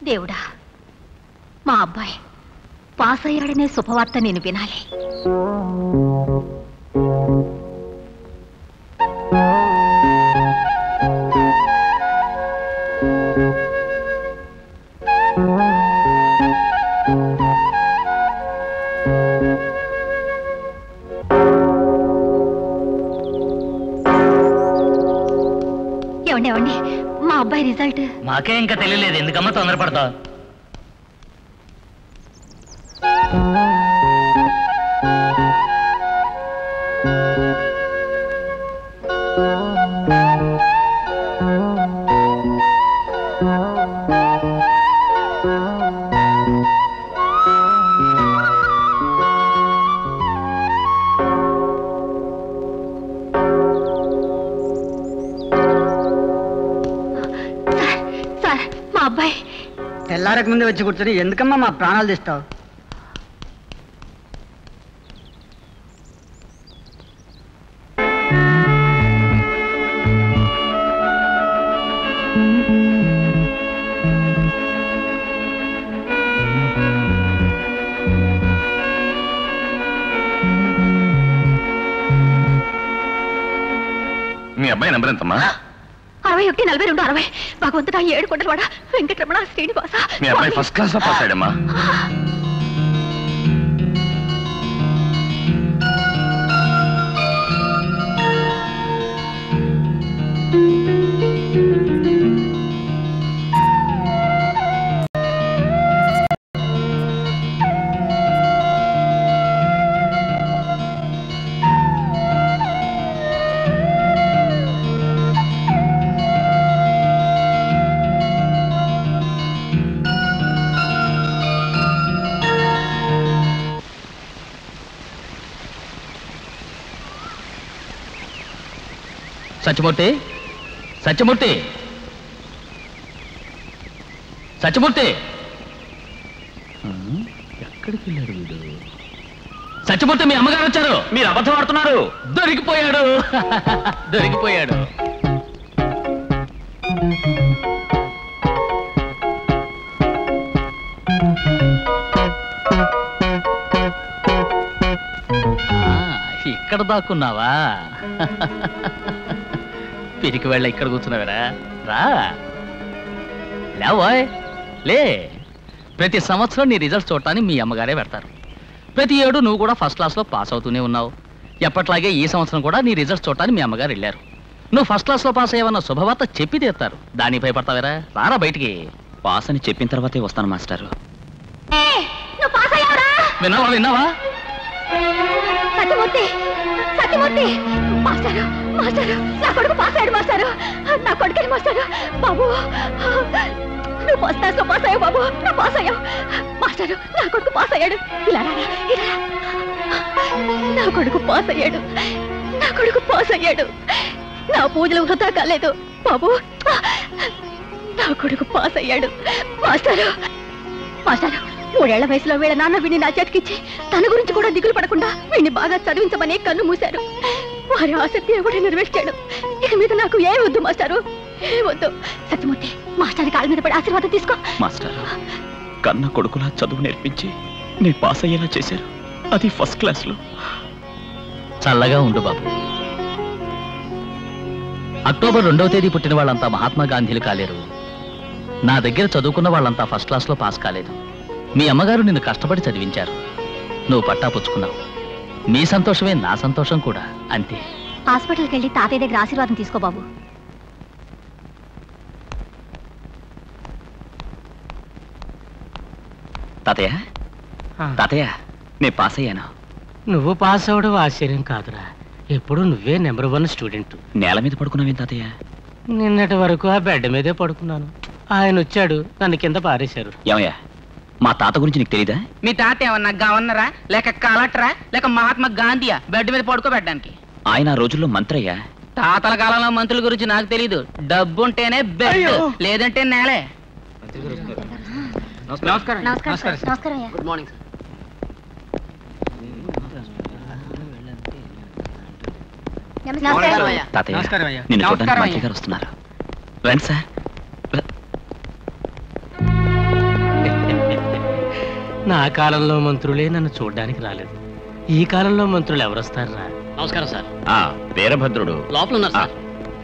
దేవుడా మా అబ్బాయి పాస్ అయ్యాడనే శుభవార్త నేను వినాలి ఏమండి ఏమండి మా అబ్బాయి రిజల్ట్ మాకే ఇంకా తెలియలేదు ఎందుకమ్మా తొందరపడతావు సార్ సార్ మా అబ్బాయి తెల్లారక ముందే వచ్చి కూర్చొని ఎందుకమ్మా మా ప్రాణాలు తీస్తావు మీ అబ్బాయి నెంబర్ ఎంతమ్మా అరవై ఒకటి నలభై రెండు అరవై భగవంతుడా ఏడు కొండలవాడ వెంకటరమణ శ్రీనివాస మీ అబ్బాయి ఫస్ట్ క్లాస్ లో పాస్ అయ్యాడమ్మా సత్యమూర్తి సత్యమూర్తి సత్యమూర్తి ఎక్కడికి వెళ్ళాడు వీడు సత్యమూర్తి మీ అమ్మగారు వచ్చారు మీరు అబద్ధం ఆడుతున్నారు దొరికిపోయాడు దొరికిపోయాడు ఆ, ఇక్కడ దాక్కున్నావా పిరికి వెళ్ళ ఇక్కడ కూర్చున్నావురా రా లేవోయ్ లే ప్రతి సంవత్సరం నీ రిజల్ట్స్ చూడటానికి మీ అమ్మగారే పెడతారు ప్రతి ఏడు నువ్వు కూడా ఫస్ట్ క్లాస్లో పాస్ అవుతూనే ఉన్నావు ఎప్పట్లాగే ఈ సంవత్సరం కూడా నీ రిజల్ట్స్ చూడటానికి మీ అమ్మగారు వెళ్ళారు నువ్వు ఫస్ట్ క్లాస్లో పాస్ అయ్యావన్న శుభవార్త చెప్పి తీస్తారు దానికి భయపడతావేరా రారా బయటికి పాస్ అని చెప్పిన తర్వాతే వస్తాను మాస్టారు ఏ, నువ్వు పాస్ అయ్యావురా విన్నావా విన్నావా సత్యమూర్తి సత్యమూర్తి మాస్టారు మాస్టారు నా కొడుకు పాస్ అయ్యాడు మాస్టారు నా కొడుకని మాస్టారు బాబు నువ్వు ఫస్ట్ క్లాస్ లో పాస్ అయ్యావు బాబు నువ్వు పాస్ అయ్యావు మాస్టారు నా కొడుకు పాస్ అయ్యాడు ఇలా రా, ఇలా రా. నా కొడుకు పాస్ అయ్యాడు నా కొడుకు పాస్ అయ్యాడు నా పూజలు వృధా కాలేదు బాబు నా కొడుకు పాస్ అయ్యాడు మాస్టారు మాస్టారు మూడేళ్ల వయసులో వీళ్ళ నాన్న వీడిని నా చేతికిచ్చి తన గురించి కూడా దిగులు పడకుండా వీడిని బాగా చదివించమని కన్ను మూశారు వారి ఆసక్తి ఎవడే నెరవేర్చాడు ఇక మీద నాకు ఏ వద్దు మాస్టారు ఏ వద్దు సత్యమూర్తి మాస్టర్ కాళ్ళ మీద పడి ఆశీర్వాదం తీసుకో మాస్టర్ కన్న కొడుకులా చదువు నేర్పించి నీ పాస్ అయ్యేలా చేశారు అది ఫస్ట్ క్లాస్ లో చల్లగా ఉండు బాబు అక్టోబర్ రెండవ తేదీ పుట్టిన వాళ్ళంతా మహాత్మా గాంధీలు కాలేరు నా దగ్గర చదువుకున్న వాళ్ళంతా ఫస్ట్ క్లాస్లో పాస్ కాలేదు మీ అమ్మగారు నిన్ను కష్టపడి చదివించారు నువ్వు పట్టా పుచ్చుకున్నావు నీ సంతోషమే నా సంతోషం కూడా అంతే హాస్పిటల్కి వెళ్ళి తాతయ్య దగ్గర ఆశీర్వాదం తీసుకో బాబు తాతయ్య తాతయ్య నేను పాస్ అయ్యాను నువ్వు పాస్ అవడం ఆశ్చర్యం కాదురా ఎప్పుడు నువ్వే నెంబర్ వన్ స్టూడెంట్ నేల మీద పడుకున్నావేం తాతయ్య నిన్నటి వరకు ఆ బెడ్ మీదే పడుకున్నాను ఆయన వచ్చాడు నన్ను కింద పారేశారు ఏమయ్యా మా తాత గురించి నీకు తెలీదా మీ తాత ఏమన్నా గవర్నరా లేక కలెక్టరా లేక మహాత్మా గాంధీయా బెడ్ మీద పడుకోబెట్టడానికి ఆయన ఆ రోజుల్లో మంత్రి అయ్యా తాతల కాలంలో మంత్రుల గురించి నాకు తెలీదు డబ్బు ఉంటేనే బెడ్ లేదంటే నేలే నమస్కారం నమస్కారం గుడ్ మార్నింగ్ నమస్కారం తాతయ్య నమస్కారం అయ్యా. నిన్ను చూడడానికి నమస్కారం మంత్రి అయ్యా. గారు వస్తున్నారు రండి సార్ ర- నా కాలంలో మంత్రులే నన్ను చూడడానికి రాలేదు ఈ కాలంలో మంత్రులు ఎవరొస్తారా నమస్కారం సార్ ఆ వీరభద్రుడు లోపల ఉన్నారు సార్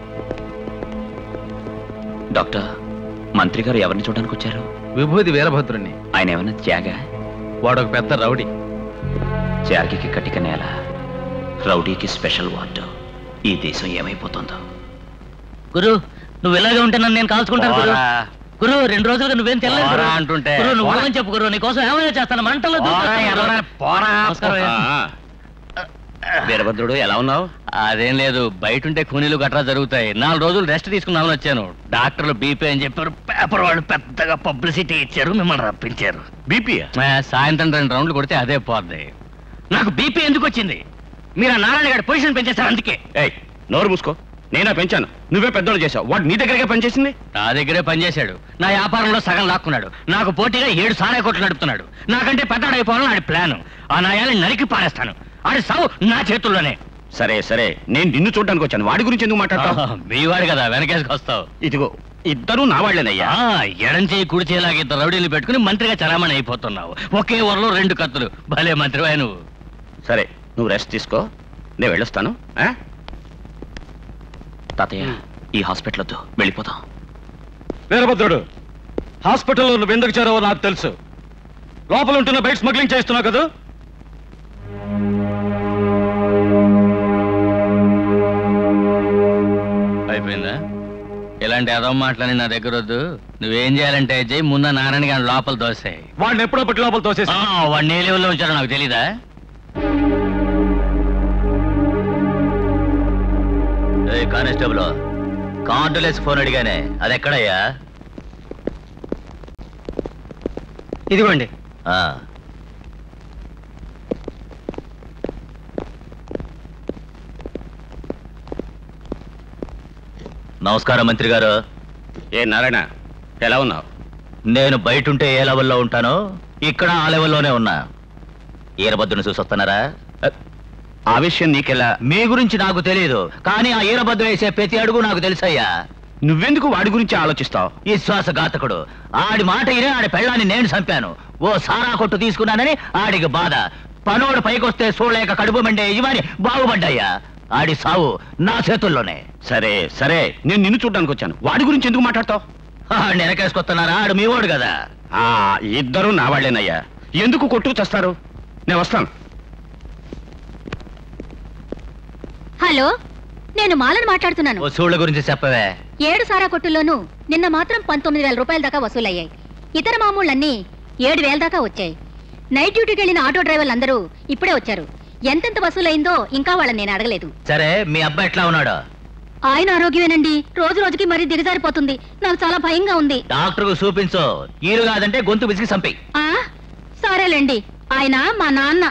డాక్టర్ మంత్రి గారు ఎవరిని చూడడానికి వచ్చారు విభూతి వీరభద్రుణ్ణి ఆయన ఏమైనా త్యాగ వాడొక పెద్ద రౌడీ త్యాగికి కటిక నేల రౌడీకి స్పెషల్ వార్డు ఈ దేశం ఏమైపోతుందో గురు నువ్వు ఇలాగే ఉంటే నన్ను నేను కాల్చుకుంటాను గురు పోరా. గురు రెండు రోజులుగా నువ్వేం తెల్లదు గురు. పోరా అంటుంటే. గురు నువ్వు పోరా. ఏమని చెప్పు గురు నీకోసం ఏమైనా చేస్తాను మంటల్లో దూకేస్తాను గురు. నమస్కారం అయ్యా. ఆ. వీరభద్రుడు ఎలా ఉన్నావు అదేం లేదు బయట ఉంటే కూనీలు గట్రా జరుగుతాయి నాలుగు రోజులు రెస్ట్ తీసుకుందామని వచ్చాను డాక్టర్లు బీపీ అని చెప్పారు పేపర్ వాళ్ళు పెద్దగా పబ్లిసిటీ ఇచ్చారు మిమ్మల్ని రప్పించారు బీపీ ఆ, సాయంత్రం రెండు రౌండ్లు కొడితే అదే పోద్ది నాకు బీపీ ఎందుకు వచ్చింది మీరు ఆ నారాయణ గారి పొజిషన్ పెంచేశారు అందుకే ఏయ్ నోరు మూసుకో నేనా పెంచాను నువ్వే పెద్దోళ్ళు చేసావు వాడు నీ దగ్గరగా పనిచేసింది నా దగ్గరే పనిచేశాడు నా వ్యాపారంలో సగం లాక్కున్నాడు నాకు పోటీగా ఏడు సారాయి కొట్లు నడుపుతున్నాడు నాకంటే పెద్దడైపోవాలని ఆడి ప్లాను ఆ నాయాలని నరికి పారేస్తాను ఆడి సావు నా చేతుల్లోనే సరే సరే నేను నిన్ను చూడడానికి వచ్చాను వాడి గురించి ఎందుకు మాట్లాడతావు మీ వాడు కదా వెనకేసుకు వస్తావు ఇదిగో ఇద్దరు నా వాళ్ళేనయ్యా ఆ, ఎడం చేయి కుడి చేయలాగా ఇద్దరు రౌడీలు పెట్టుకుని మంత్రిగా చలామణి అయిపోతున్నావు ఒకే ఊరలో రెండు కత్తులు భలే మంత్రివా నువ్వు సరే నువ్వు రెస్ట్ తీసుకో నేను వెళ్ళొస్తాను ఆ? తాతయ్య ఈ హాస్పిటల్ వద్దు వెళ్ళిపోతాం వీరభద్రుడు హాస్పిటల్లో నువ్వు ఎందుకు చేరావో నాకు తెలుసు లోపల ఉంటున్న బయట స్మగ్లింగ్ చేస్తున్నావు కదా అయిపోయిందా ఇలాంటి అదో మాటలని నా దగ్గర వద్దు నువ్వేం చేయాలంటే చెయ్యి ముందు నారాయణ గారి లోపల దోసాయి వాడిని ఎప్పుడో పెట్టి లోపల తోసేసి వాడిని ఏ లెవెల్లో ఉంచారో నాకు తెలీదా కానిస్టేబుల్ కార్డులెస్ ఫోన్ అడిగానే అది ఎక్కడయ్యా ఇదిగోండి ఆ. నమస్కారం మంత్రి గారు ఏ నారాయణ ఎలా ఉన్నావు నేను బయట ఉంటే ఏ లెవెల్లో ఉంటానో ఇక్కడ ఆ లెవెల్లోనే ఉన్నా ఈరభద్రుని చూసి వస్తున్నారా ఆ విషయం నీకెలా మీ గురించి నాకు తెలియదు కానీ ఆ ఈరభద్రు వేసే ప్రతి అడుగు నాకు తెలుసయ్యా నువ్వెందుకు వాడి గురించి ఆలోచిస్తావు విశ్వాసఘాతకుడు ఆడి మాట ఇనే ఆడి పెళ్ళాన్ని నేను చంపాను ఓ సారా కొట్టు తీసుకున్నానని ఆడికి బాధ పనోడు పైకొస్తే చూడలేక కడుపు మండే ఇవని బాగుపడ్డాయ్యా ఆడి సావు నా చేతుల్లోనే సరే సరే నేను నిన్ను చూడడానికి వచ్చాను వాడి గురించి ఎందుకు మాట్లాడతావు ఆడిని వెనకేసుకొస్తున్నారా ఆడు మీ వాడు కదా ఆ ఇద్దరు నా వాళ్ళేనయ్యా ఎందుకు కొట్టుకు చస్తారు నేను వస్తాను హలో నేను మాలను మాట్లాడుతున్నాను వసూళ్ళ గురించి చెప్పవే ఏడు సారా కొట్టుల్లోనూ నిన్న మాత్రం పంతొమ్మిది వేల రూపాయల దాకా వసూలయ్యాయి ఇతర మామూళ్ళన్నీ ఏడు వేల దాకా వచ్చాయి నైట్ డ్యూటీకి వెళ్ళిన ఆటో డ్రైవర్లు అందరూ ఇప్పుడే వచ్చారు ఎంతెంత వసూలైందో ఇంకా వాళ్ళని నేను అడగలేదు సరే మీ అబ్బాయి ఎట్లా ఉన్నాడు ఆయన ఆరోగ్యమేనండి రోజు రోజుకి మరీ దిగజారిపోతుంది నాకు చాలా భయంగా ఉంది డాక్టర్ కు చూపించు ఈరు కాదంటే గొంతు విసిగి చంపి ఆ సరేలేండి ఆయన మా నాన్న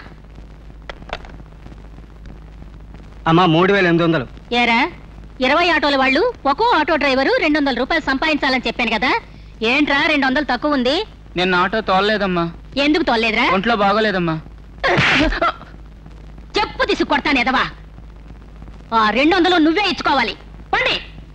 అమ్మా మూడు వేల ఎనిమిది వందలు ఏరా ఇరవై ఆటోల వాళ్ళు ఒక్కో ఆటో డ్రైవరు రెండు వందల రూపాయలు సంపాదించాలని చెప్పాను కదా ఏంట్రా రెండు వందలు తక్కువ ఉంది నిన్న ఆటో తోలలేదమ్మా ఎందుకు తోలేదురా ఒంట్లో బాగోలేదమ్మా చెప్పు తీసి కొడతాను ఎదవా ఆ రెండు వందలు నువ్వే ఇచ్చుకోవాలి పండి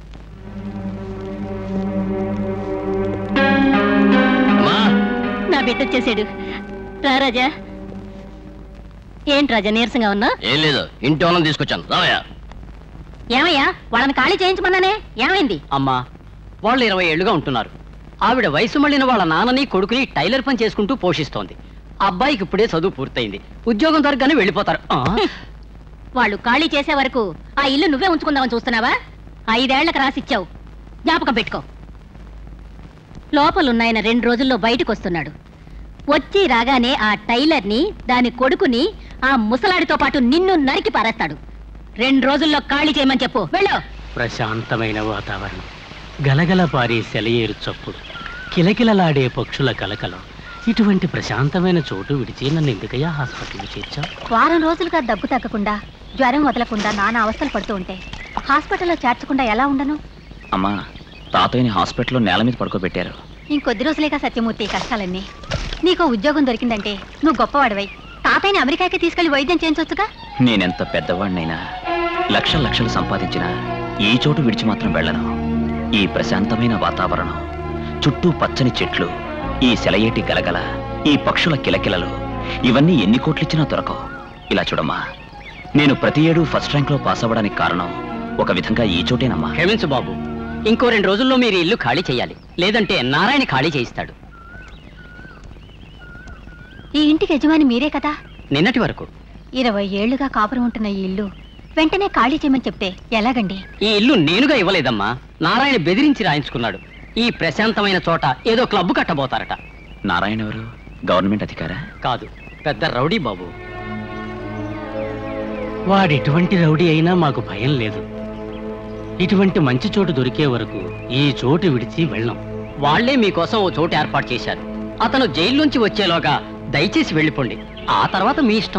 అమ్మా నా బిడ్డ వచ్చేసాడు రా రాజా ఏంటి రాజా నీరసంగా ఉన్నా ఏం లేదు ఇంటి వాళ్ళని తీసుకొచ్చాను రావయ్యా ఏమయ్యా వాళ్ళని ఖాళీ చేయించమన్నానే ఏమైంది అమ్మా వాళ్ళు ఇరవై ఏళ్లుగా ఉంటున్నారు ఆవిడ వయసు మళ్ళిన వాళ్ళ నాన్నని కొడుకుని టైలర్ పని చేసుకుంటూ పోషిస్తోంది అబ్బాయికి ఇప్పుడే చదువు పూర్తయింది ఉద్యోగం దొరకగానే వెళ్ళిపోతారు ఆ? వాళ్ళు ఖాళీ చేసే వరకు ఆ ఇల్లు నువ్వే ఉంచుకుందామని చూస్తున్నావా ఐదేళ్లకు రాసిచ్చావు జ్ఞాపకం పెట్టుకో లోపలున్నాయన రెండు రోజుల్లో బయటకు వస్తున్నాడు వచ్చి రాగానే ఆ టైలర్ని దాని కొడుకుని ఆ ముసలాడితో పాటు నిన్ను నరికి పారేస్తాడు రెండు రోజుల్లో ఖాళీ చేయమని చెప్పు వెళ్ళు ప్రశాంతమైన వాతావరణం గలగల పారే సెలయేరు చప్పుడు కిలకిలలాడే పక్షుల కలకలం ఇటువంటి ప్రశాంతమైన చోటు విడిచి నన్ను ఎందుకయ్యా హాస్పిటల్కి చేర్చావు వారం రోజులుగా దగ్గు తగ్గకుండా జ్వరం వదలకుండా నానా అవస్థలు పడుతూ ఉంటే హాస్పిటల్లో చేర్చకుండా ఎలా ఉండను అమ్మా తాతయ్యని హాస్పిటల్లో నేల మీద పడుకోబెట్టారు ఇంకొద్ది రోజులేగా సత్యమూర్తి ఈ కష్టాలన్నీ నీకో ఉద్యోగం దొరికిందంటే నువ్వు గొప్పవాడివై తాతయ్యని అమెరికాకి తీసుకెళ్లి వైద్యం చేయించవచ్చుగా నేనెంత పెద్దవాడినైనా లక్షల లక్షలు సంపాదించినా ఈ చోటు విడిచి మాత్రం వెళ్ళను ఈ ప్రశాంతమైన వాతావరణం చుట్టూ పచ్చని చెట్లు ఈ సెలయేటి గలగల ఈ పక్షుల కిలకిలలు ఇవన్నీ ఎన్ని కోట్లిచ్చినా దొరకవు ఇలా చూడమ్మా నేను ప్రతి ఏడు ఫస్ట్ ర్యాంక్లో పాస్ అవ్వడానికి కారణం ఒక విధంగా ఈ చోటేనమ్మా క్షమించు బాబు ఇంకో రెండు రోజుల్లో మీరు ఈ ఇల్లు ఖాళీ చేయాలి లేదంటే నారాయణ ఖాళీ చేయిస్తాడు ఈ ఇంటికి యజమాని మీరే కదా నిన్నటి వరకు ఇరవై ఏళ్లుగా కాపురం ఉంటున్న ఈ ఇల్లు వెంటనే ఖాళీ చేయమని చెప్తే ఎలాగండి ఈ ఇల్లు నేనుగా ఇవ్వలేదమ్మా నారాయణ బెదిరించి రాయించుకున్నాడు ఈ ప్రశాంతమైన చోట ఏదో క్లబ్ కట్టబోతారట నారాయణ ఎవరు గవర్నమెంట్ అధికారా కాదు పెద్ద రౌడీ బాబు వాడెటువంటి రౌడీ అయినా మాకు భయం లేదు ఇటువంటి మంచి చోటు దొరికే వరకు ఈ చోటు విడిచి వెళ్ళం వాళ్లే మీకోసం ఓ చోటు ఏర్పాటు చేశారు అతను జైల్లోంచి వచ్చేలోగా దయచేసి వెళ్ళిపోండి ఆ తర్వాత మీ ఇష్టం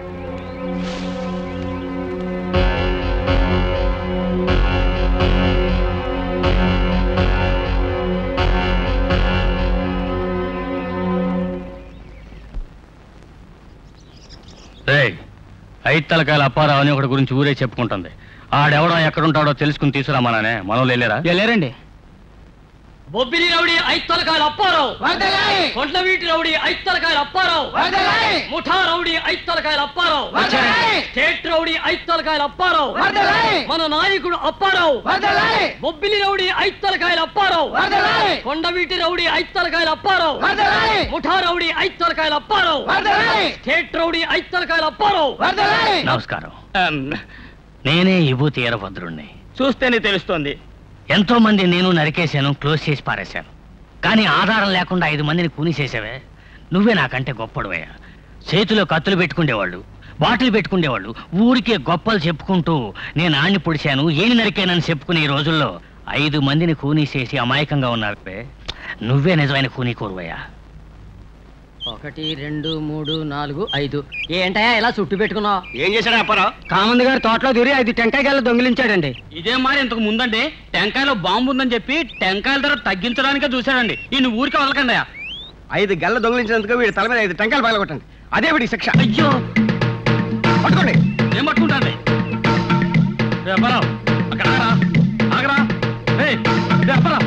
ఐదు తలకాయల అప్పారావు అని ఒకటి గురించి ఊరే చెప్పుకుంటుంది ఆడెవడో ఎక్కడుంటాడో తెలుసుకుని తీసుకురామన్నానే మనం లేలేరా లేరండి బొబ్బిలి రౌడీ ఐదు తలకాయలు అప్పారావు కొండవీటి రౌడీ ఐదు తలకాయలు అప్పారావు ముఠా రౌడీ ఐదు తలకాయలు అప్పారావు స్టేట్ రౌడీ ఐదు తలకాయలు అప్పారావు మన నాయకుడు అప్పారావు బొబ్బిలి రౌడీ ఐదు తలకాయలు అప్పారావు కొండవీటి రౌడీ ఐదు తలకాయలు అప్పారావు ముఠా రౌడీ ఐదు తలకాయలు అప్పారావు స్టేట్ రౌడీ ఐదు తలకాయలు అప్పారావు నమస్కారం నేనే విభూతి ఈరభద్రుణ్ణి చూస్తేనే తెలుస్తోంది ఎంతో మంది నేను నరికేశాను క్లోజ్ చేసి పారేశాను కానీ ఆధారం లేకుండా ఐదు మందిని కూనిసేసావే నువ్వే నాకంటే గొప్పడువయ్యా చేతిలో కత్తులు పెట్టుకునేవాళ్ళు బాటిల్ పెట్టుకునేవాళ్ళు ఊరికే గొప్పలు చెప్పుకుంటూ నేను ఆణ్ణి పొడిచాను ఏని నరికానని చెప్పుకునే ఈ రోజుల్లో ఐదు మందిని కూనీసేసి అమాయకంగా ఉన్నావే నువ్వే నిజమైన కూనీ కోరువయ్యా ఒకటి రెండు మూడు నాలుగు ఐదు ఏంటయ్యా ఇలా చుట్టు పెట్టుకున్నావు ఏం చేశాడు అప్పారావు కామంది గారు తోటలో దూరి ఐదు టెంకాయ గల్ల దొంగిలించాడండి ఇదే మరి ఇంతకు ముందండి టెంకాయలో బాంబు ఉందని చెప్పి టెంకాయల ధర తగ్గించడానికే చూశాడండి ఈ ఊరికి వదలకండి ఐదు గల్ల దొంగిలించినందుకు వీడి తల మీద ఐదు టెంకాయలు పగలగొట్టండి అదే వీడికి శిక్ష అయ్యో పట్టుకోండి ఏం పట్టుకుంటాండి రే అప్పారావు అక్కడ ఆగరా ఆగరా రే రే అప్పారావు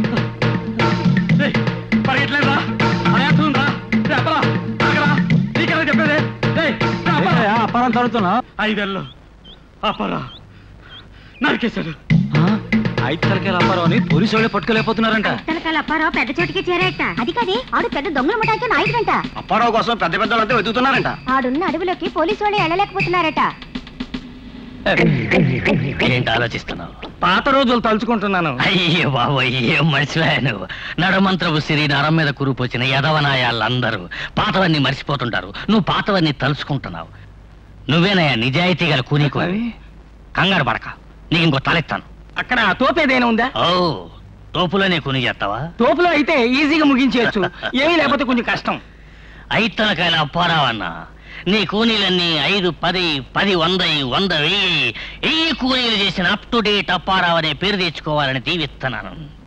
రే పరిగెట్లేదురా ఆయాస్తుందిరా రే అప్పారావు ఆగరా నీకెలా చెప్పేది రే రే అప్పారావు అప్పారం తడుతున్నా ఐదేళ్ళు అప్పారా నరికేశాడు ఐదు తరకాయలు అప్పారం అని పోలీసు వాళ్ళే పట్టుకోలేకపోతున్నారంట తలకాల అప్పారావు పెద్ద చోటికి చేరేట అది కాదే ఆడు పెద్ద దొంగల ముఠాకి నాయకుడంట అప్పారావు కోసం పెద్ద పెద్ద వాళ్ళంతా వెతుకుతున్నారంట ఆడున్న అడవిలోకి పోలీసు వాళ్ళు వెళ్ళలేకపోతున్నారట ఏంటి ఆలోచిస్తున్నావు పాత రోజులు తలుచుకుంటున్నాను అయ్యో బాబు ఏం మర్చిపోయాను నడమంత్రపు సిరి నరం మీద కురుపొచ్చిన యదవనాయాళ్ళందరూ పాతవన్నీ మర్చిపోతుంటారు నువ్వు పాతవన్నీ తలుచుకుంటున్నావు నువ్వేనయ్యా నిజాయితీ గల కూనీకు కంగారు పడక నీకు ఇంకో తలెత్తాను అక్కడ తోపేదైనా ఉందా ఓ తోపులోనే కూని చేస్తావా తోపులో అయితే ఈజీగా ముగించేయచ్చు ఏమీ లేకపోతే కొంచెం కష్టం ఐదు తలకాయల అప్పారావన్నా నీ కూనీలన్నీ ఐదు పది పది వంద వంద వెయ్యి వెయ్యి కూనీలు చేసిన అప్ టు డేట్ అప్పారావు అనే పేరు తెచ్చుకోవాలని దీవిస్తున్నాను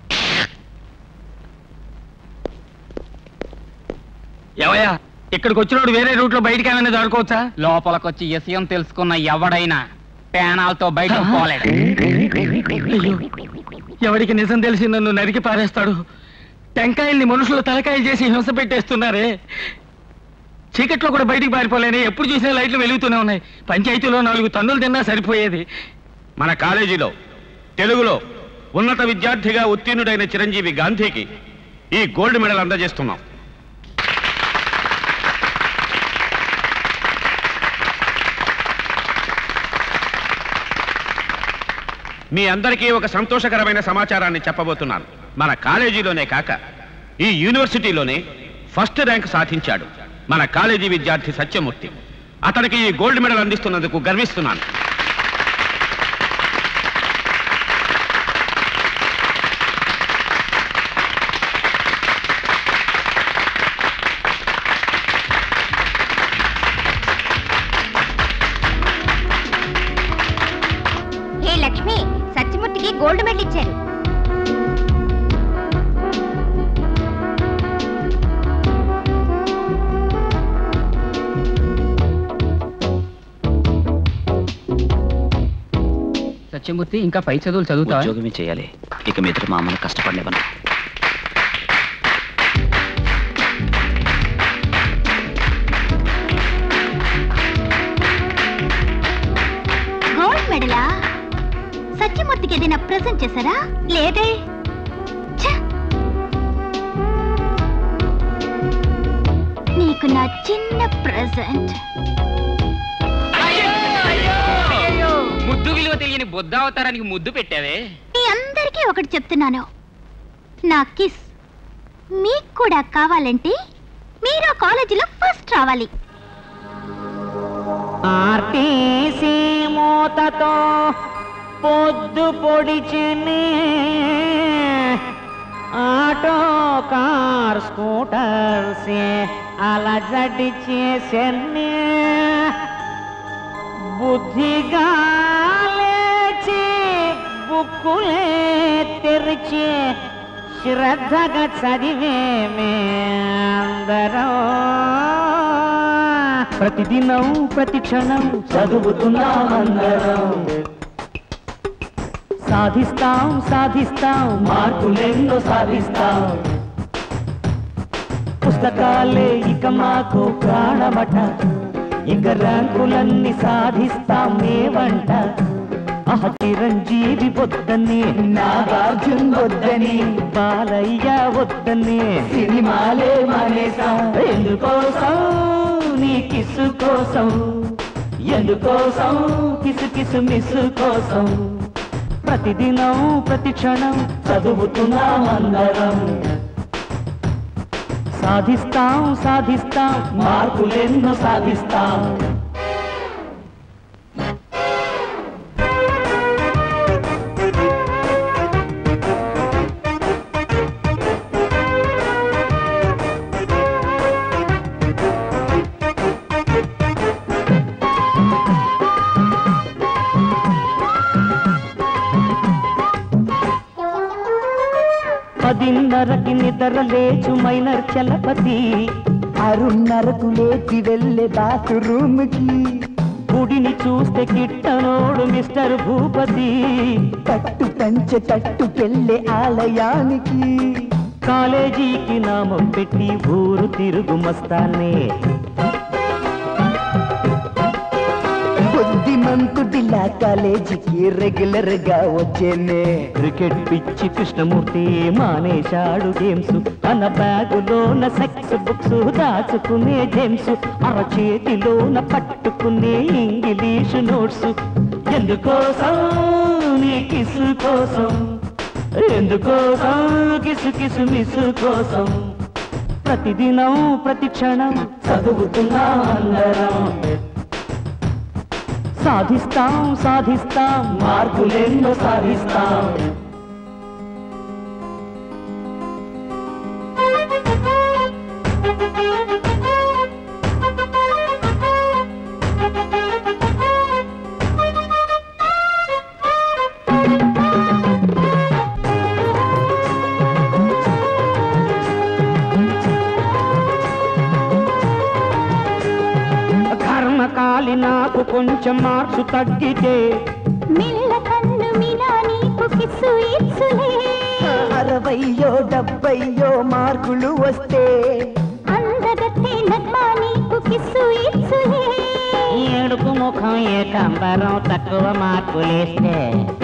ఏవయ్యా ఇక్కడికి వచ్చినోడు వేరే రూట్ లో బయటికి ఏమైనా దాడుకోవచ్చా లోపలికొచ్చి విషయం తెలుసుకున్న ఎవడైనా పేనాలతో బయటకు పోలేడు అయ్యో ఎవడికి నిజం తెలిసి నన్ను నరికి పారేస్తాడు టెంకాయల్ని మనుషులు తలకాయలు చేసి హింస పెట్టేస్తున్నారే చీకట్లో కూడా బయటికి పారిపోలేని ఎప్పుడు చూసినా లైట్లు వెలుగుతూనే ఉన్నాయి పంచాయతీలో నాలుగు తన్నులు తిన్నా సరిపోయేది మన కాలేజీలో తెలుగులో ఉన్నత విద్యార్థిగా ఉత్తీర్ణుడైన చిరంజీవి గాంధీకి ఈ గోల్డ్ మెడల్ అందజేస్తున్నాం మీ అందరికీ ఒక సంతోషకరమైన సమాచారాన్ని చెప్పబోతున్నాను మన కాలేజీలోనే కాక ఈ యూనివర్సిటీలోనే ఫస్ట్ ర్యాంక్ సాధించాడు మన కాలేజీ విద్యార్థి సత్యమూర్తి అతనికి ఈ గోల్డ్ మెడల్ అందిస్తున్నందుకు గర్విస్తున్నాను హే లక్ష్మి సత్యమూర్తికి గోల్డ్ మెడల్ ఇచ్చారు సత్యమూర్తి ఇంకా పై చదువులు చదువుతావా ఉద్యోగమే చేయాలి ఇక మీదట మామూలు కష్టపడలేవను సత్యమూర్తికి ఏదైనా ప్రెజెంట్ చేశారా లేదే ఛ! నీకు నా చిన్న ప్రెజెంట్ ముద్దు విలువ తెలియని బుద్ధ అవతారానికి ముద్దు పెట్టావే మీ అందరికీ ఒకటి చెప్తున్నాను నా కిస్ మీకు కూడా కావాలంటే మీరు ఆ కాలేజీలో ఫస్ట్ రావాలి ఆర్టీసీ మూతతో పొద్దు పొడిచిని ఆటో కార్ స్కూటర్స్ అలజడి చేసెన్ని బుద్ధిగా లేచి బుక్కులే తెరిచి శ్రద్ధగా చదివేమే అందరం ప్రతిదినం ప్రతి క్షణం చదువుతున్నామందరం సాధిస్తాం సాధిస్తాం మార్కులెన్నో సాధిస్తాం పుస్తకాలే ఇక మాకు ప్రాణమట ఇక ర్యాంకులన్నీ సాధిస్తాం మేవంట అహ చిరంజీవి వద్దని నాగార్జున్ వద్దని బాలయ్య వద్దని సినిమాలే మానేసాం ఎందుకోసం నీ కిసు కోసం ఎందుకోసం కిసు కిసు మిస్సు కోసం ప్రతిదినం ప్రతి క్షణం చదువుతున్నాం అందరం సాధిస్తాం సాధిస్తాం మార్కులెన్నో సాధిస్తాం పదిన్నరకి నిద్ర లేచు మైనర్ చలపతి అరున్నరకు లేచి వెళ్ళే బాత్రూమ్ కి గుడిని చూస్తే కిట్టనోడు మిస్టర్ భూపతి తట్టు పంచె తట్టుకెళ్ళే ఆలయానికి కాలేజీకి నామం పెట్టి ఊరు తిరుగు మస్తానే బుద్ధిమంతుడిలా కాలేజీకి రెగ్యులర్ గా వచ్చేనే క్రికెట్ పిచ్చి కృష్ణమూర్తి మానేశాడు గేమ్స్ తన బ్యాగులోన సెక్స్ బుక్స్ దాచుకునే జేమ్స్ అరచేతిలోన పట్టుకునే ఇంగ్లీష్ నోట్స్ ఎందుకోసం నీ కిసు కోసం ఎందుకోసం కిసు కిసు మిసు కోసం ప్రతిదినం ప్రతి క్షణం చదువుతున్నాం అందరం సాధిస్తాం సాధిస్తాం మార్కులెన్నో సాధిస్తాం కర్మకాలి నాకు కొంచెం మార్క్స్ తగ్గితే మిల్ల కన్ను మీనా నీకు కిస్సు ఇచ్చులే అరవయ్యో డెబ్బయ్యో మార్కులు వస్తే అందగత్తే నగ్మా నీకు కిస్సు ఇచ్చులే ఏడుపు ముఖం ఏ కంబరం తక్కువ మార్కులేస్తే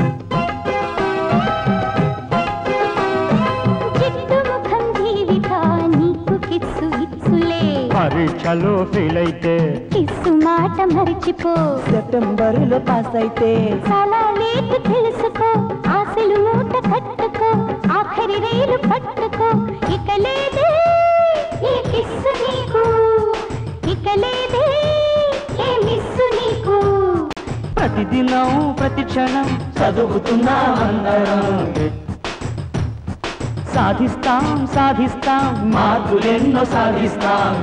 జిడ్డు ముఖం జీవిత నీకు కిస్సు ఇచ్చులే పరీక్షలో ఫెయిల్ అయితే కిస్సు మాట మరిచిపో సెప్టెంబర్ లో పాస్ అయితే చాలా లేట్ తెలుసుకో ఆశలు మూట కట్టుకో ఆఖరి రైలు పట్టుకో ఇక లేదే ఈ కిస్సు నీకు ఇక లేదే ఏ మిస్సు నీకు ప్రతిదినం ప్రతి క్షణం చదువుతున్నాం అందరం సాధిస్తాం సాధిస్తాం మార్కులెన్నో సాధిస్తాం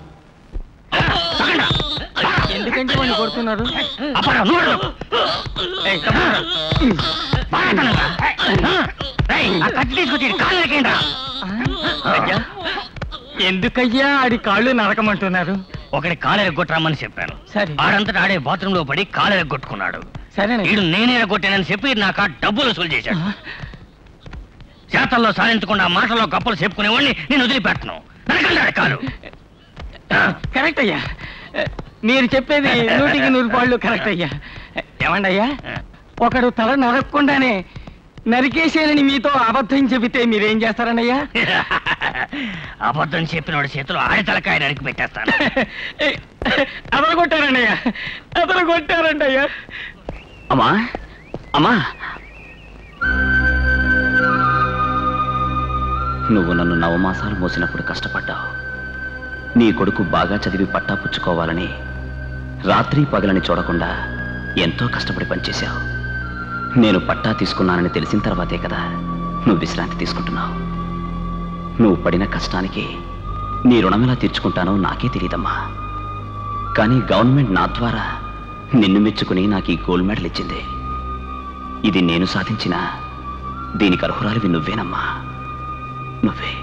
ఎందుకంటే వాళ్ళు కొడుతున్నారు అపరా నోడు ఏయ్, తమ్ముడు. బాగాతనంగా. ఏయ్, ఆ కత్తి తీసుకొచ్చి కాళ్ళు నరికేయండిరా. అయ్యా ఎందుకయ్యా ఆడి కాళ్ళు నరకమంటున్నారు ఒకటి కాలు ఎరగొట్టరామని చెప్పాను సరే. ఆడంతటా ఆడే బాత్రూమ్ లో పడి కాలు ఎరగొట్టుకున్నాడు సరేనండి వీడు నేనే ఎరగొట్టానని చెప్పి నా కా డబ్బులు వసూలు చేశాడు చేతల్లో సాధించకుండా మాటల్లో గప్పలు చెప్పుకునేవాడిని నేను వదిలిపెట్టను నరకండి కాలు కరెక్ట్ అయ్యా మీరు చెప్పేది నూటికి నూరు పాళ్ళు కరెక్ట్ అయ్యా ఏమండి అయ్యా ఒకడు తల నరక్కుండానే నరికేసేనని మీతో అబద్ధం చెబితే మీరేం చేస్తారన్నయ్యా అబద్ధం చెప్పినోడి చేతిలో ఆడి తలకాయ నరికి పెట్టేస్తాను అదలు కొట్టారన్నయ్య అదలు కొట్టారంటయ్యా అమ్మా అమ్మా నువ్వు నన్ను నవమాసాలు మోసినప్పుడు కష్టపడ్డావు నీ కొడుకు బాగా చదివి పట్టా పుచ్చుకోవాలని రాత్రి పగలని చూడకుండా ఎంతో కష్టపడి పనిచేశావు నేను పట్టా తీసుకున్నానని తెలిసిన తర్వాతే కదా నువ్వు విశ్రాంతి తీసుకుంటున్నావు నువ్వు పడిన కష్టానికి నీ రుణం ఎలా తీర్చుకుంటానో నాకే తెలియదమ్మా కానీ గవర్నమెంట్ నా ద్వారా నిన్ను మెచ్చుకుని నాకు ఈ గోల్డ్ మెడల్ ఇచ్చింది ఇది నేను సాధించిన దీనికి అర్హురాలివి నువ్వేనమ్మా నువ్వే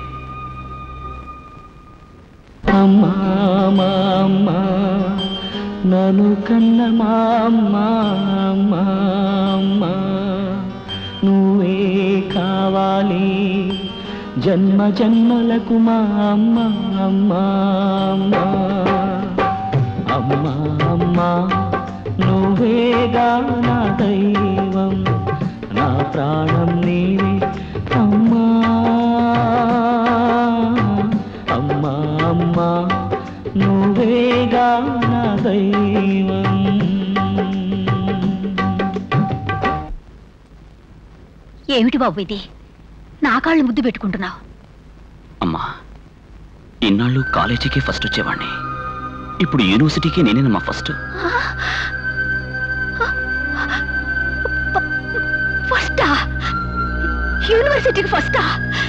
అమ్మా మా అమ్మ నన్ను కన్న మా అమ్మ అమ్మా, అమ్మ నువ్వే కావాలి జన్మ జన్మలకు మా అమ్మ అమ్మ అమ్మ అమ్మ అమ్మ నువ్వేగా నా దైవం నా ప్రాణం నీవే అమ్మా అమ్మా అమ్మా నువ్వేగా నా దైవం ఏమిటి బాబు ఇది నా కాళ్ళు ముద్దు పెట్టుకుంటున్నావు అమ్మా ఇన్నాళ్ళు కాలేజీకి ఫస్ట్ వచ్చేవాణ్ణి ఇప్పుడు యూనివర్సిటీకి నేనేనమ్మా ఫస్ట్ ఫస్టా యూనివర్సిటీకి ఫస్టా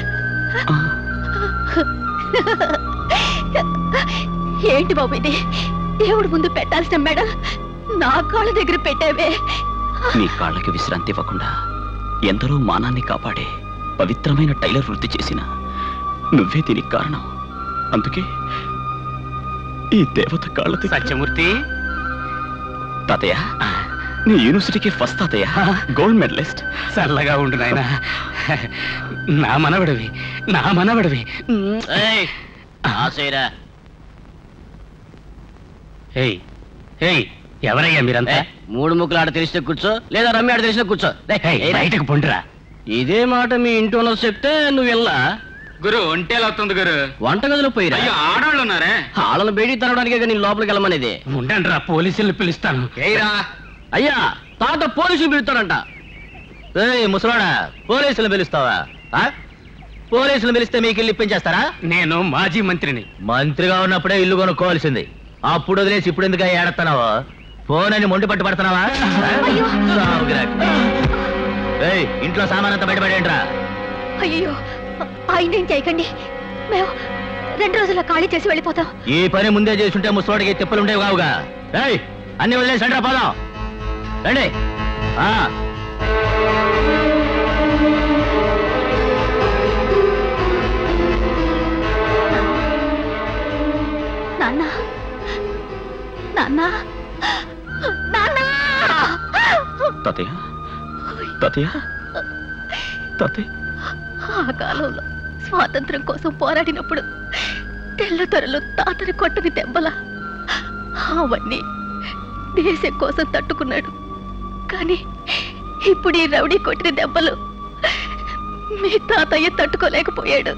ఏంటి బాబు ఇది దేవుడి ముందు పెట్టాల్సిన మెడల్ నా కాళ్ళ దగ్గర పెట్టావే నీ కాళ్ళకి విశ్రాంతి ఇవ్వకుండా ఎందరో మానాన్ని కాపాడే పవిత్రమైన టైలర్ వృత్తి చేసిన నువ్వే దీనికి కారణం అందుకే ఈ దేవత కాళ్ళ సత్యమూర్తి తాతయ్య నీ యూనివర్సిటీకి ఫస్ట్ తాతయ్య గోల్డ్ మెడలిస్ట్ చల్లగా ఉండు నాయన నా మనవడివి నా మనవడివి ఆశయరా ఏయ్ ఏయ్ ఎవరయ్యా మీరంతా మూడు ముక్కలు ఆడ తెలిస్తే కూర్చో లేదా రమ్మి ఆడ తెలిస్తే కూర్చో బయటకు పొండిరా ఇదే మాట మీ ఇంటి వాళ్ళు చెప్తే నువ్వు వెళ్ళా గురు ఒంటేలు అవుతుంది గురు వంటగదిలో పోయిరా ఆడవాళ్ళు ఉన్నారే వాళ్ళని బయటికి తరవడానికే నేను లోపలికి వెళ్ళమనేది ఉండండి రా పోలీసుల్ని పిలుస్తాను అయ్యా తాత పోలీసులు పిలుస్తాడంట ఏయ్ ముసలాడా పోలీసులు పిలుస్తావా ఆ? పోలీసులు పిలిస్తే మీకు ఇల్లు ఇప్పించేస్తారా నేను మాజీ మంత్రిని మంత్రిగా ఉన్నప్పుడే ఇల్లు కొనుక్కోవాల్సింది అప్పుడు వదిలేసి ఇప్పుడు ఎందుకు ఏడతానావా ఫోన్ అని మొండి పట్టు పడుతున్నావా సావు గిరాకీ. ఏయ్ ఇంట్లో సామాన్ అంతా బయటపడేంట్రా అయ్యో ఆయన చేయకండి మేము రెండు రోజుల్లో ఖాళీ చేసి వెళ్ళిపోతాం ఈ పని ముందే చేసుంటే ముసలోడికి తిప్పలు ఉండేవి కావుగా ఏయ్ అన్ని వదిలేసి రండిరా పోదాం రండి ఆ నాన్న నాన్న నాన్న తాతయ్య తాతయ్య తాతయ్య ఆ కాలంలో స్వాతంత్రం కోసం పోరాడినప్పుడు తెల్ల తొరలు తాతని కొట్టని దెబ్బల అవన్నీ దేశం కోసం తట్టుకున్నాడు కానీ ఇప్పుడు ఈ రౌడీ కొట్టిన దెబ్బలు మీ తాతయ్య తట్టుకోలేకపోయాడు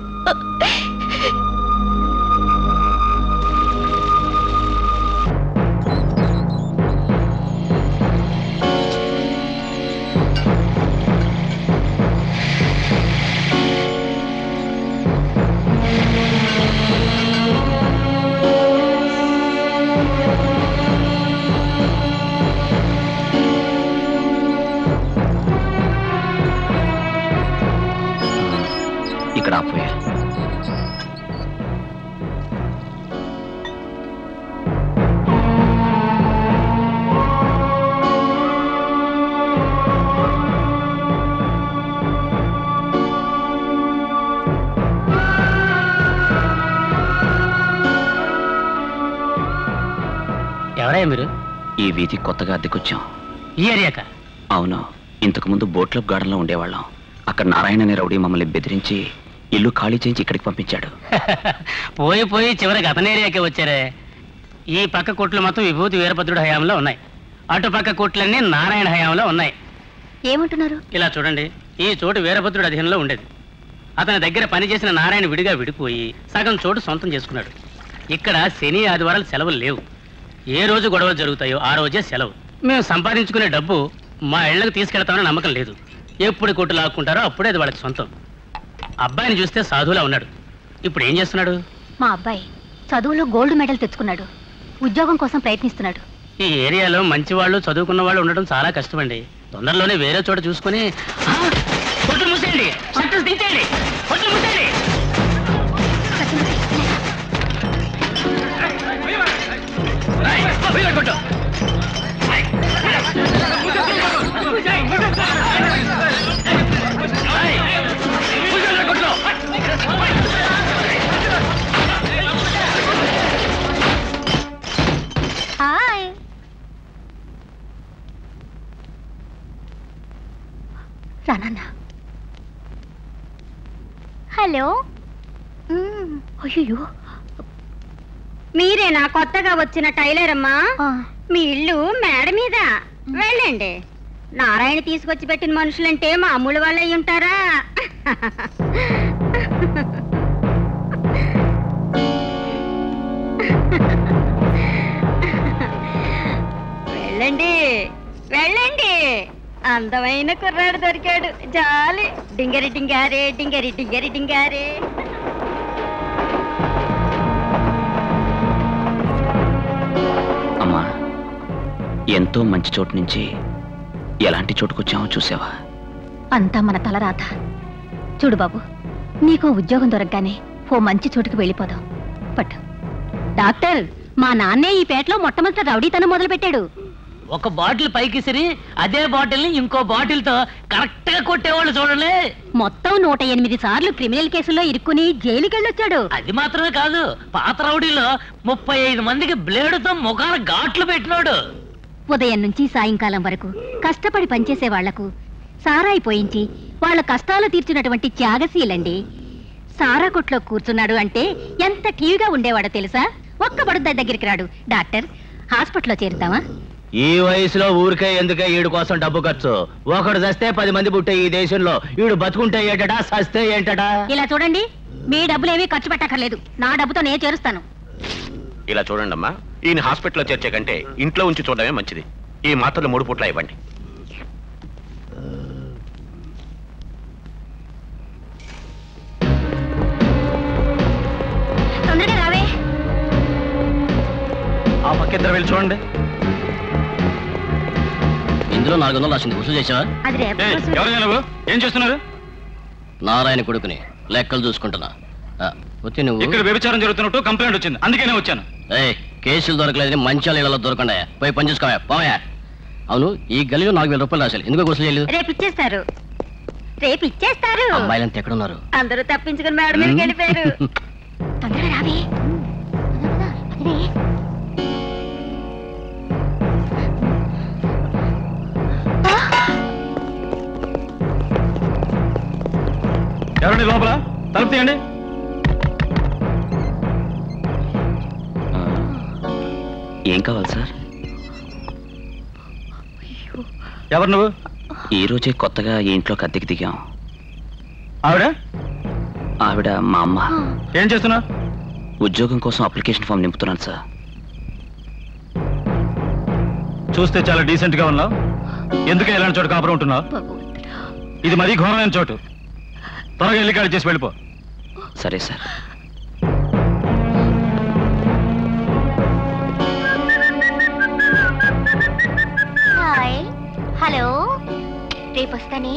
ఇక్కడ ఆపోయా ఎవరయ్యా మీరు ఈ వీధి కొత్తగా అద్దెకొచ్చాం ఈ ఏరియాక అవును ఇంతకు ముందు బోట్ క్లబ్ గార్డెన్లో ఉండేవాళ్ళం అక్కడ నారాయణ అనే రౌడీ మమ్మల్ని బెదిరించి ఇల్లు ఖాళీ చేయించి ఇక్కడికి పంపించాడు పోయి పోయి చివరికి అతని ఏరియాకే వచ్చారే ఈ పక్క కొట్లు మొత్తం విభూతి వీరభద్రుడు హయాంలో ఉన్నాయి అటు పక్క కొట్లన్నీ నారాయణ హయాంలో ఉన్నాయి ఏమంటున్నారు ఇలా చూడండి ఈ చోటు వీరభద్రుడి అధీనంలో ఉండేది అతని దగ్గర పనిచేసిన నారాయణ విడిగా విడిపోయి సగం చోటు సొంతం చేసుకున్నాడు ఇక్కడ శని ఆదివారాలు సెలవులు లేవు ఏ రోజు గొడవలు జరుగుతాయో ఆ రోజే సెలవు మేము సంపాదించుకునే డబ్బు మా ఇళ్లకు తీసుకెళ్తామని నమ్మకం లేదు ఎప్పుడు కొట్టు లాక్కుంటారో అప్పుడే అది వాళ్ళకి సొంతం అబ్బాయిని చూస్తే సాధువులా ఉన్నాడు ఇప్పుడు ఏం చేస్తున్నాడు మా అబ్బాయి చదువులో గోల్డ్ మెడల్ తెచ్చుకున్నాడు ఉద్యోగం కోసం ప్రయత్నిస్తున్నాడు ఈ ఏరియాలో మంచి వాళ్ళు చదువుకున్న వాళ్ళు ఉండడం చాలా కష్టమండి తొందరలోనే వేరే చోట చూసుకొని ఆ! కొట్టు మూసేయండి షట్టర్స్ దించేయండి కొట్టు మూసేయండి రేయ్, వీళ్ళ కొట్టు. రేయ్, వీళ్ళ కొట్టు. హాయ్ రానన్నా హలో అయ్యో మీరేనా కొత్తగా వచ్చిన టైలర్ అమ్మా మీ ఇల్లు మేడ మీద వెళ్ళండి నారాయణ తీసుకొచ్చి పెట్టిన మనుషులంటే మామూలు వాళ్ళు అయి ఉంటారా వెళ్ళండి వెళ్ళండి అందమైన కుర్రాడు దొరికాడు జాలి డింగరి డింగారే డింగరి డింగరి డింగారే అమ్మా ఎంతో మంచి చోటు నుంచి ఎలాంటి చోటుకొచ్చామో చూసావా అంతా మన తలరాత చూడు బాబు నీకో ఉద్యోగం దొరకగానే ఓ మంచి చోటుకు వెళ్ళిపోదాం పట్టు డాక్టర్ మా నాన్నే ఈ పేటలో మొట్టమొదటి రౌడీతనం మొదలు పెట్టాడు ఒక బాటిల్ పైకిసిరి అదే బాటిల్ ని ఇంకో బాటిల్ తో కరెక్ట్ గా కొట్టేవాళ్ళు చూడండి మొత్తం నూట ఎనిమిది సార్లు క్రిమినల్ కేసుల్లో ఇరుక్కుని జైలుకెళ్ళొచ్చాడు అది మాత్రమే కాదు పాత రౌడీలో ముప్పై ఐదు మందికి బ్లేడుతో ముఖాన ఘాట్లు పెట్టినాడు ఉదయం నుంచి సాయంకాలం వరకు కష్టపడి పనిచేసే వాళ్లకు సారాయి పోయించి వాళ్ళ కష్టాలు తీర్చినటువంటి త్యాగశీలండి సారా కొట్లో కూర్చున్నాడు అంటే ఎంత టీవీగా ఉండేవాడో తెలుసా ఒక్క బడుద్ద దగ్గరికి రాడు డాక్టర్ హాస్పిటల్లో చేరుతావా ఈ వయసులో ఊరికే ఎందుకే ఈడు కోసం డబ్బు ఖర్చు ఒకడు చస్తే పది మంది పుట్టే ఈ దేశంలో ఈడు బతుకుంటే ఏంటడా సస్తే ఏంటడా ఇలా చూడండి మీ డబ్బులేమీ ఖర్చు పెట్టక్కర్లేదు నా డబ్బుతో నేను చేరుస్తాను ఇలా చూడండి అమ్మా ఈయన హాస్పిటల్లో చేర్చే కంటే ఇంట్లో ఉంచి చూడడమే మంచిది ఈ మాత్రలు మూడు పూట్ల ఇవ్వండి తొందరగా రావే ఆ పక్క ఇద్దరు వెళ్ళి చూడండి ఇందులో నాలుగు వందలు రాసింది వసూలు చేసావా అది రేపు ఎవరైనా నువ్వు ఏం చేస్తున్నారు నారాయణ కొడుకుని లెక్కలు చూసుకుంటున్నా ఆ, వచ్చి నువ్వు ఇక్కడ వ్యభిచారం జరుగుతున్నట్టు కంప్లైంట్ వచ్చింది అందుకనే వచ్చాను ఏయ్ కేసులు దొరకలేదని మంచాల ఇళ్లలో దొరకండా పోయి పని చూసుకోవా పోయా అవును ఈ గలిలో నాలుగు వేల రూపాయలు రాశాలి ఎందుకో వసూలు చేయలేదు రేపు ఇచ్చేస్తారు రేపు ఇచ్చేస్తారు అమ్మాయిలంతా ఎక్కడున్నారు అందరూ తప్పించుకుని మేడ మీదకి వెళ్ళిపోయారు తొందరగా రావే అదే ఎవరండి లోపల తలుపు తీయండి ఆ, ఏం కావాలి సార్ ఎవరు నువ్వు ఈ రోజే కొత్తగా ఈ ఇంట్లోకి అద్దెకి దిగాం ఆవిడ ఆవిడ మా అమ్మ ఏం చేస్తున్నావు ఉద్యోగం కోసం అప్లికేషన్ ఫామ్ నింపుతున్నాను సార్ చూస్తే చాలా డీసెంట్ గా ఉన్నావు ఎందుకే ఇలాంటి చోటు కాపురం ఉంటున్నావు ఇది మరీ ఘోరమైన చోటు త్వరగా వెళ్ళి ఖాళీ చేసి వెళ్ళిపో సరే సార్ హాయ్ హలో రేపు వస్తానే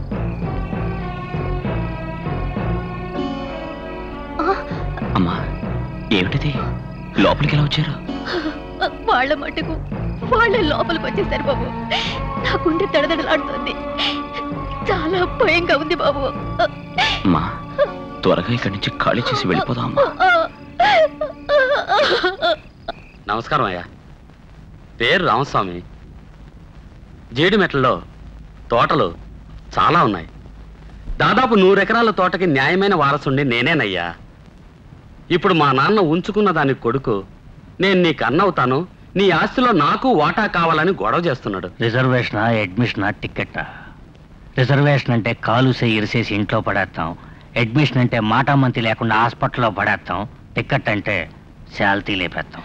అమ్మా ఏమిటిది లోపలికి ఎలా వచ్చారు వాళ్ళ మట్టుకు వాళ్ళ లోపలికి వచ్చేసారు బాబు నా గుండె తడదడలాడుతుంది చాలా భయంగా ఉంది బాబు అమ్మా త్వరగా ఇక్కడి నుంచి ఖాళీ చేసి వెళ్ళిపోదాం అమ్మా నమస్కారం అయ్యా పేరు రామస్వామి జీడిమెట్లలో తోటలు చాలా ఉన్నాయి దాదాపు నూరెకరాల తోటకి న్యాయమైన వారసుండి నేనేనయ్యా ఇప్పుడు మా నాన్న ఉంచుకున్న దాని కొడుకు నేను నీకు అన్నవుతాను నీ ఆస్తిలో నాకు వాటా కావాలని గొడవ చేస్తున్నాడు రిజర్వేషన్ అడ్మిషన్ టికెట్ రిజర్వేషన్ అంటే కాలు సే ఇరిసేసి ఇంట్లో పడేస్తాం అడ్మిషన్ అంటే మాటామంతి లేకుండా హాస్పిటల్లో పడేస్తాం టికెట్ అంటే శాల్తీ లేపేస్తాం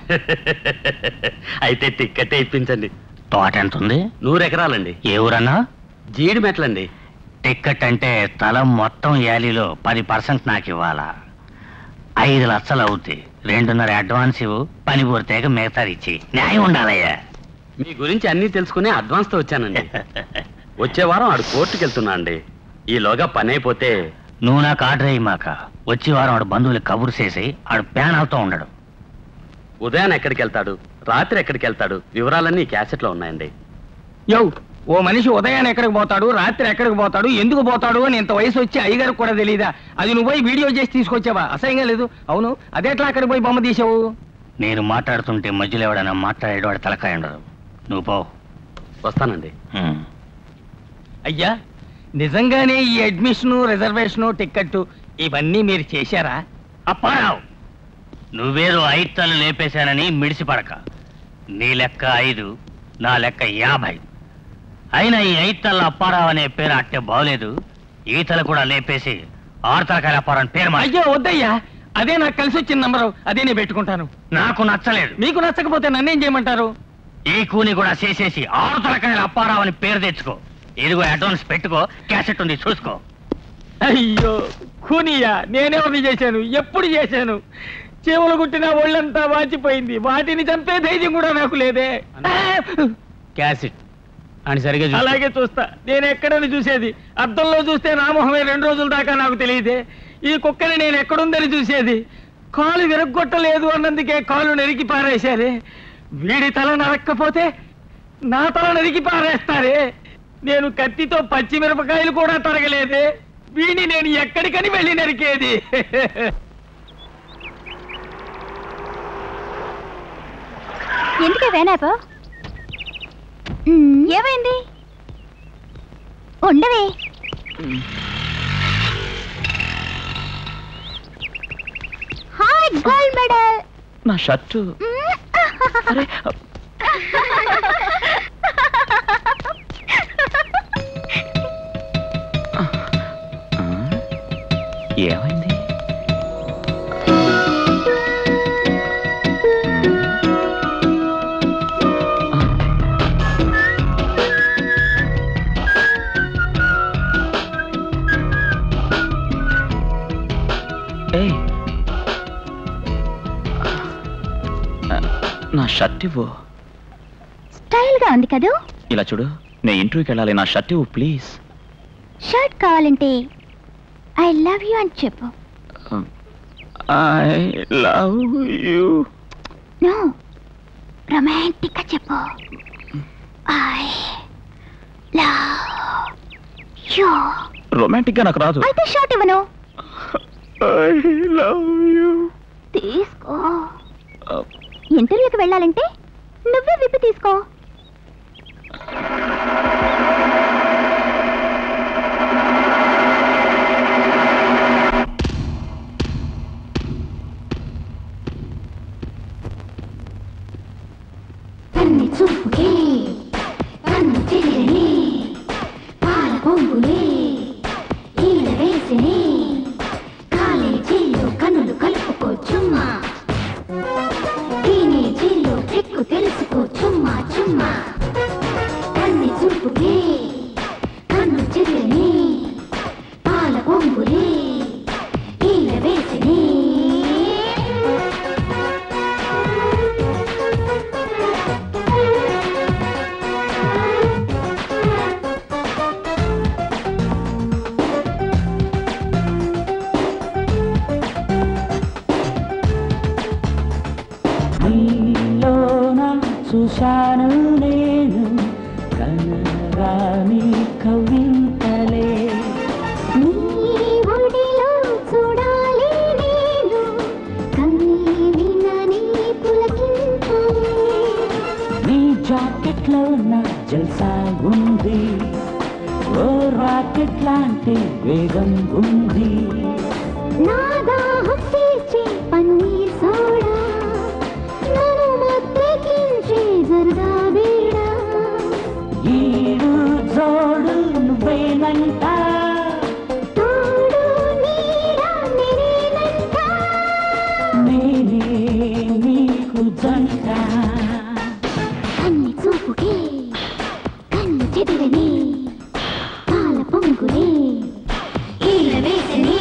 అయితే టిక్కెట్ ఇప్పించండి తోట ఎంత ఉంది నూరు ఎకరాలండి ఏ ఊరన్నా జీడి మెట్లండి టికెట్ అంటే తల మొత్తం యాలీలో పది పర్సెంట్ నాకు ఇవ్వాలా ఐదు లక్షలు అవుతాయి రెండున్నర అడ్వాన్స్ ఇవ్వు పని పూర్తయ్యాక మిగతాది ఇచ్చి న్యాయం ఉండాలయ్యా మీ గురించి అన్నీ తెలుసుకుని అడ్వాన్స్ తో వచ్చానండి వచ్చే వారం ఆడు కోర్టుకి వెళ్తున్నా అండి ఈలోగా పని అయిపోతే నువ్వు నాకు ఆర్డర్ అయ్యి మాక వచ్చే వారం ఆడు బంధువులు కబురు చేసి ఆడు ప్యానాలతో ఉండడు ఉదయాన్ని ఎక్కడికి వెళ్తాడు రాత్రి ఎక్కడికి వెళ్తాడు వివరాలన్నీ ఈ క్యాసెట్లో ఉన్నాయండి యో ఓ మనిషి ఉదయాన్ని ఎక్కడికి పోతాడు రాత్రి ఎక్కడికి పోతాడు ఎందుకు పోతాడు అని ఇంత వయసు వచ్చి అయ్యగారికి కూడా తెలియదా అది నువ్వు పోయి వీడియో చేసి తీసుకొచ్చావా అసహ్యంగా లేదు అవును అదెట్లా అక్కడికి పోయి బొమ్మ తీసావు నేను మాట్లాడుతుంటే మధ్యలో ఎవడైనా మాట్లాడేవాడు తలకాయ ఉండదు నువ్వు పో వస్తానండి హ్మ్. అయ్యా నిజంగానే ఈ అడ్మిషను రిజర్వేషను టిక్కెట్ ఇవన్నీ మీరు చేశారా అప్పారావు నువ్వేదో ఐదు తలు లేపేశానని మిడిసిపడక నీ లెక్క ఐదు నా లెక్క యాభై అయినా ఈ ఐదు తల అప్పారావు అనే పేరు అట్టే బాగోలేదు ఈతలు కూడా లేపేసి ఆరు తలకాయల అప్పారావు అని పేరు మార్చు. అయ్యో వద్దయ్యా అదే నాకు కలిసి వచ్చిన నంబరు అదే నేను పెట్టుకుంటాను నాకు నచ్చలేదు మీకు నచ్చకపోతే నన్నేం చేయమంటారు ఈ కూని కూడా చేసేసి ఆరు తలకాయల అప్పారావు అని పేరు తెచ్చుకో ఇదిగో అడ్వాన్స్ పెట్టుకో క్యాసెట్ ఉంది చూసుకో అయ్యో కూనియా నేనెవరిని చేశాను ఎప్పుడు చేశాను చెవులు కుట్టిన ఒళ్ళంతా వాచిపోయింది వాటిని చంపే ధైర్యం కూడా నాకు లేదే క్యాసెట్ అని సరిగా చూసుకో. అలాగే చూస్తా నేను ఎక్కడని చూసేది అద్దంలో చూస్తే నా మొహమే రెండు రోజుల దాకా నాకు తెలియదే ఈ కుక్కని నేను ఎక్కడుందని చూసేది కాలు విరగ్గొట్టలేదు అన్నందుకే కాలు నరికి పారేశారే వీడి తల నరక్కపోతే నా తల నరికి పారేస్తారే నేను కత్తితో పచ్చిమిరపకాయలు కూడా తరగలేదే వీడిని నేను ఎక్కడికని వెళ్ళి నరికేది ఎందుకే వేనాపో ఏమైంది ఉండవే హాయ్ గోల్డ్ మెడల్ నా షర్టు ఏమైంది ఏయ్ నా షర్ట్ ఇవ్వు స్టైల్ గా ఉంది కదూ ఇలా చూడు నేను ఇంటర్వ్యూకి వెళ్ళాలి నా షర్ట్ ఇవ్వు ప్లీజ్ షర్ట్ కావాలంటే ఐ లవ్ యూ అని చెప్పు I love you no romantic గా చెప్పు ఐ లవ్ యూ రొమాంటిక్ గా నాకు రాదు అయితే షర్ట్ ఇవ్వను ఐ లవ్ యూ తీసుకో ఇంటర్వ్యూకి వెళ్ళాలంటే నువ్వే విప్పి తీసుకో కన్ని చూపుకే కన్ను చెల్లిని పాల పొంగులే ఈల వేసిని కాలేజీలో కన్నులు కలుపుకో చుమ్మా టీనేజీలో ట్రిక్కు తెలుసుకో చుమ్మా చుమ్మా కన్ని చూపుకే కన్ను చెల్లిని పాల పొంగులే ఈల వేసిని నీలోన చూశాను నేను కనరాని కవింతలే నీ ఒడిలో చూడాలి నేను కన్నీ వినని పులకింతలే నీ జాకెట్లో నా జల్సా ఉంది ఓ రాకెట్ లాంటి వేగం ఉంది నా దాహం తీర్చే పన్నీర్ సోడా నన్ను మత్తెక్కించే జరదా బీడా ఈడు జోడు నువ్వేనని సొంత కన్ని చూపుకే కన్ను చెదిరని పాల పొంగులే ఈల వేసని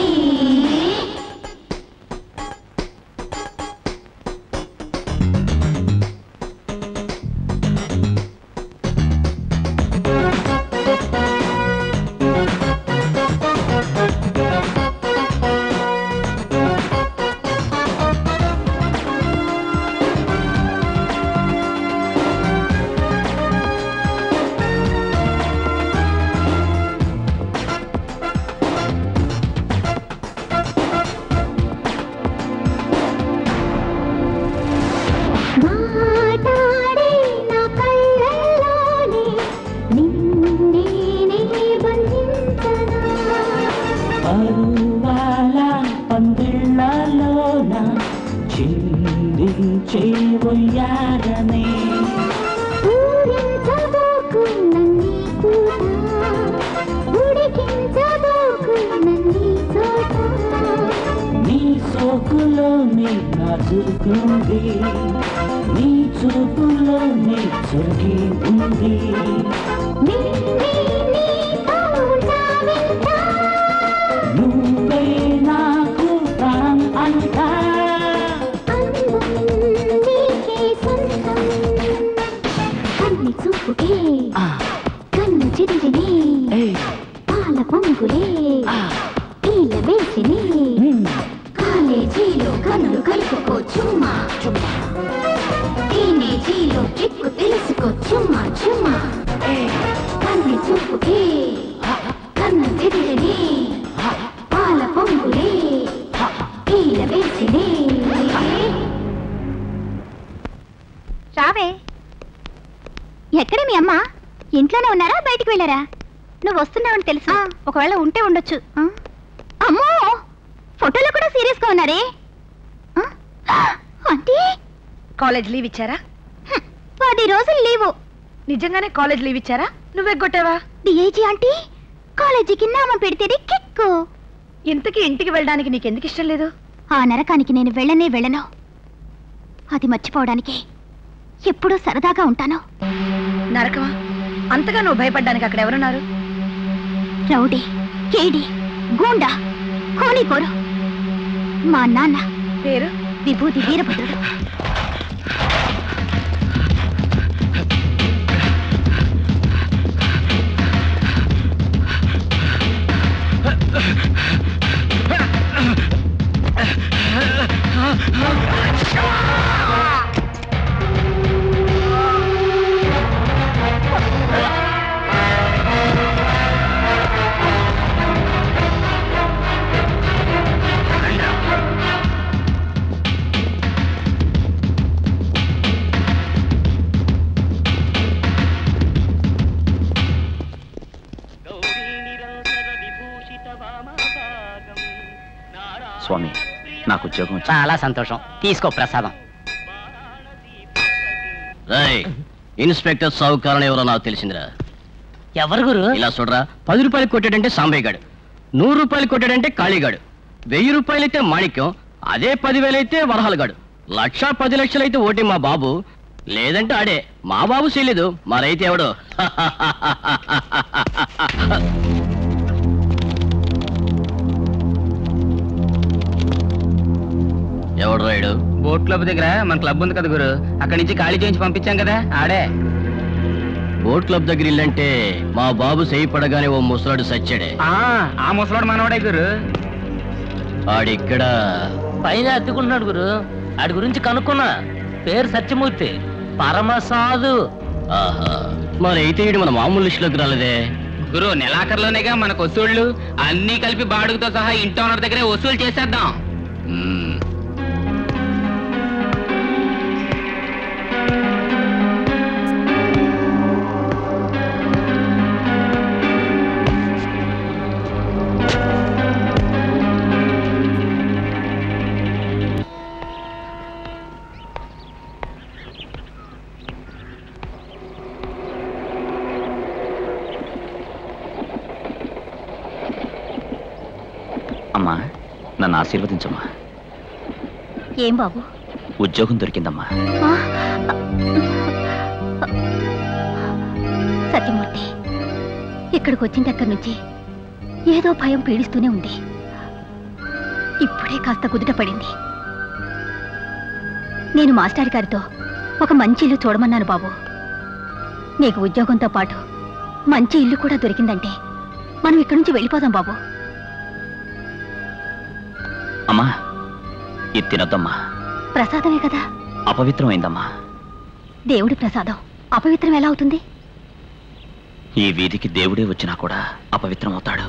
మాటాడే నా కళ్ళల్లోనే నిన్నేనే బంధించనా పరువాల పందిళ్ళలోన చిందించే ఒయ్యారనే ఊరించబోకు నన్ని పూట ఉడికించబోకు నన్ని చోట నీ సోకులోనే నాచుకుంది నీ చూపులోనే చొరిగి ఉంది నిన్నే నీతో ఉంటావింకా నువ్వే నాకు ప్రాణం అంటా నీకే సొంతం కన్ని చూపుకే కన్ను చెదిరిని పాల పొంగులే ఈల వేసిని కాలేజీలో కన్నులు కలుపుకో చుమ్మా చుమ్మా టీనేజీలో ట్రిక్కు తెలుసుకో చుమ్మా చుమ్మా కన్ని చూపుకే కన్ను చెదిరిని పాల పొంగులే ఈల వేసిని రావే ఎక్కడ మీ అమ్మ ఇంట్లోనే ఉన్నారా బయటికి వెళ్ళారా నువ్వు వస్తున్నావని తెలుసు ఒకవేళ ఉంటే ఉండొచ్చు అమ్మో ఫోటోలో కూడా సీరియస్ గా ఉన్నారే అంటే కాలేజ్ లీవ్ ఇచ్చారా పది రోజులు లీవు నిజంగానే కాలేజ్ లీవ్ ఇచ్చారా నువ్వెగ్గొట్టావా డిఐజీ ఆంటీ కాలేజీకి నామం పెడితేనే కిక్కు ఇంతకీ ఇంటికి వెళ్ళడానికి నీకెందుకు ఇష్టం లేదు ఆ నరకానికి నేను వెళ్ళనే వెళ్ళను అది మర్చిపోవడానికి ఎప్పుడూ సరదాగా ఉంటాను నరకమా అంతగా నువ్వు భయపడ్డానికి అక్కడ ఎవరున్నారు రౌడీ కేడి గూండా కోనికోరు మా నాన్న పేరు విభూతి వీరభద్రుడు స్వామి నాకు ఉద్యోగం వచ్చింది. చాలా సంతోషం తీసుకో ప్రసాదం ఇన్స్పెక్టర్ సాగు కారణం ఎవరో నాకు తెలిసిందిరా ఎవరు గురు ఇలా చూడరా పది రూపాయలు కొట్టాడంటే సాంబయ్యగాడు నూరు రూపాయలు కొట్టాడంటే కాళీగాడు వెయ్యి రూపాయలైతే మాణిక్యం అదే పదివేలైతే వరహాలగాడు లక్ష పది లక్షలైతే ఓటే మా బాబు లేదంటే ఆడే మా బాబు చేయలేదు మరైతే ఎవడు ఎవడు రాయుడు బోట్ క్లబ్ దగ్గర మన క్లబ్ ఉంది కదా గురు అక్కడి నుంచి ఖాళీ చేయించి పంపించాం కదా ఆడే బోట్ క్లబ్ దగ్గర ఇల్లంటే మా బాబు చేయి పడగానే ఓ ముసలాడు సచ్చాడే ఆ, ఆ ముసలాడు మనవాడే గురు ఆడిక్కడ పైన అత్తుకుంటున్నాడు గురు ఆడి గురించి కనుక్కున్నా పేరు సత్యమూర్తి పరమసాధు ఆహా మరి అయితే ఈడు మన మామూలు లిస్టులోకి రాలేదే గురు నెలాఖరులోనేగా మనకు వసూళ్లు అన్ని కలిపి బాడుగుతో సహా ఇంటి ఓనర్ దగ్గరే వసూలు చేసేద్దాం మ్మ్. అమ్మా నన్ను ఆశీర్వదించమ్మా ఏం బాబు ఉద్యోగం దొరికిందమ్మా సత్యమూర్తి ఇక్కడికి వచ్చిన దగ్గర నుంచి ఏదో భయం పీడిస్తూనే ఉంది ఇప్పుడే కాస్త కుదుట పడింది నేను మాస్టర్ గారితో ఒక మంచి ఇల్లు చూడమన్నాను బాబు నీకు ఉద్యోగంతో పాటు మంచి ఇల్లు కూడా దొరికిందంటే మనం ఇక్కడి నుంచి వెళ్ళిపోదాం బాబు అమ్మా ఇది తినొద్దమ్మా ప్రసాదమే కదా అపవిత్రమైందమ్మా దేవుడి ప్రసాదం అపవిత్రం ఎలా అవుతుంది ఈ వీధికి దేవుడే వచ్చినా కూడా అపవిత్రమవుతాడు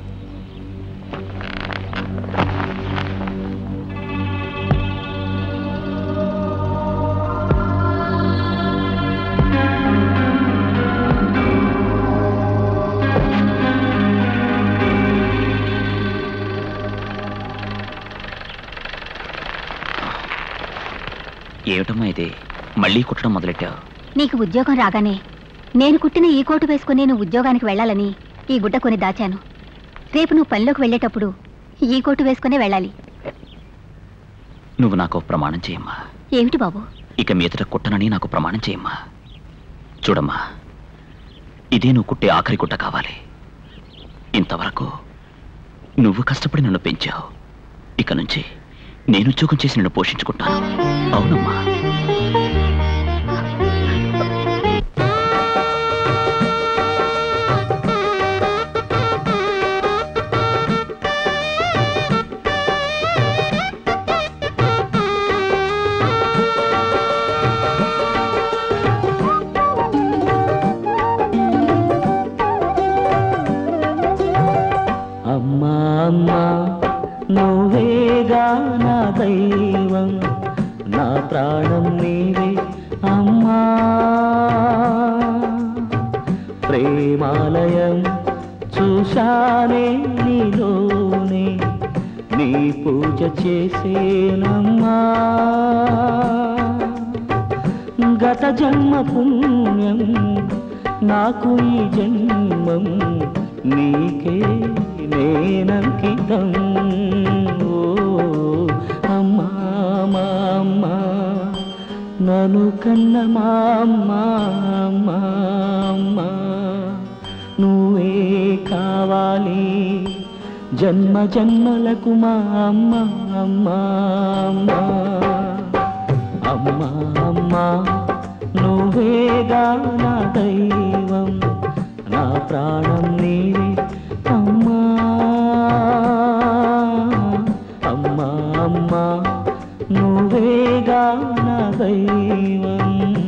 ఏమిటమ్మా ఇది మళ్ళీ కుట్టడం మొదలెట్టావు నీకు ఉద్యోగం రాగానే నేను కుట్టిన ఈ కోటు వేసుకుని నేను ఉద్యోగానికి వెళ్ళాలని ఈ గుడ్డ కొని దాచాను రేపు నువ్వు పనిలోకి వెళ్ళేటప్పుడు ఈ కోటు వేసుకునే వెళ్ళాలి నువ్వు నాకు ప్రమాణం చేయమ్మా ఏమిటి బాబు ఇక మీదట కుట్టనని నాకు ప్రమాణం చేయమ్మా చూడమ్మా ఇదే నువ్వు కుట్టే ఆఖరి గుట్ట కావాలి ఇంతవరకు నువ్వు కష్టపడి నన్ను పెంచావు ఇక నుంచి నేను ఉద్యోగం చేసి నిన్ను పోషించుకుంటాను అవునమ్మా అమ్మా అమ్మా నువ్వేగా నా దైవం నా ప్రాణం నీవే అమ్మా ప్రేమాలయం చూశానే నీలోనే నీ పూజ చేసేనమ్మా గత జన్మ పుణ్యం నాకు ఈ జన్మం నీకే నేనంకితం ఓ అమ్మా మా అమ్మా నన్ను కన్న మా అమ్మా అమ్మా అమ్మా నువ్వే కావాలి జన్మ జన్మలకు మా అమ్మ అమ్మా అమ్మా అమ్మా అమ్మా నువ్వేగా నా దైవం నా ప్రాణం నీవే అమ్మా అమ్మా అమ్మా నువ్వేగా నా దైవం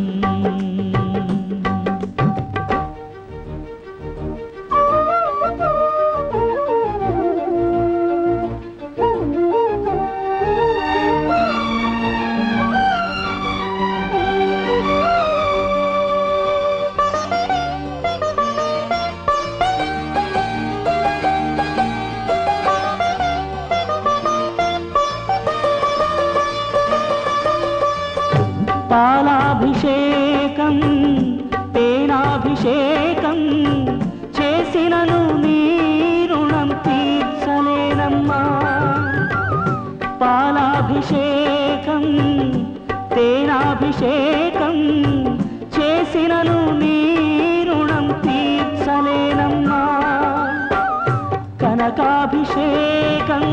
పాలాభిషేకం తేనాభిషేకం చేసినను నీ రుణం తీర్చలేనమ్మా పాలాభిషేకం తేనాభిషేకం చేసినను నీ రుణం తీర్చలేనమ్మా కనకాభిషేకం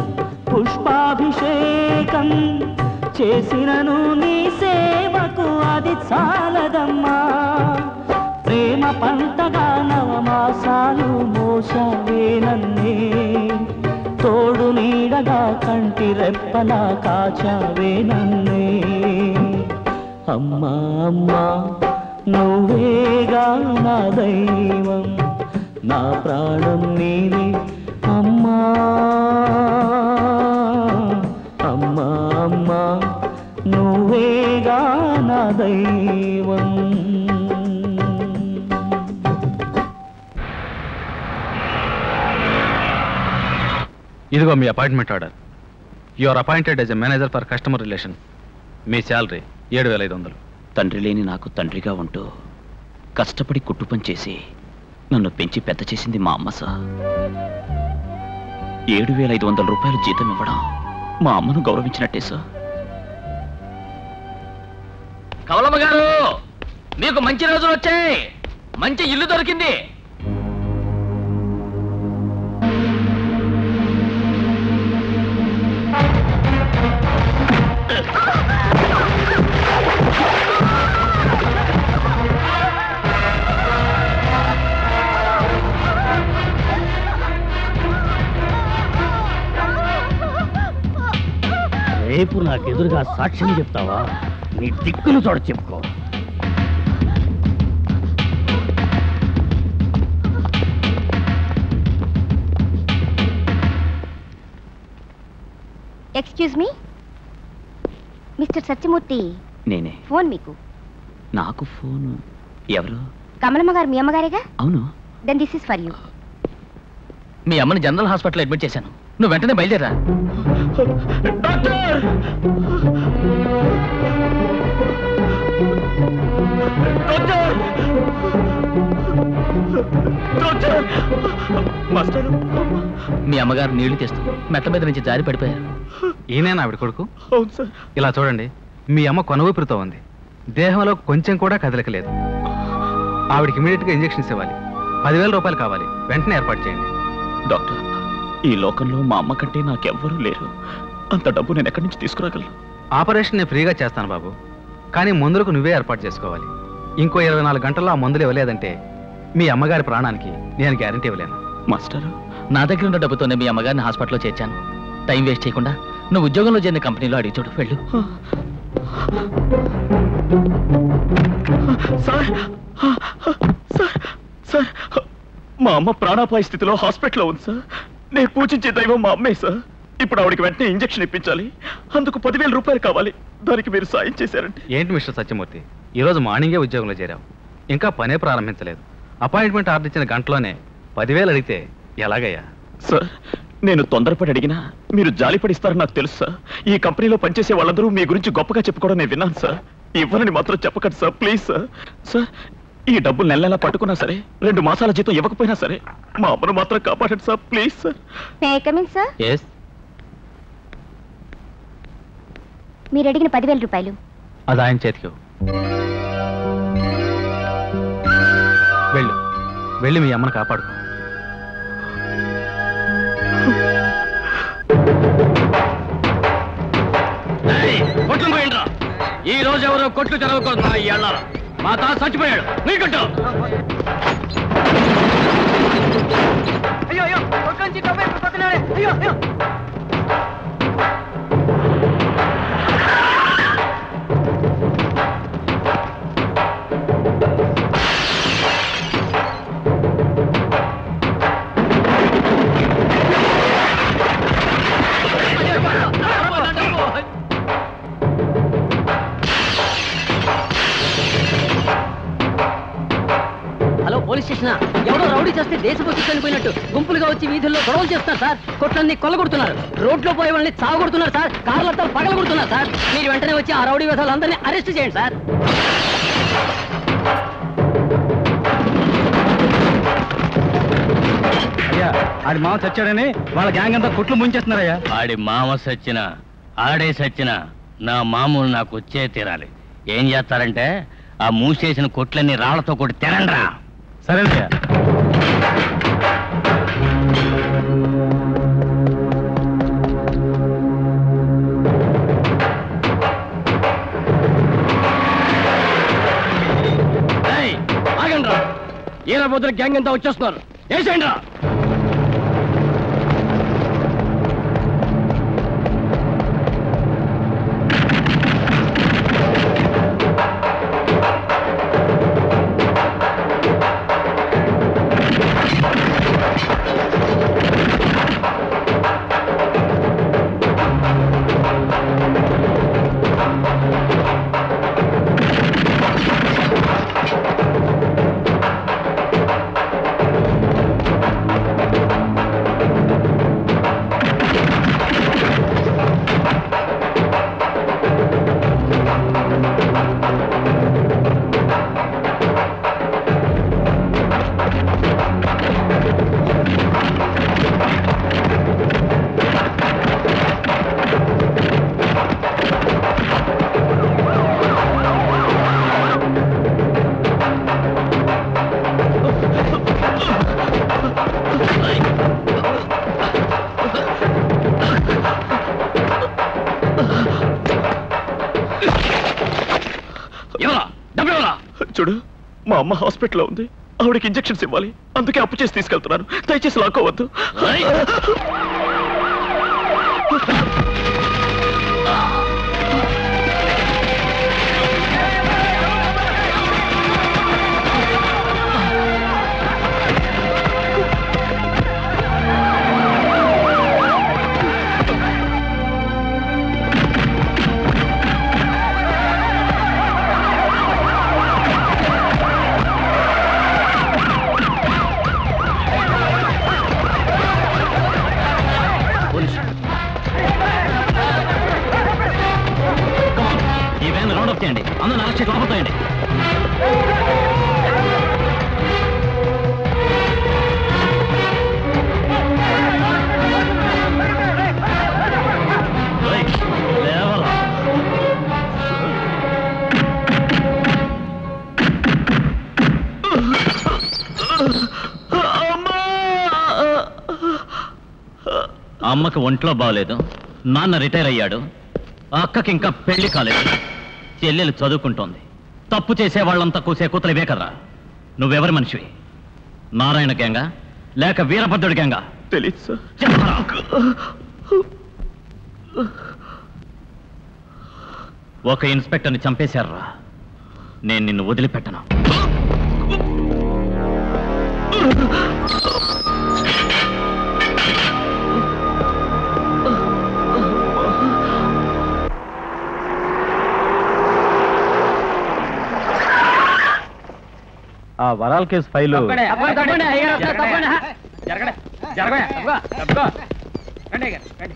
పుష్పాభిషేకం చేసినను నీ సేవకు అది చాలదమ్మా ప్రేమ పంటగా నవమాసాలు మోసవేనన్నే తోడు నీడగా కంటి రెప్పలా కాచావేనన్నే అమ్మా అమ్మా నువ్వేగా నా దైవం నా ప్రాణం నీవే అమ్మా అమ్మా అమ్మా నువ్వేగా నా దైవం ఇదిగో మీ appointment order you are appointed as a manager for customer relation మీ శాలరీ ఏడు వేల ఐదు వందలు తండ్రి లేని నాకు తండ్రిగా ఉంటూ కష్టపడి కుట్టు పని చేసి నన్ను పెంచి పెద్ద చేసింది మా అమ్మ సార్ ఏడు వేల ఐదు వందల రూపాయలు జీతం ఇవ్వడం మా అమ్మను గౌరవించినట్టే సార్ మీకు మంచి రోజులు వచ్చాయి మంచి ఇల్లు దొరికింది రేపు నాకు ఎదురుగా సాక్ష్యం చెప్తావా నీ దిక్కులు చూడ చెప్పుకో ఎక్స్క్యూజ్ మీ మిస్టర్ సత్యమూర్తి నేనే ఫోన్ మీకు నాకు ఫోను ఎవరు కమలమ్మ గారు మీ అమ్మగారేగా అవును then this is for you మీ అమ్మని జనరల్ హాస్పిటల్ అడ్మిట్ చేశాను నువ్వు వెంటనే బయలుదేరా మీ అమ్మగారు నీళ్లు తెస్తూ మెట్ల మీద నుంచి జారి పడిపోయారు ఈయనేనా ఆవిడ కొడుకు అవును సార్ ఇలా చూడండి మీ అమ్మ కొనవూపిరితో ఉంది దేహంలో కొంచెం కూడా కదలిక లేదు ఆవిడకి ఇమీడియట్ గా ఇంజెక్షన్స్ ఇవ్వాలి పదివేల రూపాయలు కావాలి వెంటనే ఏర్పాటు చేయండి డాక్టర్ ఈ లోకంలో మా అమ్మ కంటే నాకెవ్వరూ లేరు అంత డబ్బు నేను ఎక్కడి నుంచి తీసుకురాగలను ఆపరేషన్ నేను ఫ్రీగా చేస్తాను బాబు కానీ మందులకు నువ్వే ఏర్పాటు చేసుకోవాలి ఇంకో ఇరవై నాలుగు గంటల్లో ఆ మందులు ఇవ్వలేదంటే మీ అమ్మగారి ప్రాణానికి నేను గ్యారంటీ ఇవ్వలేను మాస్టర్ నా దగ్గర ఉన్న డబ్బుతోనే మీ అమ్మగారిని హాస్పిటల్లో చేర్చాను టైం వేస్ట్ చేయకుండా నువ్వు ఉద్యోగంలో చేరిన కంపెనీలో అడిగి చూడు వెళ్ళు సార్ సార్ సార్ మా అమ్మ ప్రాణాపాయ స్థితిలో హాస్పిటల్లో ఉంది సార్ నేను పూజించే దైవం మా అమ్మే సార్ ఇప్పుడు ఆవిడకి వెంటనే ఇంజెక్షన్ ఇప్పించాలి అందుకు పదివేల రూపాయలు కావాలి దానికి మీరు సాయం చేశారంటే ఏంటి మిస్టర్ సత్యమూర్తి ఈరోజు మార్నింగే ఉద్యోగంలో చేరావు ఇంకా పనే ప్రారంభించలేదు అపాయింట్మెంట్ ఆర్డర్ ఇచ్చిన గంటలోనే పదివేలు అడిగితే ఎలాగయ్యా సార్ నేను తొందరపడి అడిగినా మీరు జాలిపడిస్తారని నాకు తెలుసు సార్ ఈ కంపెనీలో పనిచేసే వాళ్ళందరూ మీ గురించి గొప్పగా చెప్పుకోవడం నేను విన్నాను సార్ ఇవ్వరని మాత్రం చెప్పకండి సార్ ప్లీజ్ సార్ సార్ ఈ డబ్బులు నెల నెలా పట్టుకున్నా సరే రెండు మాసాల జీతం ఇవ్వకపోయినా సరే మా అమ్మను మాత్రం కాపాడండి sir please sir may coming sir yes మీరు అడిగిన పదివేల రూపాయలు అది ఆయన చేతికి ఇవ్వు. వెళ్ళు వెళ్ళి మీ అమ్మను కాపాడుకో కొట్లు పోయిండ్రా ఈ రోజు ఎవరో కొట్లు తెరవకూడదు ఈ ఏళ్ళ మా తాత చచ్చిపోయాడు నీ కొట్టు అయ్యో అయ్యో కొట్లోంచి డబ్బు ఎత్తుకుపోతున్నాడే అయ్యో అయ్యో హలో పోలీస్ స్టేషన్ ఎవడో రౌడీ చేస్తే దేశభక్తి చనిపోయినట్టు గుంపులుగా వచ్చి వీధుల్లో గొడవలు చేస్తున్నారు సార్ కొట్లన్నీ కొల్లగొడుతున్నారు రోడ్లో పోయే వాళ్ళని చావగొడుతున్నారు సార్ కార్లతో పగలగొడుతున్నారు సార్ మీరు వెంటనే వచ్చి ఆ రౌడీ వ్యధాలందరినీ అరెస్ట్ చేయండి సార్ అయ్యా ఆడి మామ చచ్చాడని వాళ్ళ గ్యాంగ్ అంతా కుట్లు ముంచేస్తున్నారయ్యా ఆడి మామ సచ్చిన ఆడే సచ్చిన నా మామూలు నాకు వచ్చే తీరాలి ఏం చేస్తారంటే ఆ మూసేసిన కొట్లన్నీ రాళ్లతో కొట్టి తెరండ్రా సరేనయ్యా ఆగండి రా ఈయన పొద్దున గ్యాంగ్ అంతా వచ్చేస్తున్నారు వేసేయండి రా ఆ అమ్మ హాస్పిటల్లో ఉంది ఆవిడకి ఇంజెక్షన్స్ ఇవ్వాలి అందుకే అప్పు చేసి తీసుకెళ్తున్నాను దయచేసి లాక్కోవద్దు ఈ వ్యాన్ రౌండ్ అప్ చేయండి అందరూ అరెస్ట్ చేసి లోపల తోయండి. ఓయ్, లేవరా. అమ్మకి ఒంట్లో బాగలేదు నాన్న రిటైర్ అయ్యాడు అక్కకి ఇంకా పెళ్లి కాలేదు చెల్లెలు చదువుకుంటోంది తప్పు చేసే వాళ్ళంతా కూసే కూతలు ఇవే కదరా నువ్వెవరి మనిషివి నారాయణ గ్యాంగా లేక వీరభద్రుడి గ్యాంగా తెలియదు సార్ చెప్పరా ఒక ఇన్స్పెక్టర్ని చంపేశారా నేను నిన్ను వదిలిపెట్టను ఆ వరాల కేసు ఫైలు తప్పండి, తప్పండి, తప్పండి, అయ్యగారు వస్తారు, తప్పండి, హా. జరగండి, జరగండి, తప్పుకో, తప్పుకో. రండి, అయ్యగారు, రండి.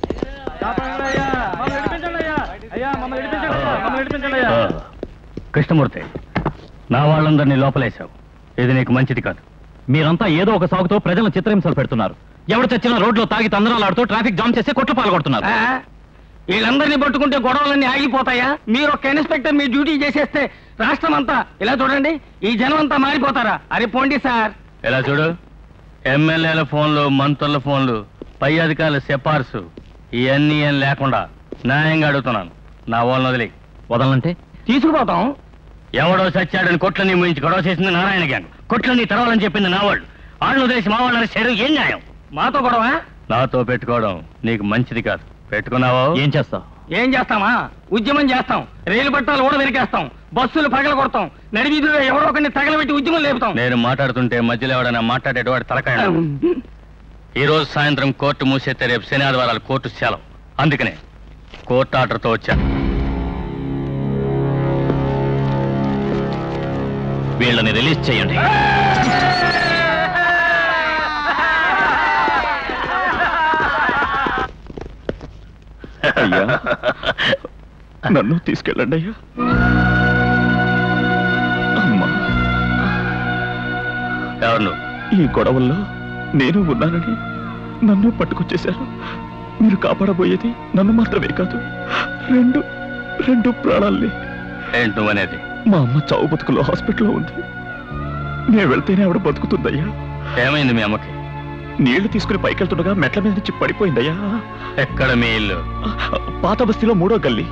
ఆ, కృష్ణమూర్తి నా వాళ్ళందరినీ లోపలేశావు ఇది నీకు మంచిది కాదు మీరంతా ఏదో ఒక సాగుతో ప్రజలను చిత్రహింసలు పెడుతున్నారు ఎవరు చచ్చినా రోడ్లో తాగి తందనాలాడుతూ ట్రాఫిక్ జామ్ చేసి కొట్లు పాల్గొడుతున్నారు ఆ? వీళ్ళందరినీ పట్టుకుంటే గొడవలన్నీ ఆగిపోతాయా మీరు ఒక ఇన్స్పెక్టర్ మీ డ్యూటీ చేసేస్తే రాష్ట్రం అంతా ఇలా చూడండి ఈ జనం అంతా మారిపోతారా అరే పోండి సార్ ఎలా చూడు ఎమ్మెల్యేల ఫోన్లు మంత్రుల ఫోన్లు పై అధికారుల సిఫార్సు ఇవన్నీ ఏం లేకుండా న్యాయంగా అడుగుతున్నాను నా వాళ్ళని వదిలి వదలంటే తీసుకుపోతాం ఎవడో చచ్చాడని కొట్లని ముయించి గొడవ చేసింది నారాయణ గ్యాంగ్ కొట్లని తెరవాలని చెప్పింది నా వాళ్ళు వాళ్ళు వదిలేసి మా వాళ్ళని చేయడం ఏం న్యాయం మాతో గొడవ నాతో పెట్టుకోవడం నీకు మంచిది కాదు పెట్టుకున్నావో ఏం చేస్తావు ఏం చేస్తామా ఉద్యమం చేస్తాం రైలు పట్టాలు కూడా వెనకేస్తాం బస్సులు పగల కొడతాం నడివీధిలో ఎవరో ఒకరిని తగలబెట్టి ఉద్యమం లేపుతాం నేను మాట్లాడుతుంటే మధ్యలో ఎవడైనా మాట్లాడేటవాడు తలకాయ ఈ రోజు సాయంత్రం కోర్టు మూసేస్తే రేపు శని ఆదివారాలు కోర్టు సెలవు అందుకనే కోర్టు ఆర్డర్తో వచ్చాను వీళ్ళని రిలీజ్ చేయండి అయ్యా నన్ను తీసుకెళ్ళండి అయ్యా అమ్మా ఎవరు ఈ గొడవల్లో నేను ఉన్నానని నన్ను పట్టుకొచ్చేశారు మీరు కాపాడబోయేది నన్ను మాత్రమే కాదు రెండు రెండు ప్రాణాల్ని ఏంటి నువ్వనేది మా అమ్మ చావు బతుకులో హాస్పిటల్లో ఉంది నేను వెళ్తేనే ఆవిడ బతుకుతుందయ్యా ఏమైంది మీ అమ్మకి నీళ్లు తీసుకుని పైకెళ్తుండగా మెట్ల మీద నుంచి పడిపోయిందయ్యా ఎక్కడ మీ ఇల్లు పాత బస్తీలో మూడో గల్లీ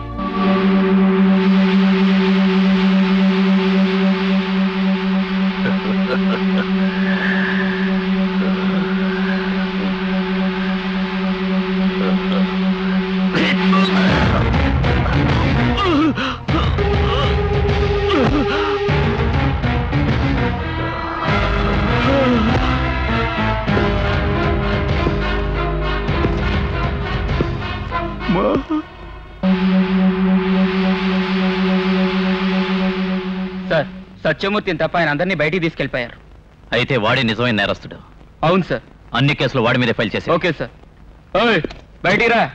సార్ సత్యమూర్తిని తప్ప ఆయన అందరినీ బయటికి తీసుకెళ్ళిపోయారు అయితే వాడే నిజమైన నేరస్తుడు అవును సార్ అన్ని కేసులు వాడి మీదే ఫైల్ చేసి ఓకే సార్ ఓయ్ బయటికి రా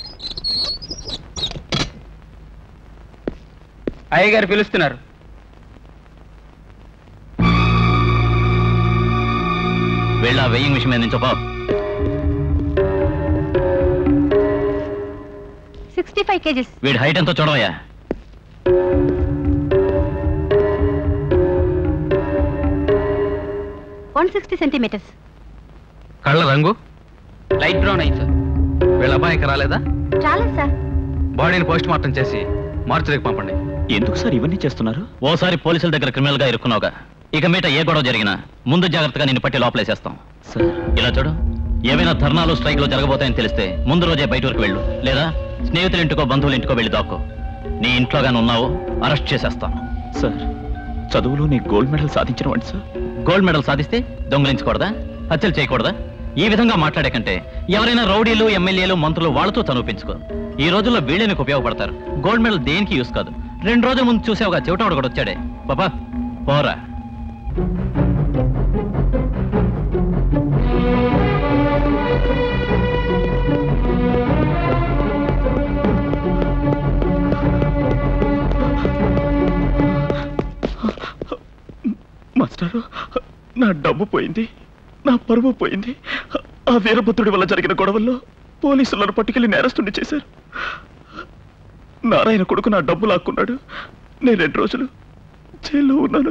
అయ్యగారు పిలుస్తున్నారు వెళ్ళి ఆ వెయ్యింగ్ మిషన్ మీద నుంచి ఒక సిక్స్టీ ఫైవ్ కేజీస్ వీడి హైట్ ఎంతో చూడవయ్యా వన్ సిక్స్టీ సెంటీమీటర్స్ కళ్ళ రంగు లైట్ బ్రౌన్ అయ్యి సార్ వీళ్ళ అబ్బాయి ఇంకా రాలేదా చాలా సార్ బాడీని పోస్ట్ మార్టం చేసి మార్చులకు పంపండి ఎందుకు సార్ ఇవన్నీ చేస్తున్నారు ఓసారి పోలీసుల దగ్గర క్రిమినల్ గా ఇరుక్కున్నావుగా ఇక మీట ఏ గొడవ జరిగినా ముందు జాగ్రత్తగా నిన్ను పట్టి లోపలేసేస్తాం సార్ ఇలా చూడు ఏవైనా ధర్నాలు స్ట్రైక్లు జరగబోతాయని తెలిస్తే ముందు రోజే బయట వరకు వెళ్ళు లేదా స్నేహితుల ఇంటికో బంధువుల ఇంటికో వెళ్ళి దాక్కో నీ ఇంట్లోగానే ఉన్నావు అరెస్ట్ చేసేస్తాను సార్ చదువులో నీ గోల్డ్ మెడల్ సాధించిన వాడి సార్ గోల్డ్ మెడల్ సాధిస్తే దొంగిలించకూడదా హత్యలు చేయకూడదా ఈ విధంగా మాట్లాడే కంటే ఎవరైనా రౌడీలు ఎమ్మెల్యేలు మంత్రులు వాళ్ళతో చనువుపించుకో ఈ రోజుల్లో వీళ్ళే నీకు ఉపయోగపడతారు గోల్డ్ మెడల్ దేనికి యూస్ కాదు రెండు రోజుల ముందు చూసావుగా చెవిటోడు కూడా వచ్చాడే పాపా పోరా మాస్టారు నా డబ్బు పోయింది నా పరువు పోయింది ఆ వీరభద్రుడి వల్ల జరిగిన గొడవల్లో పోలీసులను పట్టుకెళ్లి నేరస్తుని చేశారు నారాయణ కొడుకు నా డబ్బు లాక్కున్నాడు నేను రెండు రోజులు జైల్లో ఉన్నాను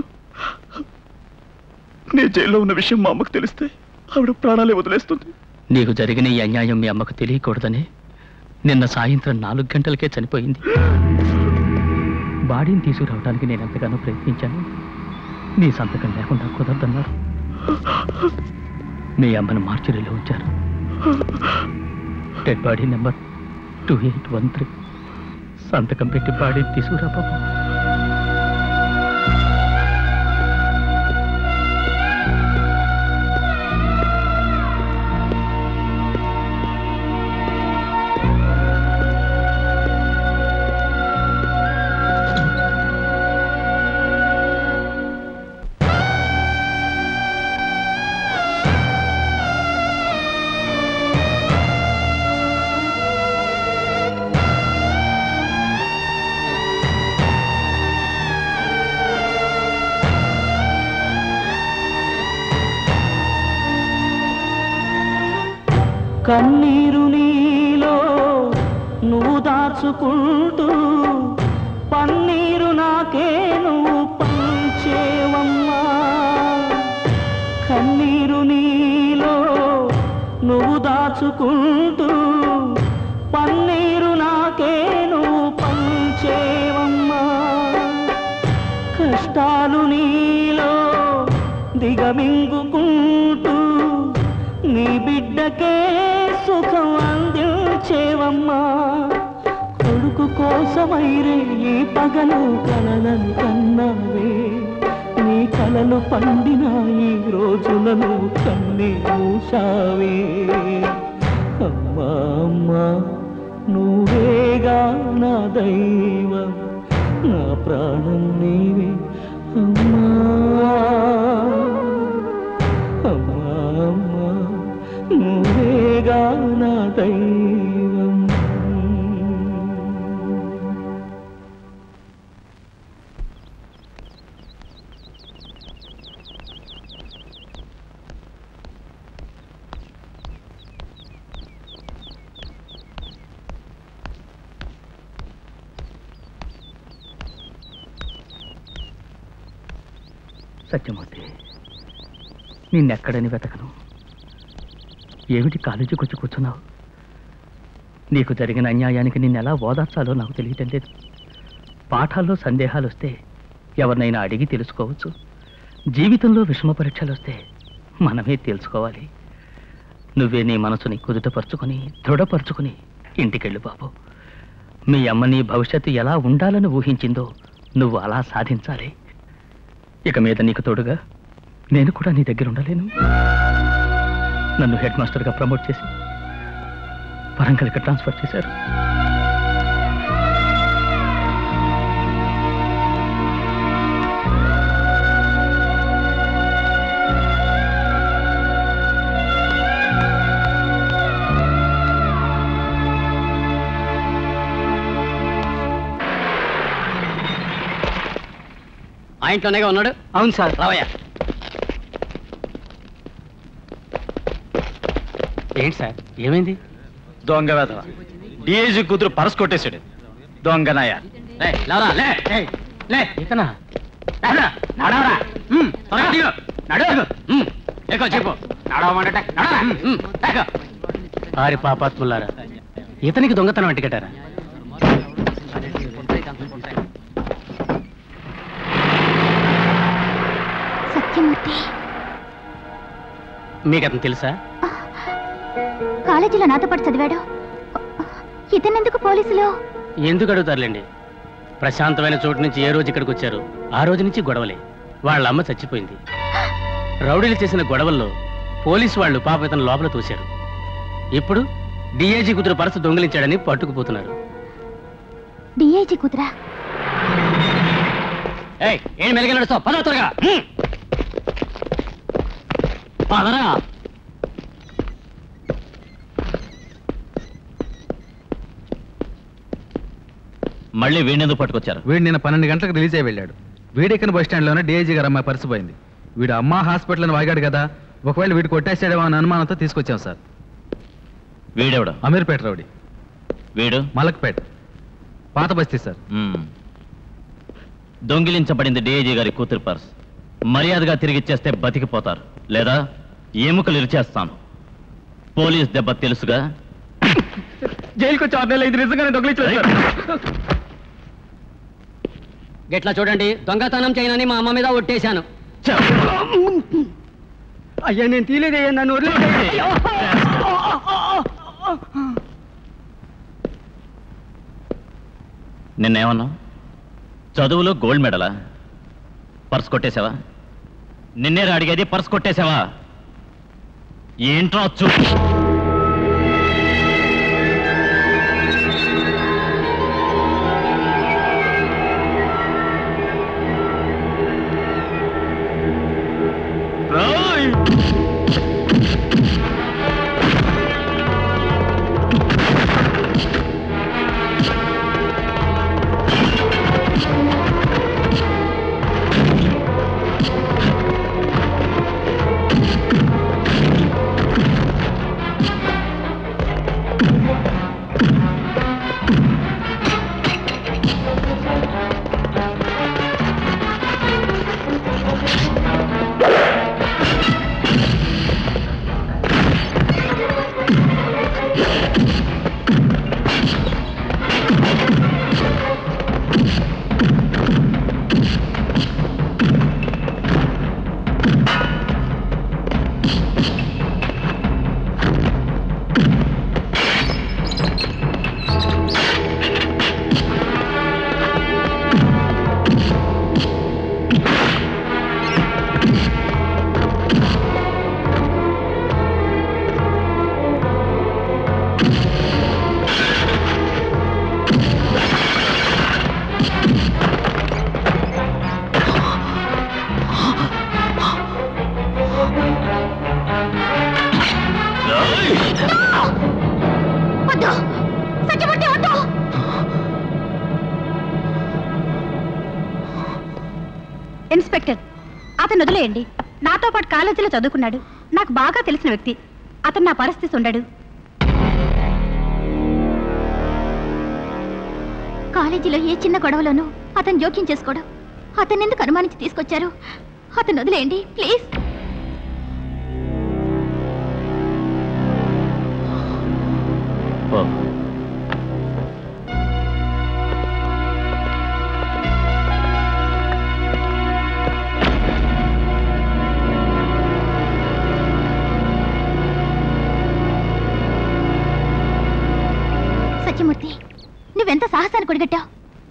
నేను జైల్లో ఉన్న విషయం మా అమ్మకు తెలిస్తే ఆవిడ ప్రాణాలే వదిలేస్తుంది నీకు జరిగిన ఈ అన్యాయం మీ అమ్మకు తెలియకూడదని నిన్న సాయంత్రం నాలుగు గంటలకే చనిపోయింది బాడీని తీసుకురావడానికి నేను ఎంతగానో ప్రయత్నించాను నీ సంతకం లేకుండా కుదరదన్నారు మీ అమ్మను మార్చురీలో ఉంచారు dead body number two eight one three సంతకం పెట్టి బాడీని తీసుకురా బాబు కన్నీరు నీలో నువ్వు దాచుకుంటూ పన్నీరు నాకే నువ్వు పంచేవమ్మా కన్నీరు నీలో నువ్వు దాచుకుంటూ పన్నీరు నాకే నువ్వు పంచేవమ్మా కష్టాలు నీలో దిగమింగుకుంటూ నీ బిడ్డకే సుఖం అందించేవమ్మా కొడుకు కోసమైరే ఈ పగలు కలలను కన్నావే నీ కలలు పండిన ఈ రోజులను కన్నే మూసావే అమ్మా అమ్మా నువ్వేగా నా దైవం నా ప్రాణం నీవే అమ్మా అమ్మా అమ్మా నువ్వేగా నా దైవం సత్యమూర్తి నిన్నెక్కడని వెతకను ఏమిటి కాలేజీకి వచ్చి కూర్చున్నావు నీకు జరిగిన అన్యాయానికి నిన్ను ఎలా ఓదార్చాలో నాకు తెలియటం లేదు పాఠాల్లో సందేహాలు వస్తే ఎవరినైనా అడిగి తెలుసుకోవచ్చు జీవితంలో విషమ పరీక్షలు వస్తే మనమే తెలుసుకోవాలి నువ్వే నీ మనసుని కుదుటపరుచుకొని దృఢపరుచుకుని ఇంటికెళ్ళు బాబు మీ అమ్మ నీ భవిష్యత్తు ఎలా ఉండాలని ఊహించిందో నువ్వు అలా సాధించాలి ఇక మీద నీకు తోడుగా నేను కూడా నీ దగ్గర ఉండలేను నన్ను హెడ్ మాస్టర్గా ప్రమోట్ చేసి వరంగల్కి ట్రాన్స్ఫర్ చేశారు ఆ ఇంట్లోనేగా ఉన్నాడు అవును సార్ రావయ్యా ఏంటి సార్ ఏమైంది దొంగ వేధవ డిఐజీ కూతురు పరస్ కొట్టేశాడు దొంగనాయ లే, లేవరా, లే, ఏయ్, లే. ఇతనా లేవరా, నడవరా. ఉమ్, త్వరగా దిగు. నడు. ఉమ్, ఎక్కువ చెప్పు నడవమంటే నడవరా. ఉమ్, ఎక్కువ. ఆరి పాపాత్ములారా ఇతనికి దొంగతనం అంటికట్టారా సత్యమూర్తి మీకు అతను తెలుసా కాలేజీలో నాతో పాటు చదివాడు ఇతనెందుకు పోలీసులు ఎందుకు అడుగుతారులేండి ప్రశాంతమైన చోటు నుంచి ఏ రోజు ఇక్కడికి వచ్చారు ఆ రోజు నుంచి గొడవలే వాళ్ళ అమ్మ చచ్చిపోయింది రౌడీలు చేసిన గొడవల్లో పోలీసు వాళ్ళు పాప ఇతను లోపల తోశారు ఇప్పుడు డిఐజీ కూతురు పరసు దొంగిలించాడని పట్టుకుపోతున్నారు డిఐజీ కూతురా ఏయ్ ఏం మెలిగి నడుస్తావు పద త్వరగా హ్మ్. పదరా మళ్ళీ వీణెందుకు పట్టుకొచ్చారు వీడు నిన్న పన్నెండు గంటలకు రిలీజ్ అయి వెళ్ళాడు వీడెక్కిన బస్ స్టాండ్లోనే డిఐజీ గారు అమ్మాయి పరిసిపోయింది వీడు అమ్మా హాస్పిటల్ అని వాగాడు కదా ఒకవేళ వీడు కొట్టేసాడేమో అని అనుమానంతో తీసుకొచ్చాం సార్ వీడెవడ అమీర్పేట రౌడీ వీడు మలక్పేట పాత బస్తీ సార్ మ్మ్. దొంగిలించబడింది డిఐజీ గారి కూతురు పర్స్ మర్యాదగా తిరిగిచ్చేస్తే బతికిపోతారు లేదా ఎముకలు ఇరిచేస్తాను పోలీస్ దెబ్బ తెలుసుగా జైలుకి వచ్చి ఆరు నెలలు ఇది నిజంగానే దొంగలించలేదు సార్ గట్లా చూడండి దొంగతనం చేయనని మా అమ్మ మీద ఒట్టేశాను అయ్యా నేను తీలేదయ్యా నన్ను వదిలేదయ్యా నిన్నేమన్నావు చదువులో గోల్డ్ మెడలా పర్స్ కొట్టేశావా నిన్నే అడిగేది పర్స్ కొట్టేశావా ఏంట్రా చూ వద్దు సత్యమూర్తి వద్దు ఇన్స్పెక్టర్ అతను వదిలేయండి నాతో పాటు కాలేజీలో చదువుకున్నాడు నాకు బాగా తెలిసిన వ్యక్తి అతను నా పరిస్థితి ఉండడు కాలేజీలో ఏ చిన్న గొడవలోనూ అతను జోక్యం చేసుకోవడం అతను ఎందుకు అనుమానించి తీసుకొచ్చారు అతను వదిలేయండి ప్లీజ్ ఓ సత్యమూర్తి నువ్వెంత సాహసాన్ని కొడిగట్టావు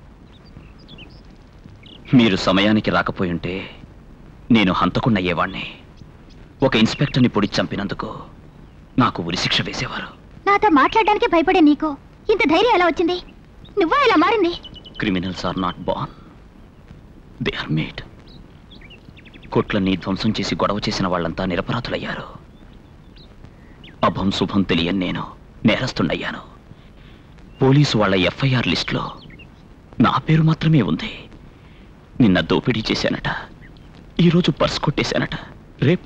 మీరు సమయానికి రాకపోయుంటే నేను హంతకుండయ్యేవాణ్ణి ఒక ఇన్స్పెక్టర్ని పొడి చంపినందుకు నాకు ఉరిశిక్ష వేసేవారు నాతో మాట్లాడడానికి భయపడే నీకు ఇంత ధైర్యం ఎలా వచ్చింది నువ్వా ఇలా మారింది criminals are not born they are made కొట్లన్నీ ధ్వంసం చేసి గొడవ చేసిన వాళ్ళంతా నిరపరాధులయ్యారు అభం శుభం తెలియని నేను నేరస్తుండయ్యాను పోలీసు వాళ్ళ ఎఫ్ఐఆర్ లిస్టులో నా పేరు మాత్రమే ఉంది నిన్న దోపిడీ చేశానట ఈరోజు పర్స్ కొట్టేశానట రేపు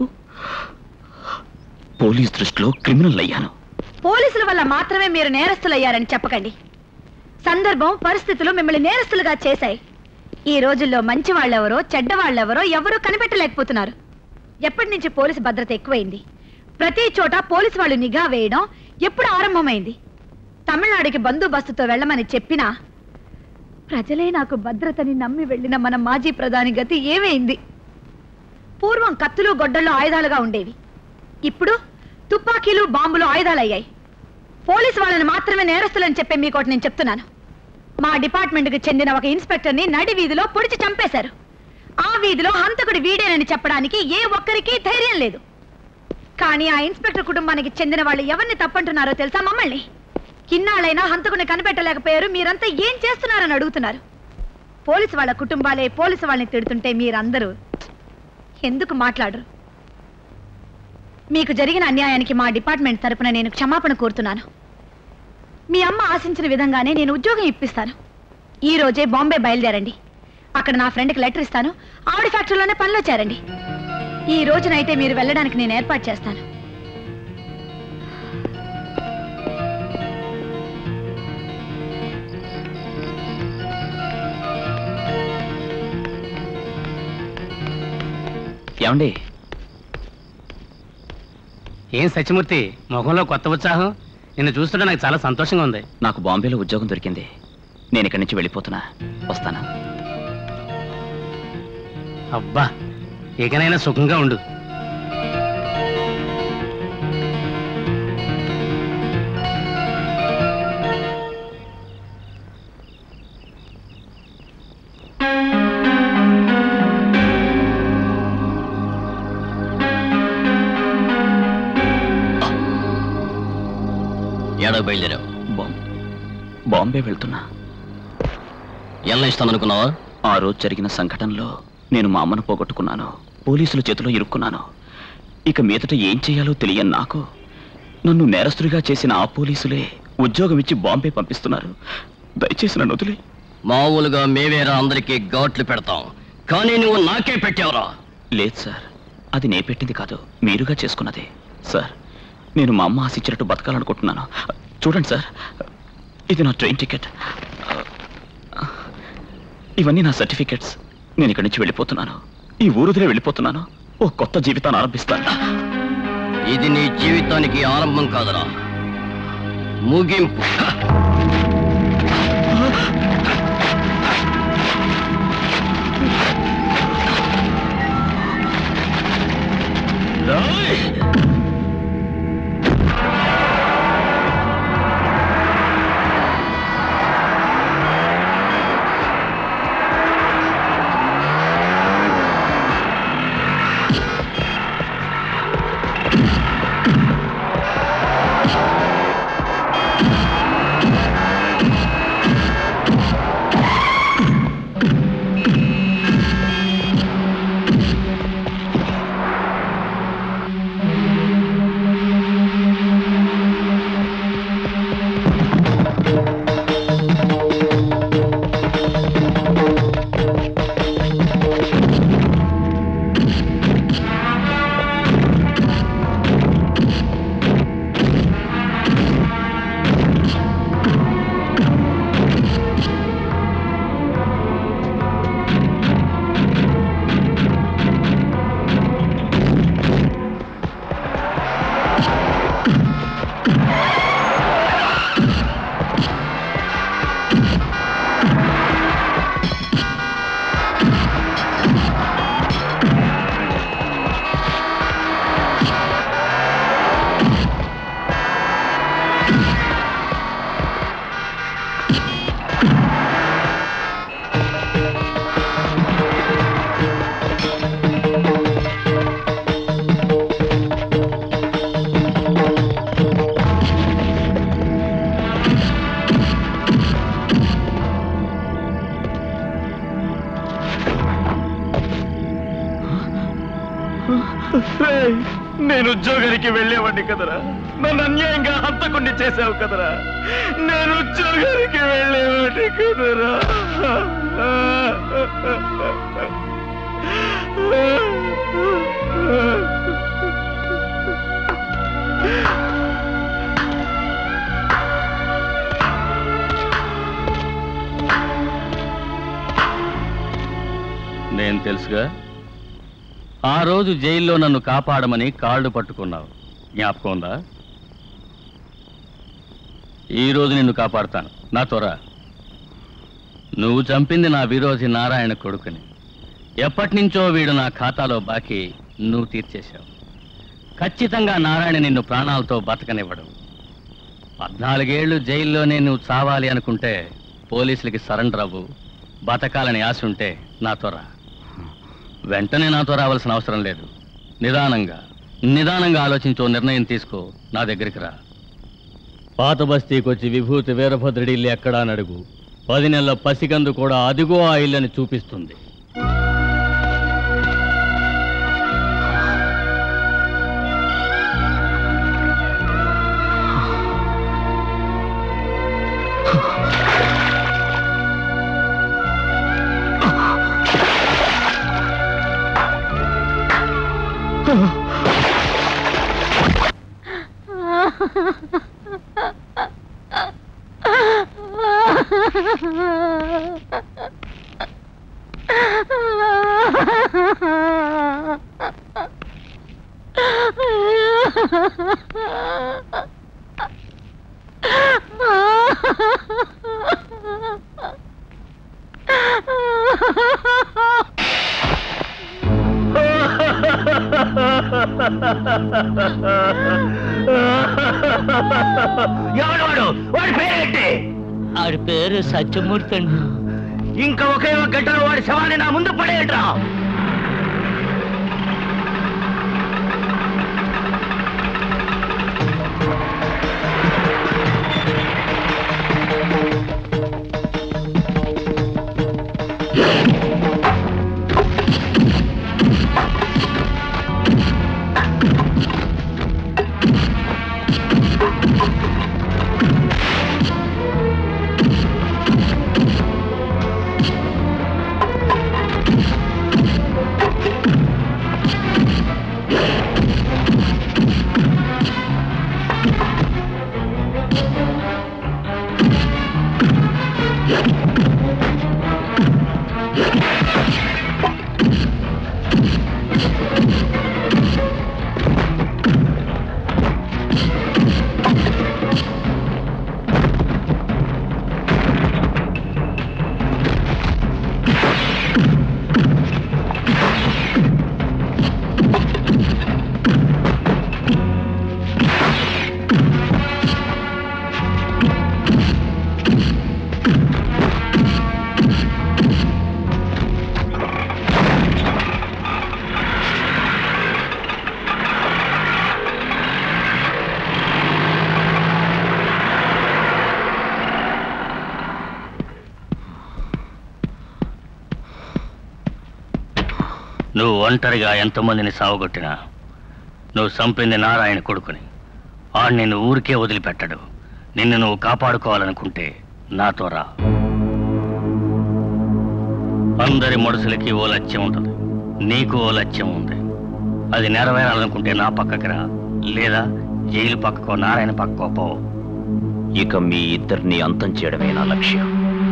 పోలీస్ దృష్టిలో క్రిమినల్ అయ్యాను పోలీసుల వల్ల మాత్రమే మీరు నేరస్తులయ్యారని చెప్పకండి సందర్భం పరిస్థితులు మిమ్మల్ని నేరస్తులుగా చేశాయి ఈ రోజుల్లో మంచి వాళ్ళెవరో చెడ్డ వాళ్ళెవరో ఎవరూ కనిపెట్టలేకపోతున్నారు ఎప్పటి నుంచి పోలీసు భద్రత ఎక్కువైంది ప్రతి చోట పోలీసు వాళ్ళు నిఘా వేయడం ఎప్పుడు ఆరంభమైంది తమిళనాడుకి బందోబస్తుతో వెళ్ళమని చెప్పినా ప్రజలే నాకు భద్రతని నమ్మి వెళ్ళిన మన మాజీ ప్రధాని గతి ఏమైంది పూర్వం కత్తులు గొడ్డళ్ళు ఆయుధాలుగా ఉండేవి ఇప్పుడు తుపాకీలు బాంబులు ఆయుధాలయ్యాయి పోలీసు వాళ్ళని మాత్రమే నేరస్తులని చెప్పే మీకోటి నేను చెప్తున్నాను మా డిపార్ట్మెంట్కి చెందిన ఒక ఇన్స్పెక్టర్ని నడి వీధిలో పొడిచి చంపేశారు ఆ వీధిలో హంతకుడు వీడేనని చెప్పడానికి ఏ ఒక్కరికి ధైర్యం లేదు కానీ ఆ ఇన్స్పెక్టర్ కుటుంబానికి చెందిన వాళ్ళు ఎవరిని తప్పంటున్నారో తెలుసా మమ్మల్ని ఇన్నాళ్ళైనా హంతకుని కనిపెట్టలేకపోయారు మీరంతా ఏం చేస్తున్నారని అడుగుతున్నారు పోలీసు వాళ్ళ కుటుంబాలే పోలీసు వాళ్ళని తిడుతుంటే మీరందరూ ఎందుకు మాట్లాడరు మీకు జరిగిన అన్యాయానికి మా డిపార్ట్మెంట్ తరపున నేను క్షమాపణ కోరుతున్నాను మీ అమ్మ ఆశించిన విధంగానే నేను ఉద్యోగం ఇప్పిస్తాను ఈ రోజే బాంబే బయలుదేరండి అక్కడ నా ఫ్రెండ్కి లెటర్ ఇస్తాను ఆవిడ ఫ్యాక్టరీలోనే పనిలో చేరండి ఈ రోజునైతే మీరు వెళ్ళడానికి నేను ఏర్పాటు చేస్తాను ఏమండి ఏం సత్యమూర్తి ముఖంలో కొత్త ఉత్సాహం నిన్ను చూస్తుంటే నాకు చాలా సంతోషంగా ఉంది నాకు బాంబేలో ఉద్యోగం దొరికింది నేను ఇక్కడి నుంచి వెళ్ళిపోతున్నా వస్తానా అబ్బా ఇకనైనా సుఖంగా ఉండు ఏడో బయలుదేరావు బాంబే వెళ్తున్నా ఎలా ఇస్తాననుకున్నావా ఆ రోజు జరిగిన సంఘటనలో నేను మా అమ్మను పోగొట్టుకున్నాను పోలీసుల చేతిలో ఇరుక్కున్నాను ఇక మీదట ఏం చేయాలో తెలియని నాకు నన్ను నేరస్తుడిగా చేసిన ఆ పోలీసులే ఉద్యోగం ఇచ్చి బాంబే పంపిస్తున్నారు దయచేసి నన్ను వదిలే మామూలుగా మేవేరా అందరికీ ఘాట్లు పెడతాం కానీ నువ్వు నాకే పెట్టావురా లేదు సార్ అది నే పెట్టింది కాదు మీరుగా చేసుకున్నది సార్ నేను మా అమ్మ ఆశించినట్టు బతకాలనుకుంటున్నాను చూడండి సార్ ఇది నా ట్రైన్ టికెట్ ఇవన్నీ నా సర్టిఫికెట్స్ నేను ఇక్కడి నుంచి వెళ్ళిపోతున్నాను ఈ ఊరుదిలే వెళ్ళిపోతున్నాను ఓ కొత్త జీవితాన్ని ఆరంభిస్తాను ఇది నీ జీవితానికి ఆరంభం కాదురా ముగింపు రేయ్, నేను ఉద్యోగానికి వెళ్ళేవాడిని కదరా నన్ను అన్యాయంగా హంతకుణ్ణి చేసావు కదరా నేను ఉద్యోగానికి వెళ్ళేవాడిని కదరా నేను తెలుసుగా ఆ రోజు జైల్లో నన్ను కాపాడమని కాళ్ళు పట్టుకున్నావు జ్ఞాపకం ఉందా ఈ రోజు నిన్ను కాపాడుతాను నా త్వర నువ్వు చంపింది నా విరోధి నారాయణ కొడుకుని ఎప్పటి నుంచో వీడు నా ఖాతాలో బాకీ నువ్వు తీర్చేశావు ఖచ్చితంగా నారాయణ నిన్ను ప్రాణాలతో బతకనివ్వడు పద్నాలుగేళ్లు జైల్లోనే నువ్వు చావాలి అనుకుంటే పోలీసులకి సరెండర్ అవ్వు బతకాలని ఆశ ఉంటే నాతో రా వెంటనే నాతో రావాల్సిన అవసరం లేదు నిదానంగా నిదానంగా ఆలోచించో నిర్ణయం తీసుకో నా దగ్గరికి రా పాత బస్తీకి వచ్చి విభూతి వీరభద్రుడి ఇల్లు ఎక్కడా అని అడుగు పది నెలల పసిగందు కూడా అదిగో ఆ ఇల్లని చూపిస్తుంది ఎవడు వాడు వాడి పేరేంటి ఆడి పేరు సత్యమూర్తి అండి ఇంకా ఒకే ఒక గంటలో వాడి శవాన్ని నా ముందు పడేయట్రా నువ్వు ఒంటరిగా ఎంతమందిని సావగొట్టినా నువ్వు చంపింది నారాయణ కొడుకుని ఆడు నిన్ను ఊరికే వదిలిపెట్టడు నిన్ను నువ్వు కాపాడుకోవాలనుకుంటే నాతో రా అందరి మనుషులకి ఓ లక్ష్యం ఉంటుంది నీకు ఓ లక్ష్యం ఉంది అది నెరవేరాలనుకుంటే నా పక్కకి రా లేదా జైలు పక్కకో నారాయణ పక్కకో పో ఇక మీ ఇద్దరిని అంతం చేయడమే నా లక్ష్యం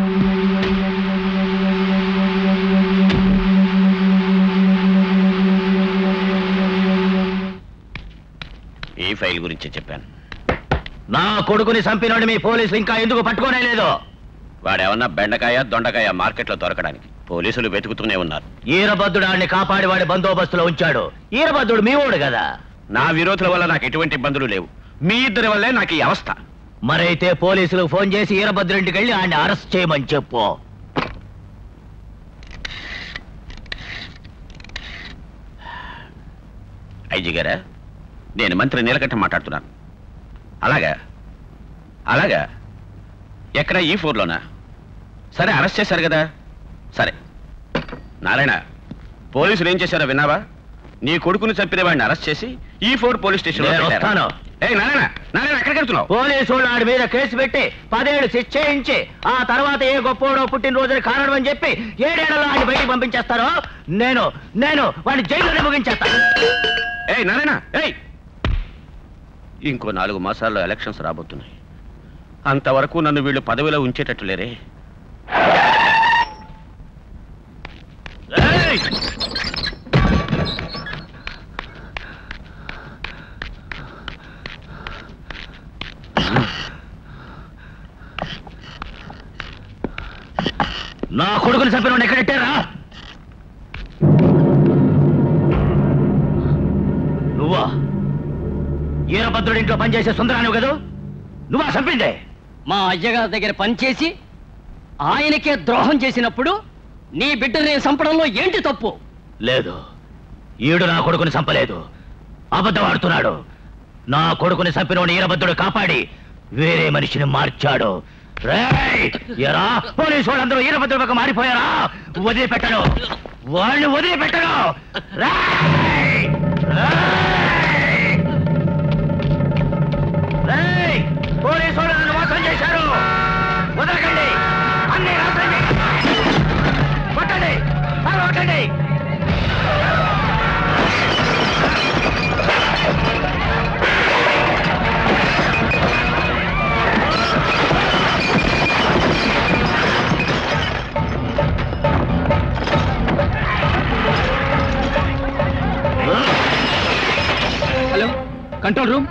ఈ ఫైల్ గురించి చెప్పాను నా కొడుకుని చంపినోడి మీ పోలీసులు ఇంకా ఎందుకు పట్టుకోనే లేదు వాడేమన్నా బెండకాయ దొండకాయ మార్కెట్లో దొరకడానికి పోలీసులు వెతుకుతూనే ఉన్నారు ఈరభద్రుడు ఆడిని కాపాడి వాడి బందోబస్తులో ఉంచాడు ఈరభద్రుడు మీ ఓడు కదా నా విరోధుల వల్ల నాకు ఎటువంటి ఇబ్బందులు లేవు మీ ఇద్దరి వల్లే నాకు ఈ అవస్థ మరైతే పోలీసులకు ఫోన్ చేసి ఈరభద్రుడింటికి వెళ్ళి ఆయన్ని అరెస్ట్ చేయమని చెప్పు ఐజీ గారా నేను మంత్రి నీలకంఠ మాట్లాడుతున్నాను అలాగా అలాగా ఎక్కడ ఈ ఫోర్లోనా సరే అరెస్ట్ చేశారు కదా సరే నారాయణ పోలీసులు ఏం చేశారో విన్నావా నీ కొడుకును చంపిన వాడిని అరెస్ట్ చేసి ఈ ఫోర్ పోలీస్ స్టేషన్ నేను వస్తాను. ఏ నారాయణ నారాయణ ఎక్కడికి వెళ్తున్నావు పోలీసు వాళ్ళు ఆడి మీద కేసు పెట్టి పదేళ్ళు శిక్ష చేయించి ఆ తర్వాత ఏ గొప్పోడో పుట్టినరోజుని కారణం అని చెప్పి ఏడేళ్లలో ఆయన బయటికి పంపించేస్తారో నేను నేను వాడిని జైల్లోనే ముగించేస్తాను ఏయ్ నారాయణ ఏయ్ ఇంకో నాలుగు మాసాల్లో ఎలక్షన్స్ రాబోతున్నాయి అంతవరకు నన్ను వీళ్ళు పదవిలో ఉంచేటట్టు లేరే ఏయ్! నా కొడుకుని చంపిన ఎక్కడెట్టారా ఈరభద్రుడి ఇంట్లో పనిచేసే సుందరాను కదా నువ్వా చంపిందే మా అయ్యగారి దగ్గర పనిచేసి ఆయనకే ద్రోహం చేసినప్పుడు నీ బిడ్డని చంపడంలో ఏంటి తప్పు లేదు ఈడు నా కొడుకుని చంపలేదు అబద్ధం ఆడుతున్నాడు నా కొడుకుని చంపినోడు ఈరభద్రుడు కాపాడి వేరే మనిషిని మార్చాడు రేయ్! ఎరా పోలీసు వాళ్ళందరూ ఈరభద్రుడు పక్క మారిపోయారా వదిలిపెట్టను వాళ్ళని వదిలిపెట్టను రేయ్! రేయ్! రేయ్! పోలీసు వాళ్ళు నన్ను మోసం చేశారు వదలకండి అన్ని నాశనం చేయండి. కొట్టండి బాగా కొట్టండి హలో కంట్రోల్ రూమ్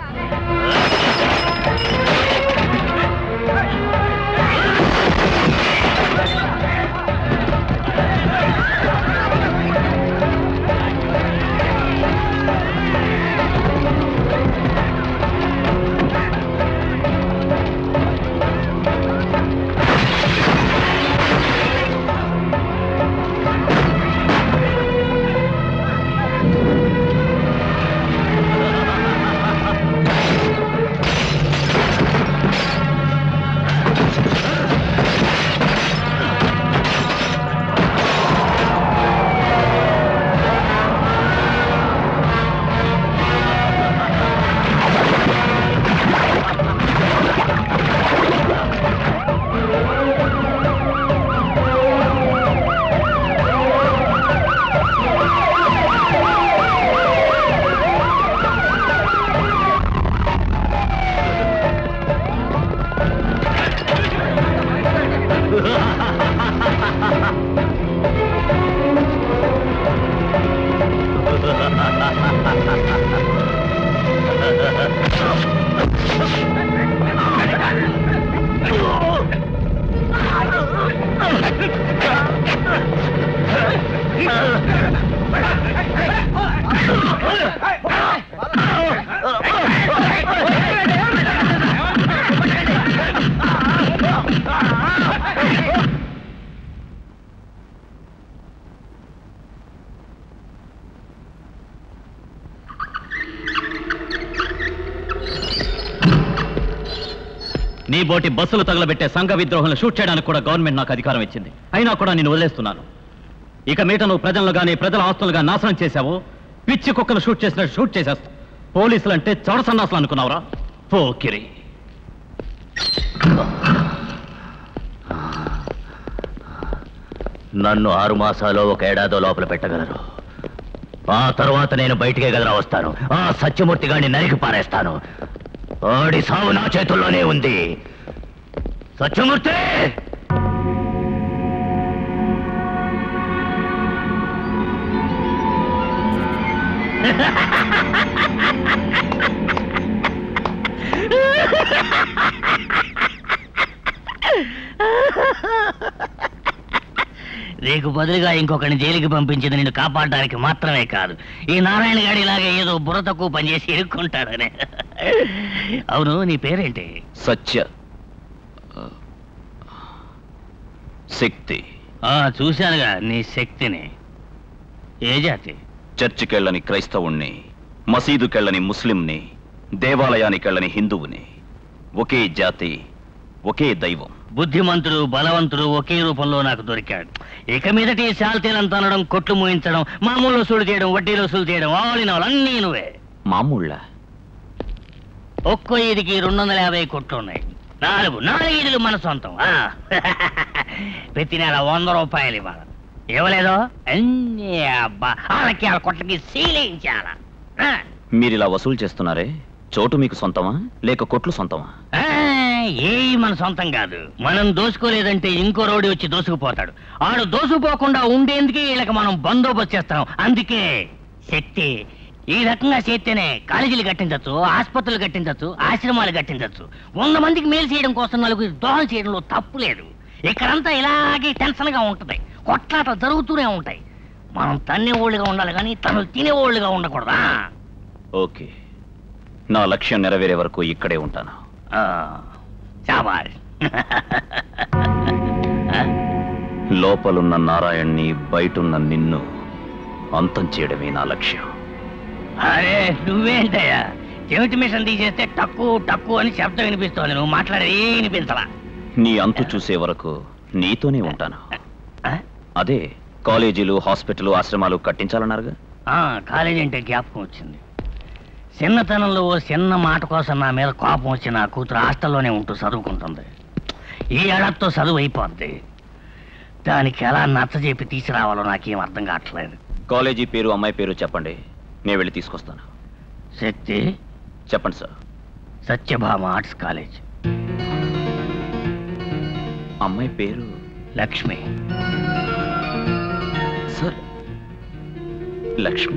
నీ బోటి బస్సులు తగలబెట్టే సంఘ విద్రోహులను షూట్ చేయడానికి కూడా గవర్నమెంట్ నాకు అధికారం ఇచ్చింది అయినా కూడా నేను వదిలేస్తున్నాను ఇక మీట నువ్వు ప్రజలను గానీ ప్రజల ఆస్తులుగా నాశనం చేశావు పిచ్చి కుక్కను షూట్ చేసినట్టు షూట్ చేసేస్తా పోలీసులు అంటే చౌడ సన్నాసులు అనుకున్నావురా పోకిరి నన్ను ఆరు మాసాలు ఒక ఏడాదో లోపల పెట్టగలరు ఆ తర్వాత నేను బయటికే గదరా వస్తాను ఆ సత్యమూర్తి గారిని నరికి పారేస్తాను ఆడి సావు నా చేతుల్లోనే ఉంది సత్యమూర్తి నీకు బదులుగా ఇంకొకరిని జైలుకి పంపించింది నిన్ను కాపాడడానికి మాత్రమే కాదు ఈ నారాయణ గాడిలాగా ఏదో బుర్ర తక్కువ పనిచేసి ఇరుక్కుంటాడని అవును నీ పేరేంటి సత్య శక్తి ఆ చూశానుగా నీ శక్తిని ఏ జాతి చర్చికెళ్ళని క్రైస్తవుణ్ణి మసీదుకెళ్ళని ముస్లింని దేవాలయానికెళ్ళని హిందువుని ఒకే జాతి ఒకే దైవం బుద్ధిమంతుడు బలవంతుడు ఒకే రూపంలో నాకు దొరికాడు ఇక మీదట ఈ శాల్తీలంతా అనడం కొట్లు మూయించడం మామూలు వసూలు చేయడం వడ్డీలు వసూలు చేయడం ఆలిన అన్నీ నువ్వే మామూళ్ళ ఒక్కో ఈదికి రెండు వందల యాభై కొట్లు ఉన్నాయి నాలుగు నాలుగు ఈదులు మన సొంతం ఆ. ప్రతి నెల వంద రూపాయలు ఇవ్వాలి ఇవ్వలేదో అన్నీ అబ్బా వాళ్ళకి వాళ్ళ కొట్లకి సీలించాల మీరిలా వసూలు చేస్తున్నారే చోటు మీకు సొంతమా లేక కొట్లు సొంతమా ఏ మన సొంతం కాదు మనం దోసుకోలేదంటే ఇంకో రోడి వచ్చి దోసుకుపోతాడు ఆడు దోసుకుపోకుండా ఉండేందుకే వీళ్ళకి మనం బందోబస్తు చేస్తాం అందుకే శక్తి ఈ రకంగా చేస్తేనే కాలేజీలు కట్టించచ్చు ఆసుపత్రులు కట్టించచ్చు ఆశ్రమాలు కట్టించచ్చు వంద మందికి మేలు చేయడం కోసం నలుగురు దోహం చేయడంలో తప్పు లేదు ఇక్కడంతా ఇలాగే టెన్షన్ గా ఉంటది కొట్లాట జరుగుతూనే ఉంటాయి మనం తన్నే ఓళ్ళుగా ఉండాలి కానీ తను తినే ఓళ్ళుగా ఉండకూడదా ఓకే నా లక్ష్యం నెరవేరే వరకు ఇక్కడే ఉంటాను చాబాష్ లోపలున్న నారాయణ్ణి బయటున్న నిన్ను అంతం చేయడమే నా లక్ష్యం అరే నువ్వేంటయ్యా చెవిటి మిషన్ తీసేస్తే టక్కు టక్కు అని శబ్దం వినిపిస్తోంది నువ్వు మాట్లాడేది ఏ వినిపించలా నీ అంతు చూసే వరకు నీతోనే ఉంటాను అదే కాలేజీలు హాస్పిటల్ ఆశ్రమాలు కట్టించాలన్నారుగా ఆ, కాలేజీ అంటే జ్ఞాపకం వచ్చింది చిన్నతనంలో ఓ చిన్న మాట కోసం నా మీద కోపం వచ్చి నా కూతురు హాస్టల్లోనే ఉంటూ చదువుకుంటుంది ఈ ఏడాదితో చదువు అయిపోద్ది దానికి ఎలా నచ్చజెప్పి తీసుకురావాలో నాకేం అర్థం కావట్లేదు కాలేజీ పేరు అమ్మాయి పేరు చెప్పండి నేను వెళ్ళి తీసుకొస్తాను శక్తి చెప్పండి సార్ సత్యభామ ఆర్ట్స్ కాలేజ్ అమ్మాయి పేరు లక్ష్మి సార్ లక్ష్మి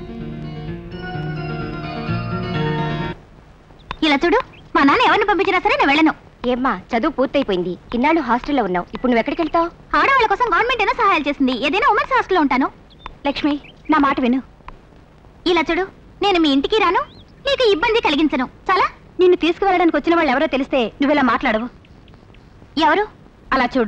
ఇలా చూడు మా నాన్న ఎవరిని పంపించినా సరే నేను వెళ్ళను ఏమ్మా చదువు పూర్తయిపోయింది ఇన్నాళ్ళు హాస్టల్లో ఉన్నావు ఇప్పుడు నువ్వు ఎక్కడికి వెళ్తావు ఆడవాళ్ళ కోసం గవర్నమెంట్ ఏదో సహాయాలు చేసింది ఏదైనా ఉమెన్స్ హాస్టల్లో ఉంటాను లక్ష్మి నా మాట విను ఇలా చూడు నేను మీ ఇంటికి రాను నీకు ఇబ్బంది కలిగించను చాలా నిన్ను తీసుకువెళ్ళడానికి వచ్చిన వాళ్ళు ఎవరో తెలిస్తే నువ్వెలా మాట్లాడవు ఎవరు అలా చూడు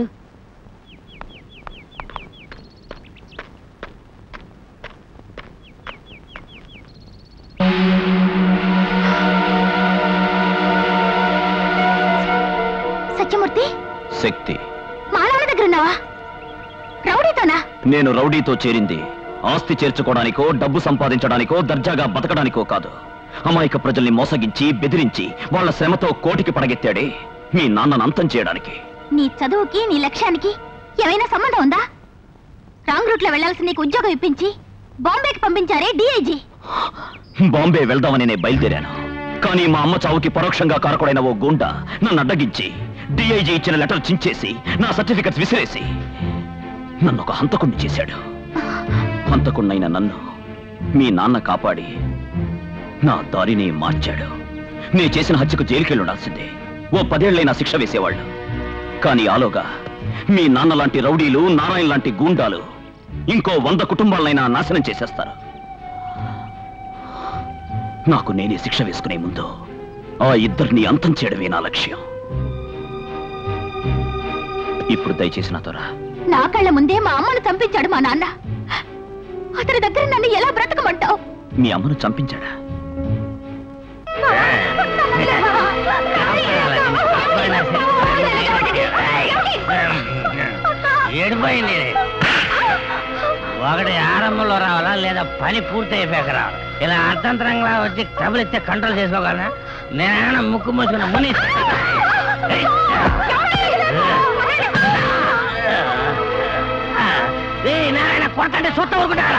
సత్యమూర్తి శక్తి మా నాన్న దగ్గర ఉన్నావా రౌడీతోనా నేను రౌడీతో చేరింది ఆస్తి చేర్చుకోవడానికో డబ్బు సంపాదించడానికో దర్జాగా బతకడానికో కాదు అమాయక ప్రజల్ని మోసగించి బెదిరించి వాళ్ళ శ్రమతో కోటికి పడగెత్తాడే మీ నాన్నను అంతం చేయడానికి నీ చదువుకి నీ లక్ష్యానికి ఏమైనా సంబంధం ఉందా రాంగ్ రూట్ లో వెళ్లాల్సిన నీకు ఉద్యోగం ఇప్పించి బాంబేకి పంపించారే డిఐజీ బాంబే వెళ్దామని నేను బయలుదేరాను కానీ మా అమ్మ చావుకి పరోక్షంగా కారకుడైన ఓ గుండా నన్ను అడ్డగించి డిఐజీ ఇచ్చిన లెటర్ చించేసి నా సర్టిఫికెట్స్ విసిరేసి నన్ను ఒక హంతకుణ్ణి చేశాడు హంతకుణ్ణైన నన్ను మీ నాన్న కాపాడి నా దారిని మార్చాడు నే చేసిన హత్యకు జైలుకెళ్ళి ఉండాల్సిందే ఓ పదేళ్లైనా శిక్ష వేసేవాళ్ళు కానీ ఆలోగా మీ నాన్న లాంటి రౌడీలు నారాయణ లాంటి గూండాలు ఇంకో వంద కుటుంబాలనైనా నాశనం చేసేస్తారు నాకు నేనే శిక్ష వేసుకునే ముందు ఆ ఇద్దరిని అంతం చేయడమే నా లక్ష్యం ఇప్పుడు దయచేసి నాతో రా నా కళ్ళ ముందే మా అమ్మను చంపించాడు మా నాన్న అతని దగ్గర నన్ను ఎలా బ్రతకమంటావు మీ అమ్మను చంపించాడా ఏడిపోయింది ఒకటి ఆరంభంలో రావాలా లేదా పని పూర్తి అయిపోయాక రావాలా ఇలా అర్థంతరంగా వచ్చి ట్రబుల్ ఇస్తే కంట్రోల్ చేసుకోగలనా నేనేమైనా ముక్కు మూసుకున్న ముని నారాయణ కొట్టంటే సుత్త ఊరుకుంటారా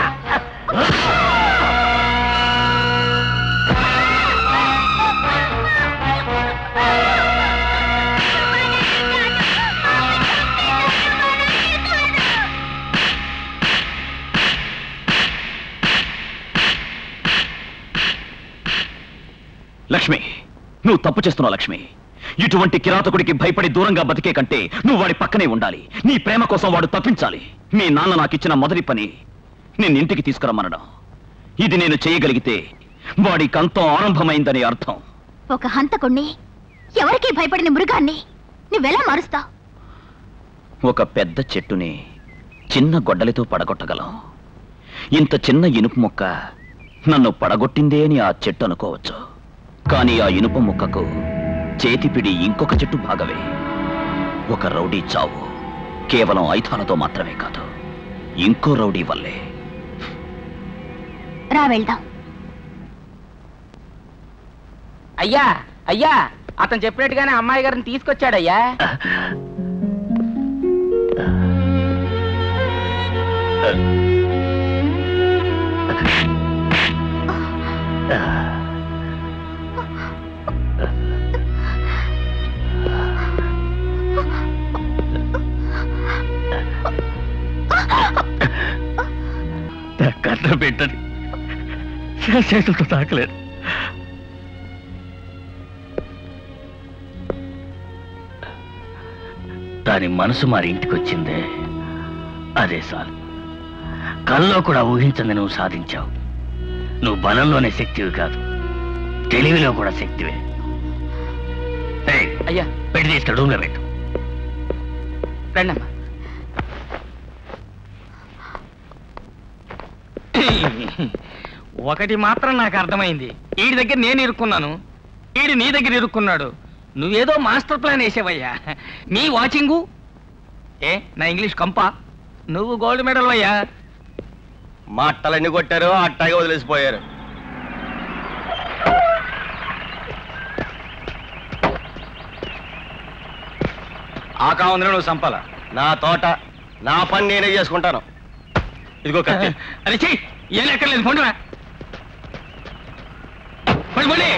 లక్ష్మి నువ్వు తప్పు చేస్తున్నావు లక్ష్మి ఇటువంటి కిరాతకుడికి భయపడి దూరంగా బతికే కంటే నువ్వు వాడి పక్కనే ఉండాలి నీ ప్రేమ కోసం వాడు తప్పించాలి మీ నాన్న నాకిచ్చిన మొదటి పని నిన్ను ఇంటికి తీసుకురమ్మనడం ఇది నేను చేయగలిగితే వాడి కంతం ఆరంభమైందని అర్థం ఒక హంతకుణ్ణి ఎవరికీ భయపడిన మృగాన్ని నువ్వెలా మారుస్తావు ఒక పెద్ద చెట్టుని చిన్న గొడ్డలితో పడగొట్టగలం ఇంత చిన్న ఇనుపు ముక్క నన్ను పడగొట్టిందే అని ఆ చెట్టు అనుకోవచ్చు కానీ ఆ ఇనుప ముక్కకు చేతిపిడి ఇంకొక చెట్టు భాగమే ఒక రౌడీ చావు కేవలం ఆయుధాలతో మాత్రమే కాదు ఇంకో రౌడీ వల్లే రా వెళ్దాం అయ్యా అయ్యా అతను చెప్పినట్టుగానే అమ్మాయి గారిని తీసుకొచ్చాడయ్యా కట్ట పెట్టని చేతులతో తాకలేదు దాని మనసు మరి ఇంటికి వచ్చిందే అదే చాలు కల్లో కూడా ఊహించంది నువ్వు సాధించావు నువ్వు బలంలోనే శక్తివి కాదు తెలివిలో కూడా శక్తివే అయ్యా పెట్టి తీసుకెళ్ళి రూమ్లో పెట్టు రండమ్మా ఒకటి మాత్రం నాకు అర్థమైంది వీడి దగ్గర నేను ఇరుక్కున్నాను వీడి నీ దగ్గర ఇరుక్కున్నాడు నువ్వేదో మాస్టర్ ప్లాన్ వేసావయ్యా నీ వాచింగు ఏ నా ఇంగ్లీష్ కంపా నువ్వు గోల్డ్ మెడల్ అయ్యా మట్టలన్నీ కొట్టారు అట్టాగే వదిలేసిపోయారు ఆ కావందిలో నువ్వు సంపాల నా తోట నా పని నేనే చేసుకుంటాను ఇదిగో కత్తి అరే చెయ్యి ఏం ఎక్కర్లేదు పండురా పడి పడి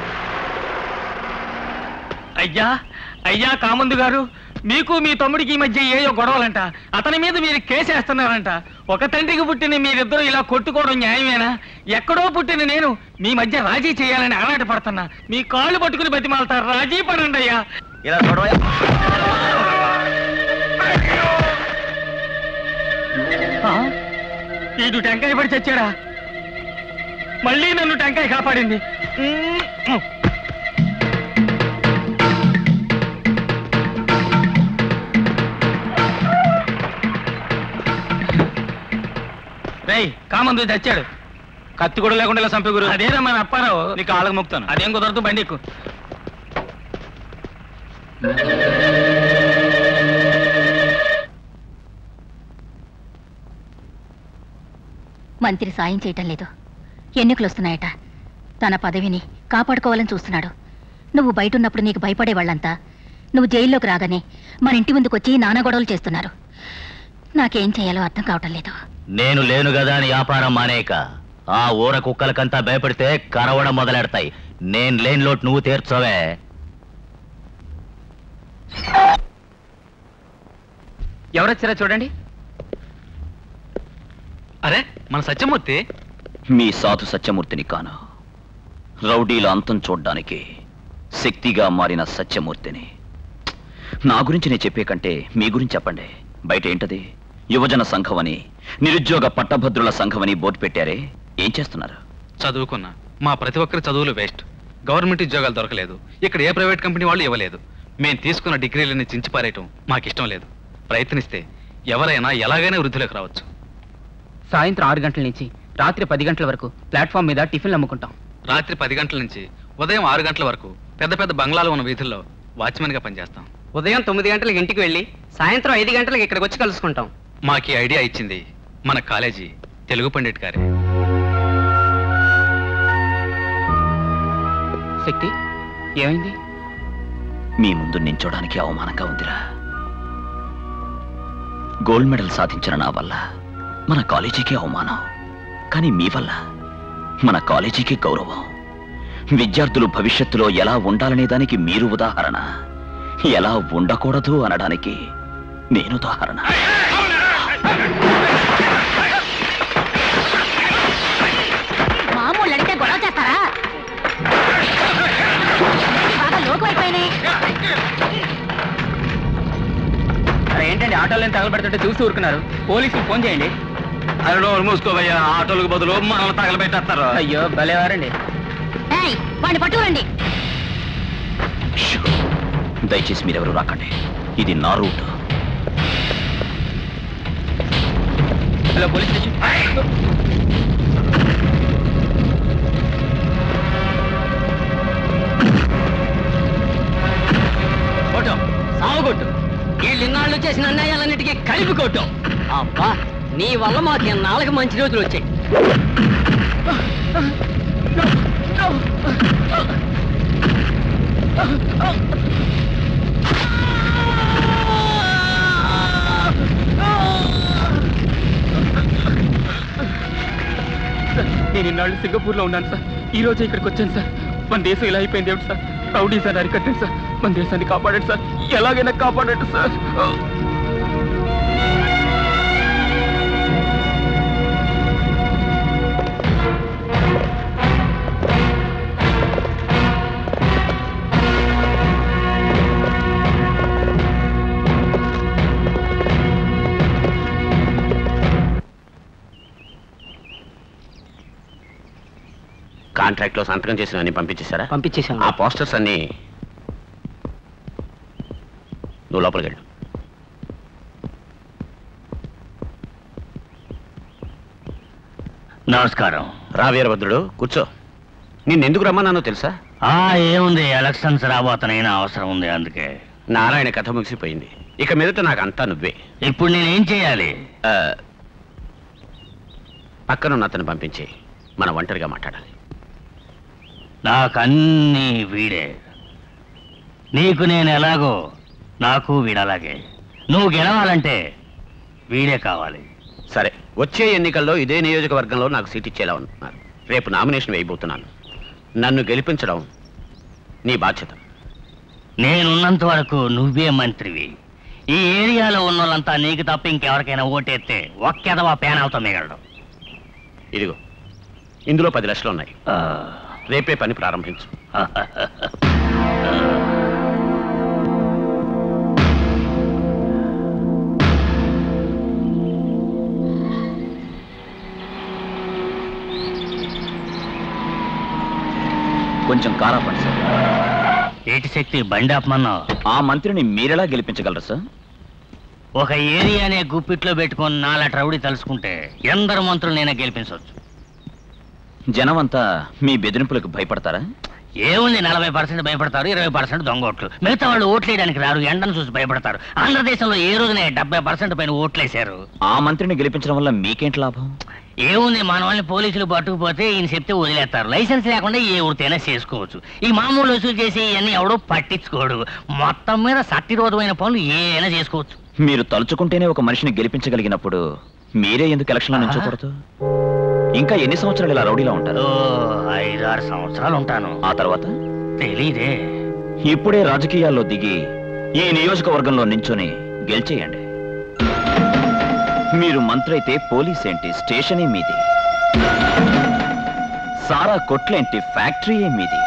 అయ్యా అయ్యా కామందు గారు మీకు మీ తమ్ముడికి ఈ మధ్య ఏయో గొడవలంట అతని మీద మీరు కేసేస్తున్నారంట ఒక తండ్రికి పుట్టిన మీరిద్దరూ ఇలా కొట్టుకోవడం న్యాయమేనా ఎక్కడో పుట్టిన నేను మీ మధ్య రాజీ చేయాలని ఆరాట పడుతున్నా మీ కాళ్ళు పట్టుకుని బతిమాలతారు రాజీ పడండి అయ్యా ఇలా గొడవ ఆ? ఈడు టెంకాయ పడి చచ్చాడా మళ్ళీ నన్ను టెంకాయ కాపాడింది ఉమ్. రేయ్ కామందు చచ్చాడు కత్తి కూడా లేకుండా ఇలా చంపే గురు అదేనా మన అప్పారావు నీకు ఆళ్ళకు మొక్కుతాను అదేం కుదరదు బండి ఎక్కు మంత్రి సాయం చేయటం లేదు ఎన్నికలు వస్తున్నాయట తన పదవిని కాపాడుకోవాలని చూస్తున్నాడు నువ్వు బయట ఉన్నప్పుడు నీకు భయపడే వాళ్ళంతా నువ్వు జైల్లోకి రాగానే మన ఇంటి ముందుకు వచ్చి నానా గొడవలు చేస్తున్నారు నాకేం చేయాలో అర్థం కావటం లేదు నేను లేను కదా అని వ్యాపారం మానేక ఆ ఊర కుక్కలకంతా భయపడితే కరవడం మొదలెడతాయి నేను లేని లోటు నువ్వు తీర్చవే ఎవరొచ్చారా చూడండి అరే మన సత్యమూర్తి మీ సాధు సత్యమూర్తిని కాను రౌడీల అంతం చూడ్డానికి శక్తిగా మారిన సత్యమూర్తిని నా గురించి నేను చెప్పే కంటే మీ గురించి చెప్పండి బయట ఏంటది యువజన సంఘం అని నిరుద్యోగ పట్టభద్రుల సంఘం అని బోర్డు పెట్టారే ఏం చేస్తున్నారు చదువుకున్నా మా ప్రతి ఒక్కరి చదువులు వేస్ట్ గవర్నమెంట్ ఉద్యోగాలు దొరకలేదు ఇక్కడ ఏ ప్రైవేట్ కంపెనీ వాళ్ళు ఇవ్వలేదు మేము తీసుకున్న డిగ్రీలని చించిపారేయటం మాకిష్టం లేదు ప్రయత్నిస్తే ఎవరైనా ఎలాగైనా వృద్ధిలోకి రావచ్చు సాయంత్రం ఆరు గంటల నుంచి రాత్రి పది గంటల వరకు ప్లాట్ఫామ్ మీద టిఫిన్లు అమ్ముకుంటాం రాత్రి పది గంటల నుంచి ఉదయం ఆరు గంటల వరకు పెద్ద పెద్ద బంగ్లాలు ఉన్న వీధుల్లో వాచ్మెన్గా పనిచేస్తాం ఉదయం తొమ్మిది గంటలకు ఇంటికి వెళ్ళి సాయంత్రం ఐదు గంటలకు ఇక్కడికి వచ్చి కలుసుకుంటాం మాకు ఈ ఐడియా ఇచ్చింది మన కాలేజీ తెలుగు పండిట్ గారే శక్తి ఏమైంది మీ ముందు నించోడానికి అవమానంగా ఉందిరా గోల్డ్ మెడల్ సాధించిన నా వల్ల మన కాలేజీకి అవమానం కానీ మీ వల్ల మన కాలేజీకి గౌరవం విద్యార్థులు భవిష్యత్తులో ఎలా ఉండాలనే దానికి మీరు ఉదాహరణ ఎలా ఉండకూడదు అనడానికి నేను ఉదాహరణ మామూలు అడిగితే గొడవ చేస్తారా బాగా లోకు అయిపోయినాయి ఏంటండి ఆటోలను తగలబెడుతుంటే చూసి ఊరుకున్నారు పోలీసులు ఫోన్ చేయండి అరే నోరు మూసుకోవయ్యా ఆటోలకు బదులు మనల్ని తగలబెట్టేస్తారు అయ్యో భలేవారండి ఏయ్ వాడిని పట్టుకురండి దయచేసి మీరెవరు రాకండి ఇది నా రూట్ హలో పోలీస్ స్టేషన్ కొట్టం సాగు కొట్టు వీళ్ళు ఇన్నాళ్ళు చేసిన అన్యాయాలన్నిటికీ కలిపి కొట్టం అబ్బా నీ వల్ల మాకు ఇన్నాళ్ళకి మంచి రోజులు వచ్చాయి నేను ఇన్నాళ్ళు సింగపూర్ లో ఉన్నాను సార్ ఈ రోజు ఇక్కడికి వచ్చాను సార్ మన దేశం ఇలా అయిపోయింది ఏమిటి సార్ రౌడీ సార్ అరికట్టండి సార్ మన దేశాన్ని కాపాడండి సార్ ఎలాగైనా కాపాడండి సార్ కాంట్రాక్ట్ లో సంతకం చేసిన అన్ని పంపించేశారా పంపించేశాను ఆ పోస్టర్స్ అన్ని నువ్వు లోపలికి వెళ్ళు నమస్కారం రా వీరభద్రుడు కూర్చో నిన్నెందుకు రమ్మన్నానో తెలుసా ఆ ఏముంది ఎలక్షన్స్ రాబోతున్నాయినా అవసరం ఉంది అందుకే నారాయణ కథ ముగిసిపోయింది ఇక మీదట నాకు అంతా నువ్వే ఇప్పుడు నేనేం చేయాలి ఆ, పక్కనున్న అతను పంపించి మనం ఒంటరిగా మాట్లాడాలి నాకన్నీ వీడే నీకు నేను ఎలాగో నాకు వీడలాగే నువ్వు గెలవాలంటే వీడే కావాలి సరే వచ్చే ఎన్నికల్లో ఇదే నియోజకవర్గంలో నాకు సీట్ ఇచ్చేలా ఉంటున్నారు రేపు నామినేషన్ వేయబోతున్నాను నన్ను గెలిపించడం నీ బాధ్యత నేనున్నంత వరకు నువ్వే మంత్రివి ఈ ఏరియాలో ఉన్న వాళ్ళంతా నీకు తప్ప ఇంకెవరికైనా ఓటేస్తే ఒక్కెదవా పేనాలతో మిగలడు ఇదిగో ఇందులో పది లక్షలు ఉన్నాయి రేపే పని ప్రారంభించు కొంచెం కారా పండి సార్ ఏటి శక్తి బండి ఆపమన్నావు ఆ మంత్రిని మీరెలా గెలిపించగలరు సార్ ఒక ఏరియానే గుప్పిట్లో పెట్టుకొని నాలా రౌడీ తలుసుకుంటే ఎందరు మంత్రులు నేనే గెలిపించవచ్చు జనం అంతా మీ బెదిరింపులకు భయపడతారా ఏముంది నలభై పర్సెంట్ భయపడతారు ఇరవై పర్సెంట్ దొంగ ఓట్లు మిగతా వాళ్ళు ఓట్లేయడానికి రారు ఎండను చూసి భయపడతారు ఆంధ్రదేశంలో ఏ రోజునే డెబ్బై పర్సెంట్ పైన ఓట్లేశారు ఆ మంత్రిని గెలిపించడం వల్ల మీకేంటి లాభం ఏముంది మన వాళ్ళని పోలీసులు పట్టుకుపోతే ఈయన చెప్తే వదిలేస్తారు లైసెన్స్ లేకుండా ఏ వృత్తైనా చేసుకోవచ్చు ఈ మామూలు వసూలు చేసి ఇవన్నీ ఎవడో పట్టించుకోడు మొత్తం మీద సత్యరోధమైన పనులు ఏమైనా చేసుకోవచ్చు మీరు తలుచుకుంటేనే ఒక మనిషిని గెలిపించగలిగినప్పుడు మీరే ఎందుకు ఎలక్షన్లో నిల్చోకూడదు ఇంకా ఎన్ని సంవత్సరాలు ఇలా రౌడీలో ఉంటారు ఐదారు సంవత్సరాలు ఉంటాను ఆ తర్వాత తెలీదే ఇప్పుడే రాజకీయాల్లో దిగి ఈ నియోజకవర్గంలో నించొని గెలిచేయండి మీరు మంత్రి అయితే పోలీస్ ఏంటి స్టేషనే మీది సారా కొట్లేంటి ఫ్యాక్టరీయే మీది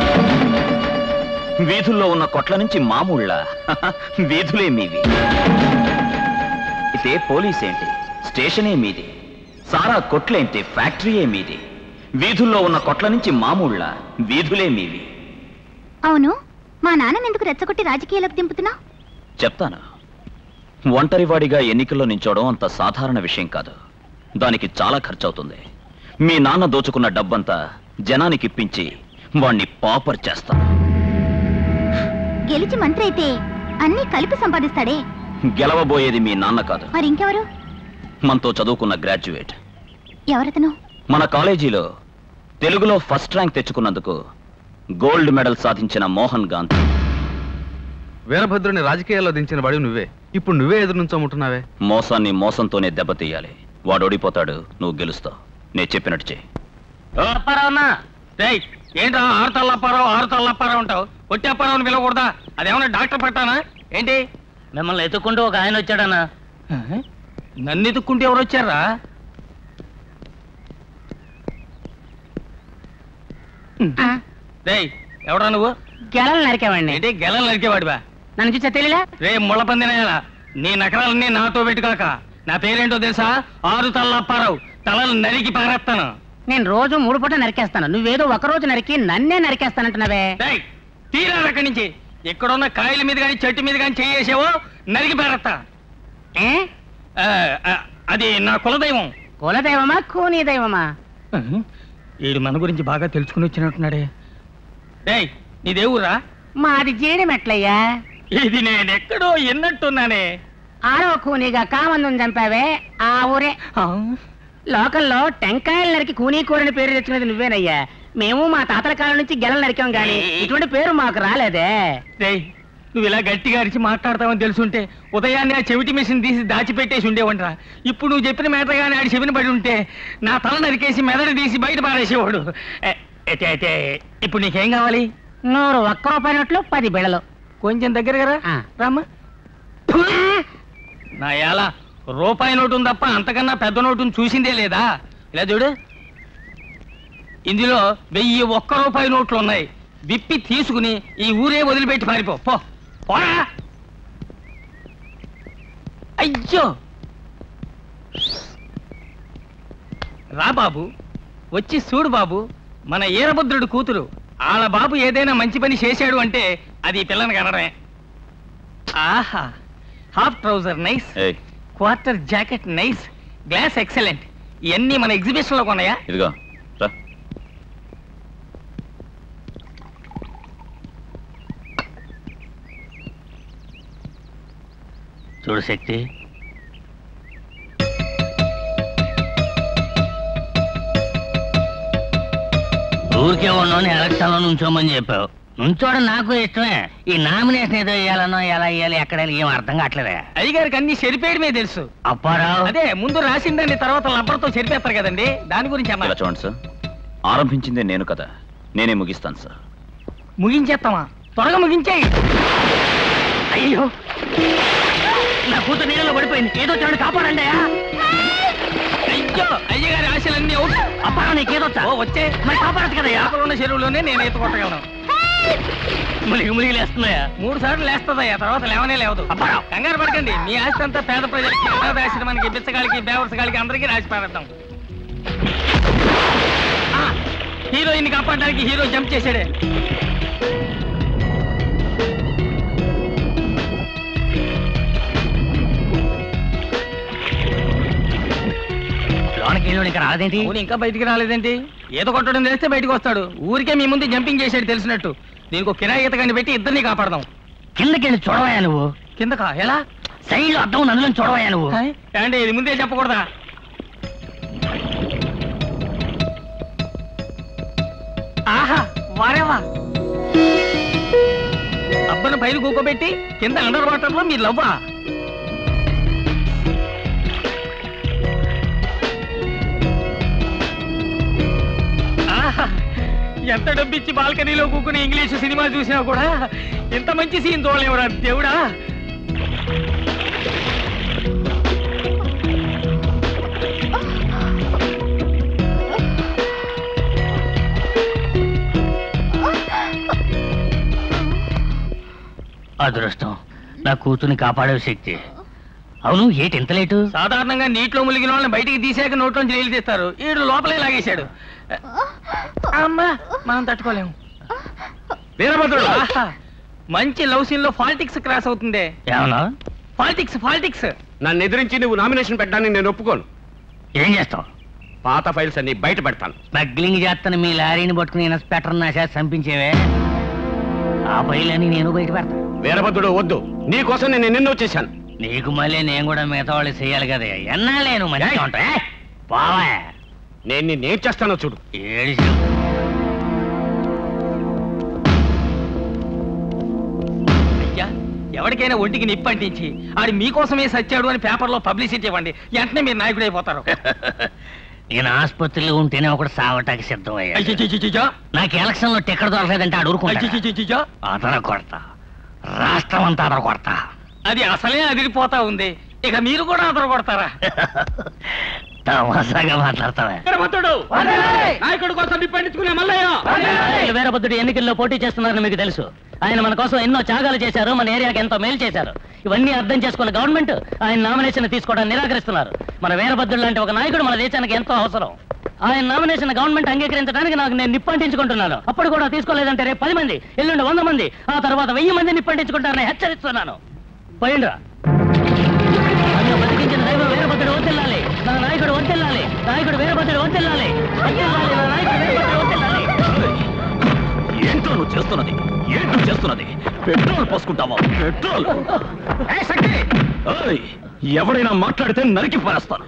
వీధుల్లో ఉన్న కొట్ల నుంచి మామూళ్ళ వీధులే మీవి అయితే పోలీస్ ఏంటి స్టేషనే మీది సారా కొట్లేంటి ఫ్యాక్టరీయే మీది వీధుల్లో ఉన్న కొట్ల నుంచి మామూళ్ళ వీధులే మీవి అవును మా నాన్నని ఎందుకు రెచ్చగొట్టి రాజకీయాలకు దింపుతున్నా చెప్తాను ఒంటరివాడిగా ఎన్నికల్లో నించోవడం అంత సాధారణ విషయం కాదు దానికి చాలా ఖర్చు అవుతుంది మీ నాన్న దోచుకున్న డబ్బంతా జనానికి ఇప్పించి వాణ్ణి పాపర్ చేస్తాను గెలిచి మంత్రి అయితే అన్నీ కలిపి సంపాదిస్తాడే గెలవబోయేది మీ నాన్న కాదు మరి ఇంకెవరు మనతో చదువుకున్న గ్రాడ్యుయేట్ ఎవరతను మన కాలేజీలో తెలుగులో ఫస్ట్ ర్యాంక్ తెచ్చుకున్నందుకు గోల్డ్ మెడల్ సాధించిన మోహన్ గాంధీ వీరభద్రుని రాజకీయాల్లో దించిన వాడు నువ్వే ఇప్పుడు నువ్వే ఎదురు నుంచోముంటున్నావే మోసాన్ని మోసంతోనే దెబ్బతీయాలి వాడు ఓడిపోతాడు నువ్వు గెలుస్తావు నేను చెప్పినట్టు చెయ్యి అప్పారావునా రేయ్ ఏంట్రా ఆరు తల్లప్పారావు ఆరు తల్లప్పారావు ఉంటావు కొట్టి అప్పారావుని పిలవకూడదా అదేమన్నా డాక్టర్ పట్టానా ఏంటి మిమ్మల్ని ఎత్తుకుంటూ ఒక ఆయన వచ్చాడన్నా నన్ను ఎత్తుక్కుంటే ఎవరు వచ్చారా రేయ్ ఎవడా నువ్వు గెలలు నరికేవాడిని ఏంటి గెలలు నరికేవాడివా నన్ను చూసా తెలియలే రే ముళ్ళపందినయ్యా నీ నకరాలన్నీ నాతో పెట్టుకాక నా పేరేంటో తెలుసా ఆరు తల్లప్పారావు తలలు నరికి పారేస్తాను నేను రోజు మూడు పూట నరికేస్తాను నువ్వేదో ఒక రోజు నరికి నన్నే నరికేస్తానంటున్నావే రేయ్, తీరా అక్కడి నుంచి ఎక్కడున్న కాయల మీద కానీ చెట్టు మీద కానీ చేయేసావో నరికి పారేస్తా ఆ, ఆ, అది నా కులదైవం కులదైవమా కూనీ దైవమా వీడు మన గురించి బాగా తెలుసుకుని వచ్చినట్టున్నాడే రేయ్ నీదే ఊరా మాది జీడిమెట్లయ్యా ఇది నేను ఎక్కడో ఎన్నట్టున్నానే ఆరో కూనీగా కామందుని చంపావే ఆ ఊరే లోకల్లో టెంకాయలు నరికి కూనీ కూరని పేరు తెచ్చినది నువ్వేనయ్యా మేము మా తాతల కాలం నుంచి గెలలు నరికాం గాని ఇటువంటి పేరు మాకు రాలేదే రేయ్ నువ్వు ఇలా గట్టిగా అరిచి మాట్లాడతావని తెలుసుంటే ఉదయాన్నే ఆ చెవిటి మిషన్ తీసి దాచిపెట్టేసి ఉండేవంటరా ఇప్పుడు నువ్వు చెప్పిన మేత కానీ ఆడి చెవిని పడి ఉంటే నా తల నరికేసి మెదడు తీసి బయట పారేసేవాడు ఏ, అయితే అయితే ఇప్పుడు నీకేం కావాలి నూరు ఒక్క రూపాయి నోట్లు పది బిళ్ళలు కొంచెం దగ్గరగా రా రామ్మా నా ఎలా రూపాయి నోటు ఉంది తప్ప అంతకన్నా పెద్ద నోటును చూసిందే లేదా ఇలా చూడు ఇందులో వెయ్యి ఒక్క రూపాయి నోట్లు ఉన్నాయి విప్పి తీసుకుని ఈ ఊరే వదిలిపెట్టి పారిపో పో పోరా అయ్యో రా బాబు వచ్చి చూడు బాబు మన ఈరభద్రుడు కూతురు వాళ్ళ బాబు ఏదైనా మంచి పని చేశాడు అంటే అది ఈ పిల్లని కనడమే ఆహా హాఫ్ ట్రౌజర్ నైస్ ఏయ్ quarter jacket nice glass excellent ఇవన్నీ మన ఎగ్జిబిషన్ లో కొన్నాయా ఇదిగో రా చూడు శక్తి ఊరికే ఉన్నాను ఎలక్షన్ లో నుంచోమని చెప్పావు నుంచోవడం నాకు ఇష్టమే ఈ నామినేషన్ ఏదో వేయాలనో ఎలా వేయాలి ఎక్కడ వేయాలి ఏం అర్థం కావట్లేదే అయ్యగారికి అన్ని చెరిపేయడమే తెలుసు అప్పారావు అదే ముందు రాసిందని తర్వాత లబ్బర్తో చెరిపేస్తారు కదండి దాని గురించి అన్నా ఇలా చూడండి సార్ ఆరంభించిందే నేను కదా నేనే ముగిస్తాను సార్ ముగించేస్తామా త్వరగా ముగించేయి అయ్యో నా కూతురు నీళ్ళలో పడిపోయింది ఏదో చూడండి కాపాడండి అయ్యా. అయ్యో అయ్యగారి ఆశలన్నీ అవుట్ అప్పారావు నీకేదొచ్చా ఓ వచ్చే మరి కాపాడచ్చు కదయ్యా లోపల ఉన్న చెరువులోనే నేను ఈత కొట్టగలను ములిగి ములిగి లేస్తున్నాయా మూడు సార్లు లేస్తుందయ్యా తర్వాత లేవనే లేవదు అప్పారావు. కంగారు పడకండి మీ ఆస్తి అంతా పేద ప్రజలకి అనాథాశ్రమానికి బిచ్చగాళ్ళకి బేవర్సగాళ్ళకి అందరికీ రాసి పారేద్దాం ఆ, హీరోయిన్ కాపాడడానికి హీరో జంప్ చేశాడే లోనకి వెళ్ళి ఇంకా రాదేంటి అవును ఇంకా బయటికి రాలేదేంటి ఈత కొట్టడం తెలిస్తే బయటికి వస్తాడు ఊరికే మీ ముందు జంపింగ్ చేసాడు తెలిసినట్టు దీనికి ఒక కిరాయి ఈతగాన్ని పెట్టి ఇద్దరిని కాపాడదాం కిందకి వెళ్ళి చూడవయ్యా నువ్వు కిందకా ఎలా సైడ్ లో అర్థం ఉంది, అందులో చూడవయ్యా నువ్వు అంటే ఇది ముందే చెప్పకూడదా ఆహా వారేవా అబ్బను పైన కూకోబెట్టి కింద అండర్ వాటర్ లో మీరు లవ్వా ఆహా, ఎంత డబ్బిచ్చి బాల్కనీలో కూకుని ఇంగ్లీష్ సినిమా చూసినా కూడా ఇంత మంచి సీన్ చూడలేవురా దేవుడా అదృష్టం నా కూతుర్ని కాపాడే శక్తి అవును ఏటి ఎంత లేటు సాధారణంగా నీటిలో ములిగిన వాళ్ళని బయటికి తీసాక నోట్లోంచి నీళ్ళు తీస్తారు ఈడు లోపలే లాగేశాడు అమ్మా మనం తట్టుకోలేము వీరభద్రుడు ఆహా, మంచి లవ్ సీన్ లో ఫాల్టిక్స్ క్రాస్ అవుతుంది ఏమన్నా ఫాల్టిక్స్ ఫాల్టిక్స్ నన్ను ఎదిరించి నువ్వు నామినేషన్ పెట్టడానికి నేను ఒప్పుకోను ఏం చేస్తావు పాత ఫైల్స్ అన్ని బయట పెడతాను స్మగ్లింగ్ చేస్తాను మీ లారీని పట్టుకుని ఇన్స్పెక్టర్ నా చేత చంపించేవే ఆ బయలని నేను బయట పెడతా వీరభద్రుడు వద్దు నీ కోసం నేను ఎన్నెన్నో చేశాను నీకు మళ్ళీ నేను కూడా మిగతా వాళ్ళు చేయాలి కదా ఎన్నాళ్ళే నువ్వు మంచిగా ఉంటా పోవా నేను నిన్ను ఏం చేస్తానో చూడు ఏడు అయ్యా ఎవరికైనా ఒంటికి నిప్పు అంటించి ఆడి మీకోసమే సచ్చాడు అని పేపర్లో పబ్లిసిటీ ఇవ్వండి వెంటనే మీరు నాయకుడు అయిపోతారు నేను ఆసుపత్రిలో ఉంటేనే ఒకటి సావటానికి సిద్ధమయ్యా అయ్యయ్యయ్యయ్యో. నాకు ఎలక్షన్ లో టికెట్ దొరకలేదంటే ఆడు ఊరుకుంటా అయ్యయ్యయ్యయ్యో. అదర కొడతా రాష్ట్రం అంతా అదర కొడతా అది అసలే అదిరిపోతా ఉంది ఇక మీరు కూడా అదర కొడతారా తమాసాగా మాట్లాడతావే వీరభద్రుడు నాయకుడు కోసం నిప్పండించుకునే మల్లయ్య వీరభద్రుడు ఎన్నికల్లో పోటీ చేస్తున్నారని మీకు తెలుసు ఆయన మన కోసం ఎన్నో త్యాగాలు చేశారు మన ఏరియాకి ఎంతో మేలు చేశారు ఇవన్నీ అర్థం చేసుకున్న గవర్నమెంట్ ఆయన నామినేషన్ తీసుకోవడానికి నిరాకరిస్తున్నారు మన వీరభద్రుడు లాంటి ఒక నాయకుడు మన దేశానికి ఎంతో అవసరం ఆయన నామినేషన్ గవర్నమెంట్ అంగీకరించడానికి నాకు నేను నిప్పంటించుకుంటున్నాను అప్పుడు కూడా తీసుకోలేదంటే రేపు పది మంది ఎల్లుండి వంద మంది ఆ తర్వాత వెయ్యి మంది నిప్పంటించుకుంటారని హెచ్చరిస్తున్నాను పోయిండ్రా నన్ను బతికించిన దైవం వీరభద్రుడు వద్దెల్లాలి నా నాయకుడు వద్దెల్లాలి నాయకుడు వీరభద్రుడు వద్దెల్లాలి వద్దెల్లాలి నా నాయకుడు వీరభద్రుడు వద్దెల్లాలి ఏంటో నువ్వు చేస్తున్నది ఏంటో చేస్తున్నది పెట్రోల్ పోసుకుంటావా పెట్రోల్ ఏయ్, ఎవడైనా మాట్లాడితే నరికి పారేస్తాను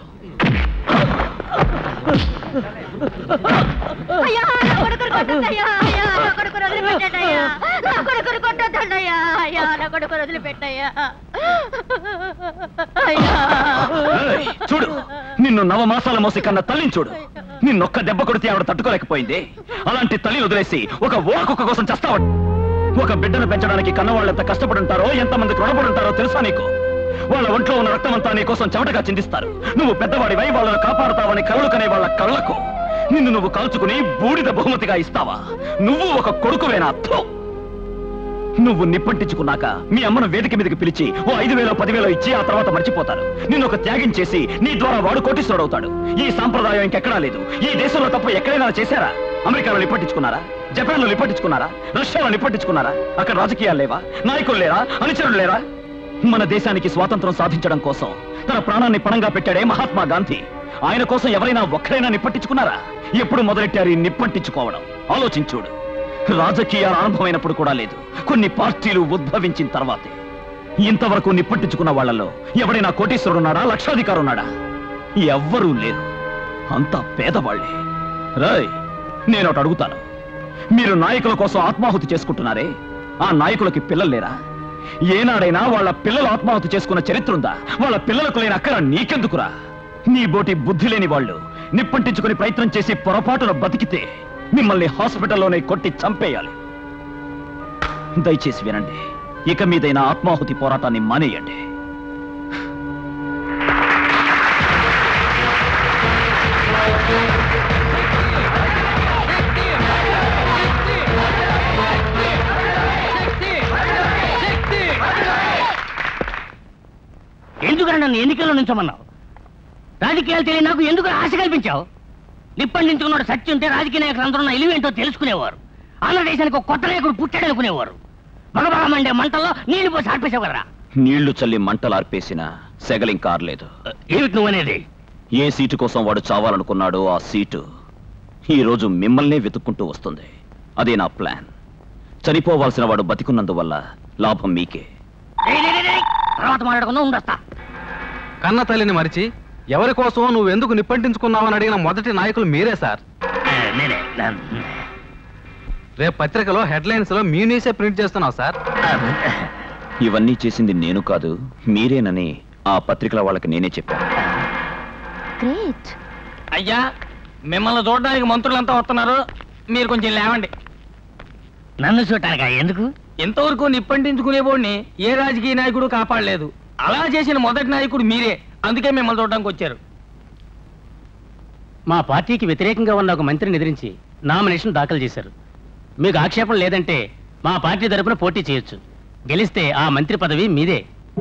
అయ్యా నా కొడుకును కొట్టొద్దయ్యా అయ్యా నా కొడుకును వదిలిపెట్టండయ్యా నా కొడుకును కొట్టొద్దయ్యా అయ్యా నా కొడుకును వదిలిపెట్టయ్యా అయ్యా ఏయ్, చూడు నిన్ను నవమాసాల మోసి కన్న తల్లిని చూడు నిన్నొక్క దెబ్బ కొడితే ఆవిడ తట్టుకోలేకపోయింది అలాంటి తల్లిని వదిలేసి ఒక ఓకుక్క కోసం చేస్తావ ఒక బిడ్డను పెంచడానికి కన్నవాళ్ళు ఎంత కష్టపడుంటారో ఎంతమంది రుణపడుంటారో తెలుసా నీకు వాళ్ళ ఒంట్లో ఉన్న రక్తమంతా నీ కోసం చెమటగా చిందిస్తారు నువ్వు పెద్దవాడివై వాళ్ళను కాపాడుతావని కలలు కనే వాళ్ళ కళ్ళకు నిన్ను నువ్వు కాల్చుకుని బూడిద బహుమతిగా ఇస్తావా నువ్వు ఒక కొడుకువేనా థు! నువ్వు నిప్పంటించుకున్నాక మీ అమ్మను వేదిక మీదకి పిలిచి ఓ ఐదు వేలో పదివేలో ఇచ్చి ఆ తర్వాత మర్చిపోతారు నిన్ను ఒక త్యాగం చేసి నీ ద్వారా వాడు కోటీశ్వరుడవుతాడు ఈ సాంప్రదాయం ఇంకెక్కడా లేదు ఈ దేశంలో తప్ప ఎక్కడైనా చేశారా అమెరికాలో నిప్పట్టించుకున్నారా జపాన్లో నిప్పట్టించుకున్నారా రష్యాలో నిప్పట్టించుకున్నారా అక్కడ రాజకీయాలు లేవా నాయకులు లేరా అనుచరులు లేరా మన దేశానికి స్వాతంత్రం సాధించడం కోసం తన ప్రాణాన్ని పణంగా పెట్టాడే మహాత్మా గాంధీ ఆయన కోసం ఎవరైనా ఒక్కరైనా నిప్పట్టించుకున్నారా ఎప్పుడు మొదలెట్టారు ఈ నిప్పట్టించుకోవడం ఆలోచించుడు రాజకీయాలు ఆరంభమైనప్పుడు కూడా లేదు కొన్ని పార్టీలు ఉద్భవించిన తర్వాతే ఇంతవరకు నిప్పట్టించుకున్న వాళ్ళలో ఎవడైనా కోటీశ్వరుడున్నాడా లక్షాధికారున్నాడా ఎవ్వరూ లేరు అంతా పేదవాళ్లే రాయ్ నేను ఒకటి అడుగుతాను మీరు నాయకుల కోసం ఆత్మాహుతి చేసుకుంటున్నారే ఆ నాయకులకి పిల్లలు లేరా ఏనాడైనా వాళ్ళ పిల్లలు ఆత్మాహుతి చేసుకున్న చరిత్ర ఉందా వాళ్ళ పిల్లలకు లేని అక్కర నీకెందుకురా నీ బోటి బుద్ధి లేని వాళ్ళు నిప్పంటించుకుని ప్రయత్నం చేసి పొరపాటున బతికితే మిమ్మల్ని హాస్పిటల్లోనే కొట్టి చంపేయాలి దయచేసి వినండి ఇక మీదైన ఆత్మాహుతి పోరాటాన్ని మానేయండి ఎందుకని నన్ను ఎన్నికల్లో నుంచోమన్నావు రాజకీయాలు తెలియని నాకు ఎందుకు ఆశ కల్పించావు నిప్పండించుకున్నాడు సత్యం ఉంటే రాజకీయ నాయకులు అందరూ నా ఇలువేంటో తెలుసుకునేవారు ఆంధ్రదేశానికి ఒక కొత్త నాయకుడు పుట్టాడు అనుకునేవారు బగబగ మండే మంటల్లో నీళ్లు పోసి ఆర్పేసావు కదరా నీళ్లు చల్లి మంటలార్పేసిన సెగలింకా ఆరలేదు ఏమిటి నువ్వనేది ఏ సీటు కోసం వాడు చావాలనుకున్నాడో ఆ సీటు ఈ రోజు మిమ్మల్నే వెతుక్కుంటూ వస్తుంది అదే నా ప్లాన్ చనిపోవాల్సిన వాడు బతికున్నందువల్ల లాభం మీకే రేయ్, రేయ్, రేయ్, రేయ్. తర్వాత మాట్లాడుకుందాం ఉండొస్తా కన్న తల్లిని మరిచి ఎవరి కోసం నువ్వు ఎందుకు నిప్పంటించుకున్నావని అడిగిన మొదటి నాయకులు మీరే సార్ నేనే రేపు పత్రికలో హెడ్లైన్స్ లో మీ న్యూసే ప్రింట్ చేస్తున్నావు సార్ ఇవన్నీ చేసింది నేను కాదు మీరేనని ఆ పత్రికల వాళ్ళకి నేనే చెప్పాను గ్రేట్ అయ్యా మిమ్మల్ని చూడడానికి మంత్రులంతా వస్తున్నారు మీరు కొంచెం లేవండి నన్ను చూడటానికా ఎందుకు ఇంతవరకు నిప్పంటించుకునేవాడిని ఏ రాజకీయ నాయకుడు కాపాడలేదు అలా చేసిన మొదటి నాయకుడు మీరే అందుకే మిమ్మల్ని చూడడానికి వచ్చారు మా పార్టీకి వ్యతిరేకంగా ఉన్న ఒక మంత్రిని ఎదిరించి నామినేషన్ దాఖలు చేశారు మీకు ఆక్షేపం లేదంటే మా పార్టీ తరపున పోటీ చేయొచ్చు గెలిస్తే ఆ మంత్రి పదవి మీదే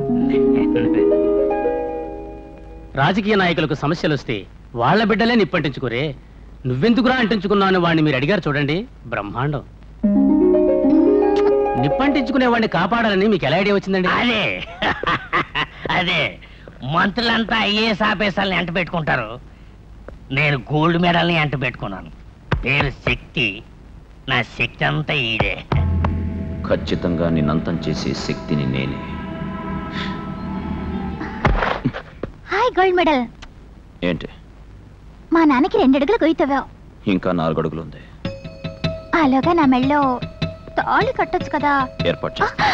రాజకీయ నాయకులకు సమస్యలు వస్తే వాళ్ళ బిడ్డలే నిప్పంటించుకోరే నువ్వెందుకురా అంటించుకున్నావు అని వాడిని మీరు అడిగారు చూడండి బ్రహ్మాండం నిప్పంటించుకునే వాడిని కాపాడాలని మీకు ఎలా ఐడియా వచ్చిందండి అదే అదే మంత్రులంతా ఐఏఎస్ ఆఫీసర్ని ఎంట పెట్టుకుంటారు నేను గోల్డ్ మెడల్ని ఎంట పెట్టుకున్నాను పేరు శక్తి నా శక్తి అంతా ఈడే ఖచ్చితంగా నిన్నంతం చేసే శక్తిని నేనే హాయ్ గోల్డ్ మెడల్ ఏంటి మా నాన్నకి రెండు అడుగులు గొయ్యి తవ్వావు ఇంకా నాలుగు అడుగులు ఉంది అలాగా నా మెళ్ళో తాళి కట్టొచ్చు కదా ఏర్పాటు చేస్తా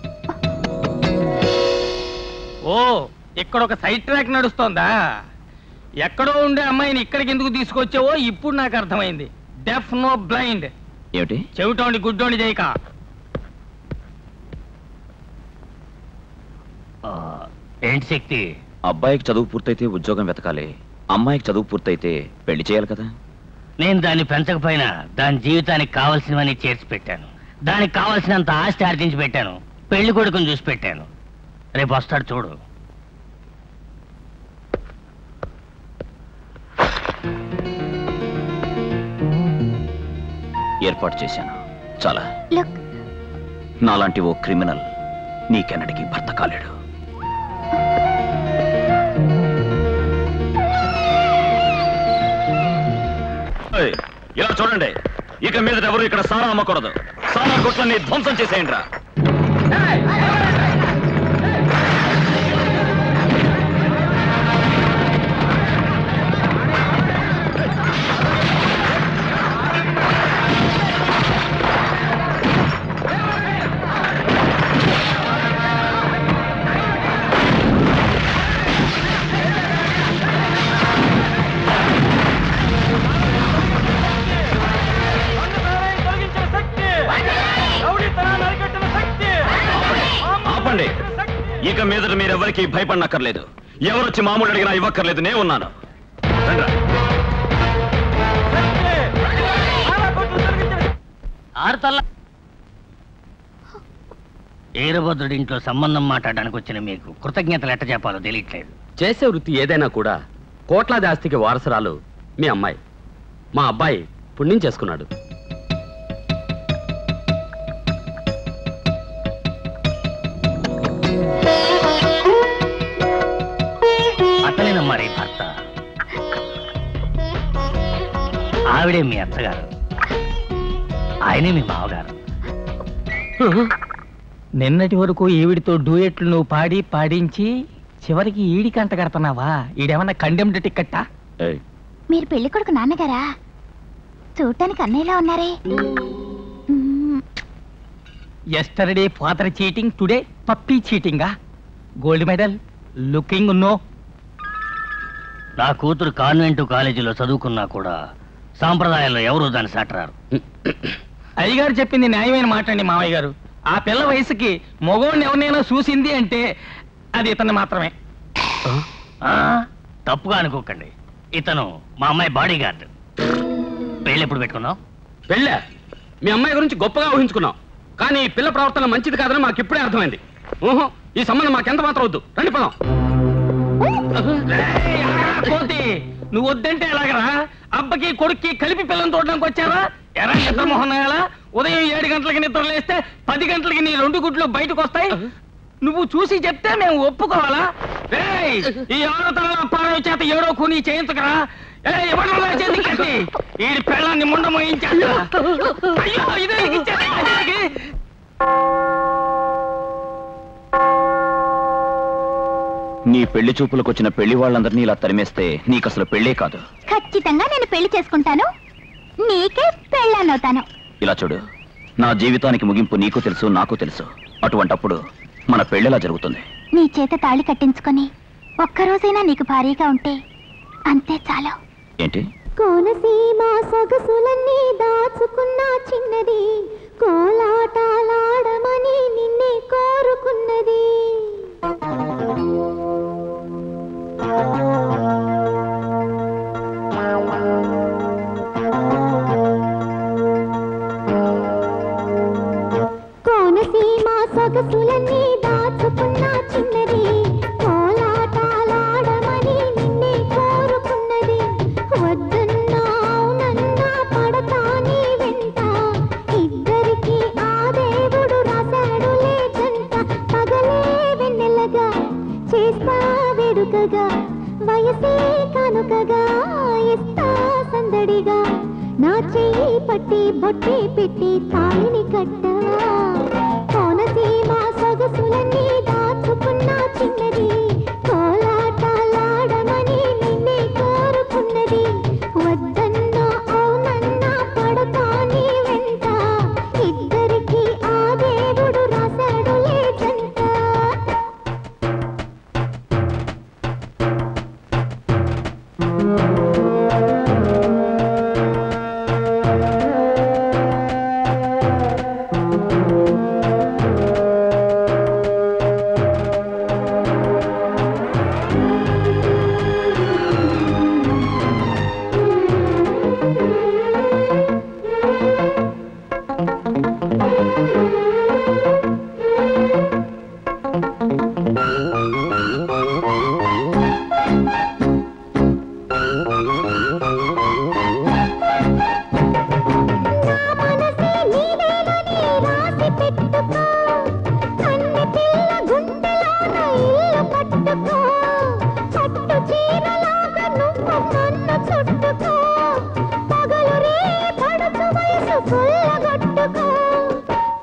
ఓ ఇక్కడ ఒక సైడ్ ట్రాక్ నడుస్తోందా ఎక్కడో ఉండే అమ్మాయిని ఇక్కడికి ఎందుకు తీసుకొచ్చావో ఇప్పుడు నాకు అర్థమైంది డెఫ్ నో బ్లైండ్ ఏమిటి చెవిటోండి గుడ్డోండి చేయక ఏంటి శక్తి అబ్బాయికి చదువు పూర్తయితే ఉద్యోగం వెతకాలి అమ్మాయికి చదువు పూర్తయితే పెళ్లి చేయాలి కదా నేను దాన్ని పెంచకపోయినా దాని జీవితానికి కావలసినవన్నీ చేర్చి పెట్టాను దానికి కావలసినంత ఆస్తి ఆర్జించి పెట్టాను పెళ్లి కొడుకుని చూసి పెట్టాను రేపు వస్తాడు చూడు ఏర్పాటు చేశాను చాలా లుక్ నాలాంటి ఓ క్రిమినల్ నీకెన్నటికీ భర్త కాలేడు ఏయ్, ఇలా చూడండి ఇక మీద ఎవరు ఇక్కడ సారా అమ్మకూడదు సారా కొట్లన్నీ ధ్వంసం చేసేయండి రా ఆపండి ఇక మీదట మీరెవరికి భయపడనక్కర్లేదు ఎవరొచ్చి మామూలు అడిగినా ఇవ్వక్కర్లేదు నే ఉన్నాను రండ్రా. ఆరుతల్ల ఈరభద్రుడి ఇంట్లో సంబంధం మాట్లాడడానికి వచ్చిన మీకు కృతజ్ఞతలు ఎట్ట చెప్పాలో తెలియట్లేదు చేసే వృత్తి ఏదైనా కూడా కోట్లాది ఆస్తికి వారసురాలు మీ అమ్మాయి మా అబ్బాయి పుణ్యం చేసుకున్నాడు అతనేనమ్మా రే భర్త ఆవిడే మీ అత్తగారు ఆయనే మీ మావగారు నిన్నటి వరకు ఈవిడితో డూయెట్లు నువ్వు పాడి పాడించి చివరికి ఈడి కంట కడుతున్నావా ఈడేమన్నా కండెమ్డ్ టిక్కట్టా మీరు పెళ్లి కొడుకు నాన్నగారా చూడటానికి అన్నయ్యలా ఉన్నారే yesterday father cheating today puppy చీటింగా గోల్డ్ మెడల్ లుకింగ్ నో నా కూతురు కాన్వెంట్ కాలేజీలో చదువుకున్నా కూడా సాంప్రదాయాల్లో ఎవరు దాన్ని సాటరారు అయ్యగారు చెప్పింది న్యాయమైన మాట అండి మావయ్య గారు ఆ పిల్ల వయసుకి మగోడిని ఎవరినైనా చూసింది అంటే అది ఇతన్ని మాత్రమే ఆ, తప్పుగా అనుకోకండి ఇతను మా అమ్మాయి బాడీ గార్డ్ పెళ్ళి ఎప్పుడు పెట్టుకున్నావు పెళ్ళా మీ అమ్మాయి గురించి గొప్పగా ఊహించుకున్నాం కానీ ఈ పిల్ల ప్రవర్తన మంచిది కాదని మాకు ఇప్పుడే అర్థమైంది ఊహు ఈ సంబంధం మాకెంత మాత్రం వద్దు రండి పదం కోతి నువ్వు వద్దంటే ఎలాగరా అబ్బకి కొడుక్కి కలిపి పిల్లని చూడడానికి వచ్చారా ఎరా నిద్ర మోహన్ ఉదయం ఏడు గంటలకి నిద్ర లేస్తే పది గంటలకి నీ రెండు గుడ్లు బయటకు వస్తాయి నువ్వు చూసి చెప్తే మేము ఒప్పుకోవాలా ఏయ్, ఈ ఆడతల అప్పారావు చేత ఏడో కూని చేయించకరా ఏ ఎవడో చేతి కట్టి ఈ పెళ్ళాన్ని ముండ మోయించాడు అయ్యో ఇదే ఇచ్చేది అజయ్కి. నీ పెళ్లి చూపులకు వచ్చిన పెళ్లి వాళ్ళందరినీ ఇలా తరిమేస్తే నీకు అసలు పెళ్ళే కాదు ఖచ్చితంగా నేను పెళ్లి చేసుకుంటాను నీకే పెళ్ళానవుతాను ఇలా చూడు నా జీవితానికి ముగింపు నీకు తెలుసు నాకు తెలుసు అటువంటప్పుడు మన పెళ్ళెలా జరుగుతుంది నీ చేత తాళి కట్టించుకొని ఒక్కరోజైనా నీకు భారీగా ఉంటే అంతే చాలు ఏంటి కోనసీమ సొగసులన్నీ దాచుకున్న చిన్నది కోలాటాలాడమని నిన్నే కోరుకున్నది కోనసీమ సొగసులన్నీ దాచుకున్న చిన్నది కోలాటాలాడమని నిన్నే కోరుకున్నది వద్దన్నా అవునన్నా పడతానే వెంట ఇద్దరికి ఆ దేవుడు రాశాడు లేదంట పగలే వెన్నెలగా చేస్తా వేడుకగా వయసే కానుకగా ఇస్తా సందడిగా నా చెయ్యి పట్టి బొట్టి పెట్టి తాళిని కట్టవా కోనసీమ సొగసులన్నీ దాచుకున్న చిన్నది కోలాటాలాడమని నిన్నే కోరుకున్నది వద్దన్నా అవునన్నా పడతానే వెంట ఇద్దరికి ఆ దేవుడు రాశాడు లేదంట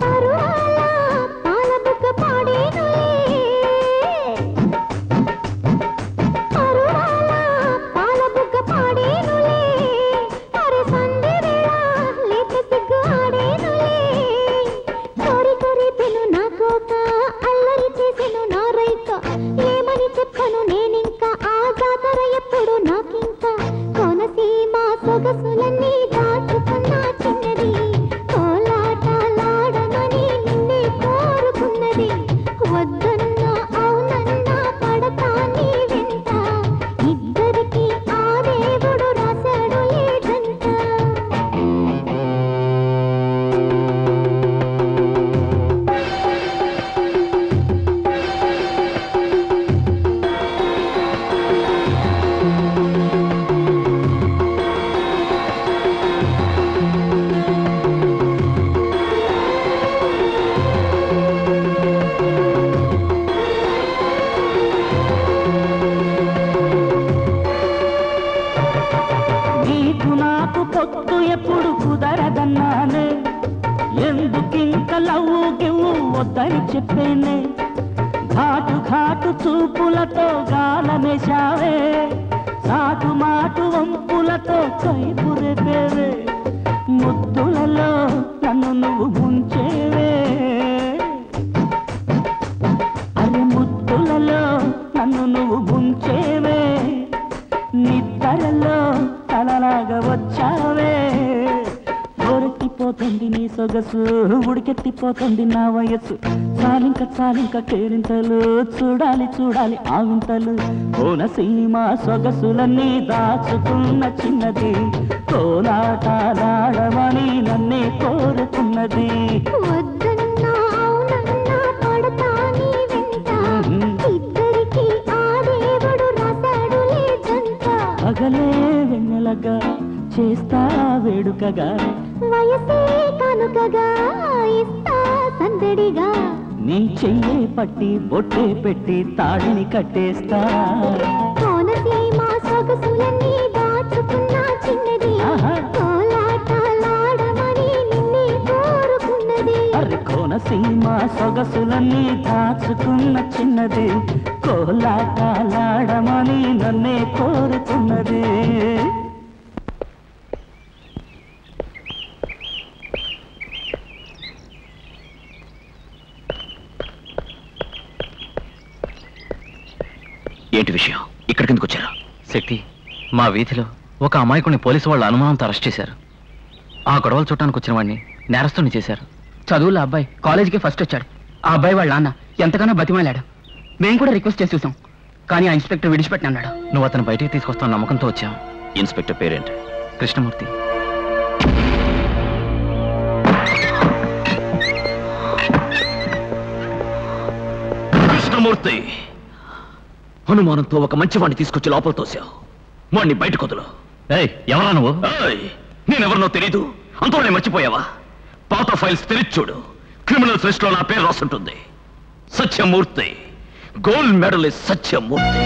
పాడేనులే వద్దని చెప్పేనే ఘాటు ఘాటు చూపులతో గాలమేశావే సాటు మాటు వంపులతో కైపు రేపేవే ముద్దులలో నన్ను నువ్వు ముంచేవే అరే ముద్దులలో నన్ను నువ్వు ముంచేవే నిద్దరలో తలలాగా వచ్చావే పోరెత్తిపోతుంది నీ సొగసు ఉడికెత్తిపోతుంది నా వయస్సు చాలింక చాలింక కేరింతలు చూడాలి చూడాలి ఆ వింతలు కోనసీమ సొగసులన్నీ దాచుకున్న చిన్నది కోలాటాలాడమని నన్నే కోరుతున్నది వద్దన్నా అవునన్నా పడతా నీ వెంట ఇద్దరికి ఆ దేవుడు రాశాడులే జంట పగలే వెన్నెలగా చేస్తా వేడుకగా వయసే కనుకగా ఇస్తా సందడిగా నీ చెయ్యే పట్టి బొట్టే పెట్టి తాడిని కట్టేస్తా కోనసీమ సొగసులన్నీ దాచుకున్న చిన్నది కోలాటలాడమని నిన్నే కోరుకున్నది అరే కోనసీమ సొగసులన్నీ దాచుకున్న చిన్నది కోలాటాలాడమని నన్నే కోరుతున్నది ఏంటి విషయం ఇక్కడికి ఎందుకు వచ్చారు శక్తి మా వీధిలో ఒక అమాయకుని పోలీసు వాళ్ళు అనుమానంతో అరెస్ట్ చేశారు ఆ గొడవలు చూడటానికి వచ్చిన వాడిని నేరస్తుని చేశారు చదువులో అబ్బాయి కాలేజీకి ఫస్ట్ వచ్చాడు ఆ అబ్బాయి వాళ్ళ నాన్న ఎంతగానో బతిమాలాడు మేము కూడా రిక్వెస్ట్ చేసి చూసాం కానీ ఆ ఇన్స్పెక్టర్ విడిచిపెట్టిన అన్నాడు నువ్వు అతను బయటికి తీసుకొస్తావు నమ్మకంతో వచ్చాం ఇన్స్పెక్టర్ పేరేంటి కృష్ణమూర్తి కృష్ణమూర్తి అనుమానంతో ఒక మంచి వాడిని తీసుకొచ్చి లోపల తోసావు వాడిని బయట కొదులు ఎవరా నువ్వు నేనెవరినో తెలీదు అంతలోనే మర్చిపోయావా పాత ఫైల్స్ తెరిచి చూడు క్రిమినల్స్ లిస్ట్ లో నా పేరు రాసుంటుంది సత్యమూర్తి గోల్డ్ మెడలిస్ట్ సత్యమూర్తి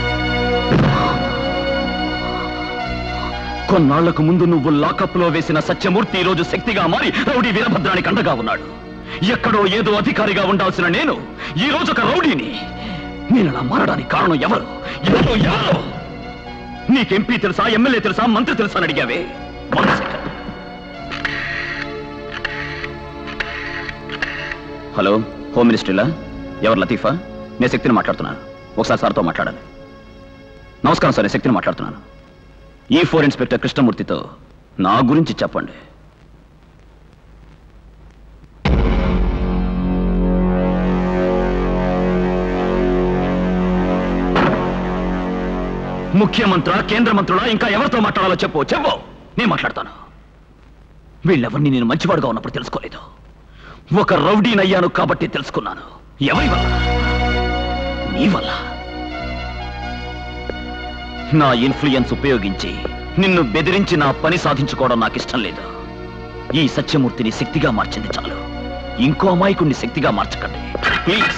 కొన్నాళ్లకు ముందు నువ్వు లాకప్ లో వేసిన సత్యమూర్తి ఈ రోజు శక్తిగా మారి రౌడీ వీరభద్రానికి అండగా ఉన్నాడు ఎక్కడో ఏదో అధికారిగా ఉండాల్సిన నేను ఈ రోజు ఒక రౌడీని నేను అలా మారడానికి కారణం ఎవరు ఎవరు ఎవరు నీకు ఎంపీ తెలుసా ఎమ్మెల్యే తెలుసా మంత్రి తెలుసా అని అడిగావే One second. హలో హోమ్ మినిస్టర్లా ఎవరు లతీఫా నేను శక్తిని మాట్లాడుతున్నాను ఒకసారి సార్తో మాట్లాడాలి నమస్కారం సార్ నేను శక్తిని మాట్లాడుతున్నాను ఈ ఫోర్ ఇన్స్పెక్టర్ కృష్ణమూర్తితో నా గురించి చెప్పండి ముఖ్యమంత్రి కేంద్ర మంత్రులా ఇంకా ఎవరితో మాట్లాడాలో చెప్పు చెప్పు నేను మాట్లాడతాను వీళ్ళెవరిని నేను మంచివాడుగా ఉన్నప్పుడు తెలుసుకోలేదు ఒక రౌడీనయ్యాను కాబట్టి తెలుసుకున్నాను ఎవరి వల్ల నీ వల్ల నా ఇన్ఫ్లుయెన్స్ ఉపయోగించి నిన్ను బెదిరించి నా పని సాధించుకోవడం నాకు ఇష్టం లేదు ఈ సత్యమూర్తిని శక్తిగా మార్చింది చాలు ఇంకో అమాయకుణ్ణి శక్తిగా మార్చకండి ప్లీజ్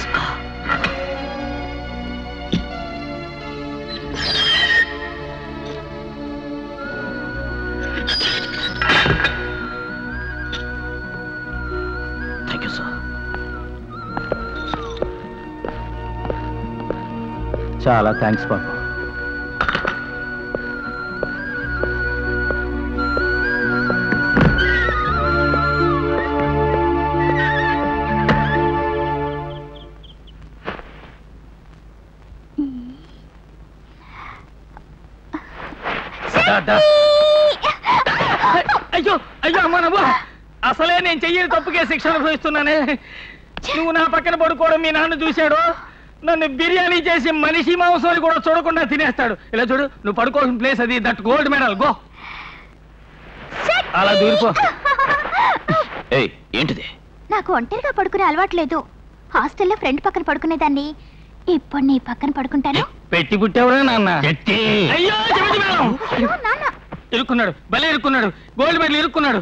థ్యాంక్ యూ సార్ చాలా థ్యాంక్స్ బాబు అయ్యో అయ్యో అమ్మా నవ్వు అసలే నేను చెయ్యని తప్పుకే శిక్ష అనుభవిస్తున్నానే నువ్వు నా పక్కన పడుకోవడం మీ నాన్న చూశాడు నన్ను బిర్యానీ చేసి మనిషి మాంసం కూడా చూడకుండా తినేస్తాడు ఇలా చూడు నువ్వు పడుకోవాల్సిన ప్లేస్ అది దట్ గోల్డ్ మెడల్ గో అలా దూరిపో ఏయ్ ఏంటిది నాకు ఒంటరిగా పడుకునే అలవాట్లేదు హాస్టల్లో ఫ్రెండ్ పక్కన పడుకునేదాన్ని ఇప్పుడు నీ పక్కన పడుకుంటాను పెట్టి పుట్టేవరా నాన్న అయ్యో చెవిటి మేడం అయ్యో, నాన్న ఇరుక్కున్నాడు భలే ఇరుక్కున్నాడు గోల్డ్ మెడల్ ఇరుక్కున్నాడు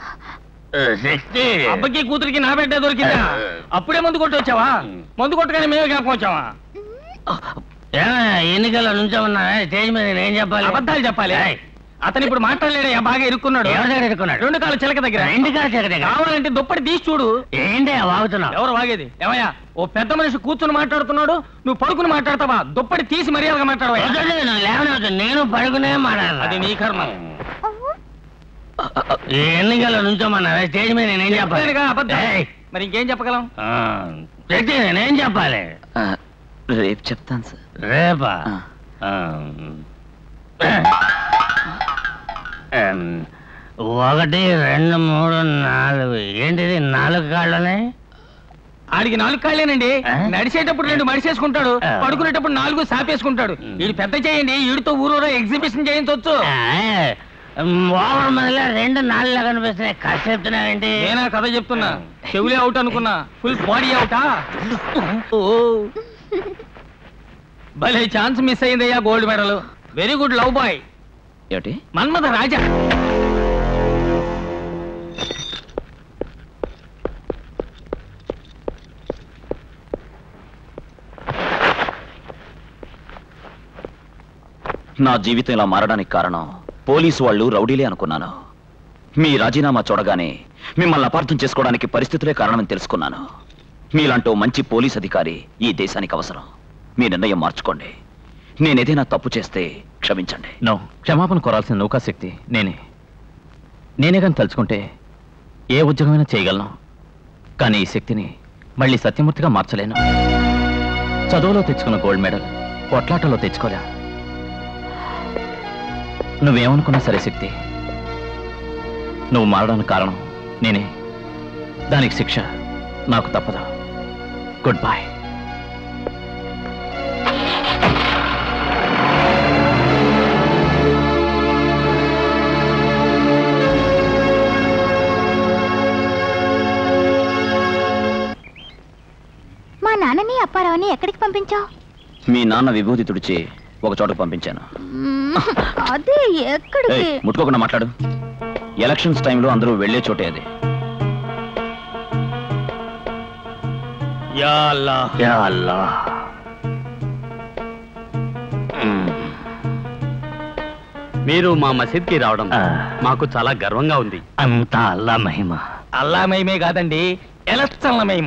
అబ్బకి కూతురికి నా బిడ్డ దొరికిందా అప్పుడే మందు కొట్టి వచ్చావా మందు కొట్టగానే మేమే జ్ఞాపకం వచ్చావా ఎన్నికల్లో నుంచోమన్నా స్టేజ్ మీద నేను చెప్పాలి అబద్ధాలు చెప్పాలి అతను ఇప్పుడు మాట్లాడలేడయ్యా బాగా ఇరుక్కున్నాడు ఎవరి దగ్గర ఇరుక్కున్నాడు? రెండు కాళ్ళ చిలక దగ్గర రెండు కాళ్ళ చిలక దగ్గర? కావాలంటే దుప్పటి తీసి చూడు ఏంటి వాగుతున్నావు ఎవరు వాగేది ఏమయ్యా ఓ పెద్ద మనిషి కూర్చుని మాట్లాడుతున్నాడు నువ్వు పడుకుని మాట్లాడతావా దుప్పటి తీసి మర్యాదగా మాట్లాడవా వద్దండి, నన్ను లేవనవద్దు. నేను పడుకునే మాట్లాడాలి అది నీ కర్మ ఎన్నికల్లో నుంచోమన్నారా స్టేజ్ మీద నేనేం చెప్పాలి చెప్పానుగా, అబద్ధం. ఏయ్, మరి ఇంకేం చెప్పగలం ఆ, శక్తి నేనేం చెప్పాలి రేపు చెప్తాను సార్ రేపా ఆ. ఎం, ఒకటి రెండు మూడు నాలుగు ఏంటిది నాలుగు కాళ్ళనే ఆడికి నాలుగు కాళ్ళేనండి నడిచేటప్పుడు రెండు మడిసేసుకుంటాడు ఆ. పడుకునేటప్పుడు నాలుగు సాపేసుకుంటాడు వీడు పెద్ద చేయండి వీడితో ఊరూరా ఎగ్జిబిషన్ చేయించవచ్చు ఓవర్ మనలో రెండు నాలుగు కనిపిస్తున్నాయి కథ చెప్తున్నావేంటి నేనా కథ చెప్తున్నా చెవులే అవుట్ అనుకున్నా ఫుల్ బాడీ అవుటా ఓ భలే ఛాన్స్ మిస్ అయిందయ్యా gold medal very good love boy ఏమిటి మన్మథ రాజా నా జీవితం ఇలా మారడానికి కారణం పోలీసు వాళ్ళు రౌడీలే అనుకున్నాను మీ రాజీనామా చూడగానే మిమ్మల్ని అపార్థం చేసుకోవడానికి పరిస్థితులే కారణమని తెలుసుకున్నాను మీలాంటి ఓ మంచి పోలీస్ అధికారి ఈ దేశానికి అవసరం మీ నిర్ణయం మార్చుకోండి నేనేదైనా తప్పు చేస్తే క్షమించండి నో క్షమాపణ కోరాల్సిన నౌకాశక్తి నేనే నేనే కానీ తలుచుకుంటే ఏ ఉద్యోగమైనా చేయగలను కానీ ఈ శక్తిని మళ్ళీ సత్యమూర్తిగా మార్చలేను చదువులో తెచ్చుకున్న గోల్డ్ మెడల్ కొట్లాటలో తెచ్చుకోలే నువ్వేమనుకున్నా సరే శక్తి నువ్వు మారడానికి కారణం నేనే దానికి శిక్ష నాకు తప్పదు గుడ్ బాయ్ మా నాన్నని అప్పారావుని ఎక్కడికి పంపించావు మీ నాన్న విభూతి తుడిచి ఒక చోటకు పంపించాను అదే ఎక్కడికి ఏయ్, ముట్టుకోకుండా మాట్లాడు ఎలక్షన్స్ టైంలో అందరూ వెళ్లే చోటే అది యా అల్లా యా అల్లా మీరు మా మసీద్కి రావడం మాకు చాలా గర్వంగా ఉంది అంతా అల్లా మహిమ అల్లా మహిమే కాదండి ఎలక్షన్ల మహిమ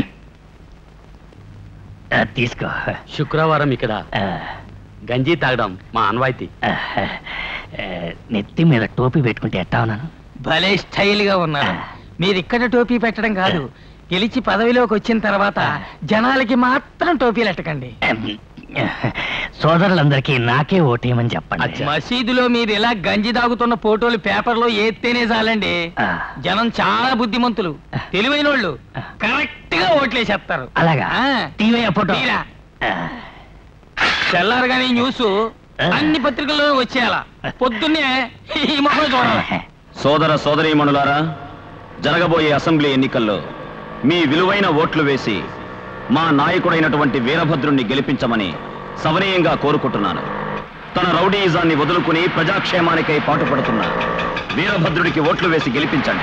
ఆ, తీసుకో శుక్రవారం ఇక్కడ గంజి తాగడం మా అన్వాయితీ ఆ, నెత్తి మీద టోపీ పెట్టుకుంటే ఎట్టా ఉన్నాను భలే స్టైల్ గా ఉన్నారు మీరు ఇక్కడ టోపీ పెట్టడం కాదు గెలిచి పదవిలోకి వచ్చిన తర్వాత జనాలకి మాత్రం టోపీలు ఎట్టకండి సోదరులందరికీ నాకే ఓటేయమని చెప్పండి మసీదులో మీరు ఇలా గంజి తాగుతున్న ఫోటోలు పేపర్లో ఎత్తేనే చాలండి జనం చాలా బుద్ధిమంతులు తెలివైన వాళ్ళు కరెక్ట్ గా ఓట్లేసేస్తారు అలాగా ఆ. టీవీ ఫోటో తీరా. తెల్లారగానే ఈ న్యూస్ అన్ని పత్రికల్లో వచ్చేయాలా పొద్దున్నే ఈ మొహం చూడాలి సోదర సోదరీమణులారా జరగబోయే అసెంబ్లీ ఎన్నికల్లో మీ విలువైన ఓట్లు వేసి మా నాయకుడైనటువంటి వీరభద్రుణ్ణి గెలిపించమని సవనీయంగా కోరుకుంటున్నాను తన రౌడీయిజాన్ని వదులుకుని ప్రజాక్షేమానికై పాటుపడుతున్న వీరభద్రుడికి ఓట్లు వేసి గెలిపించండి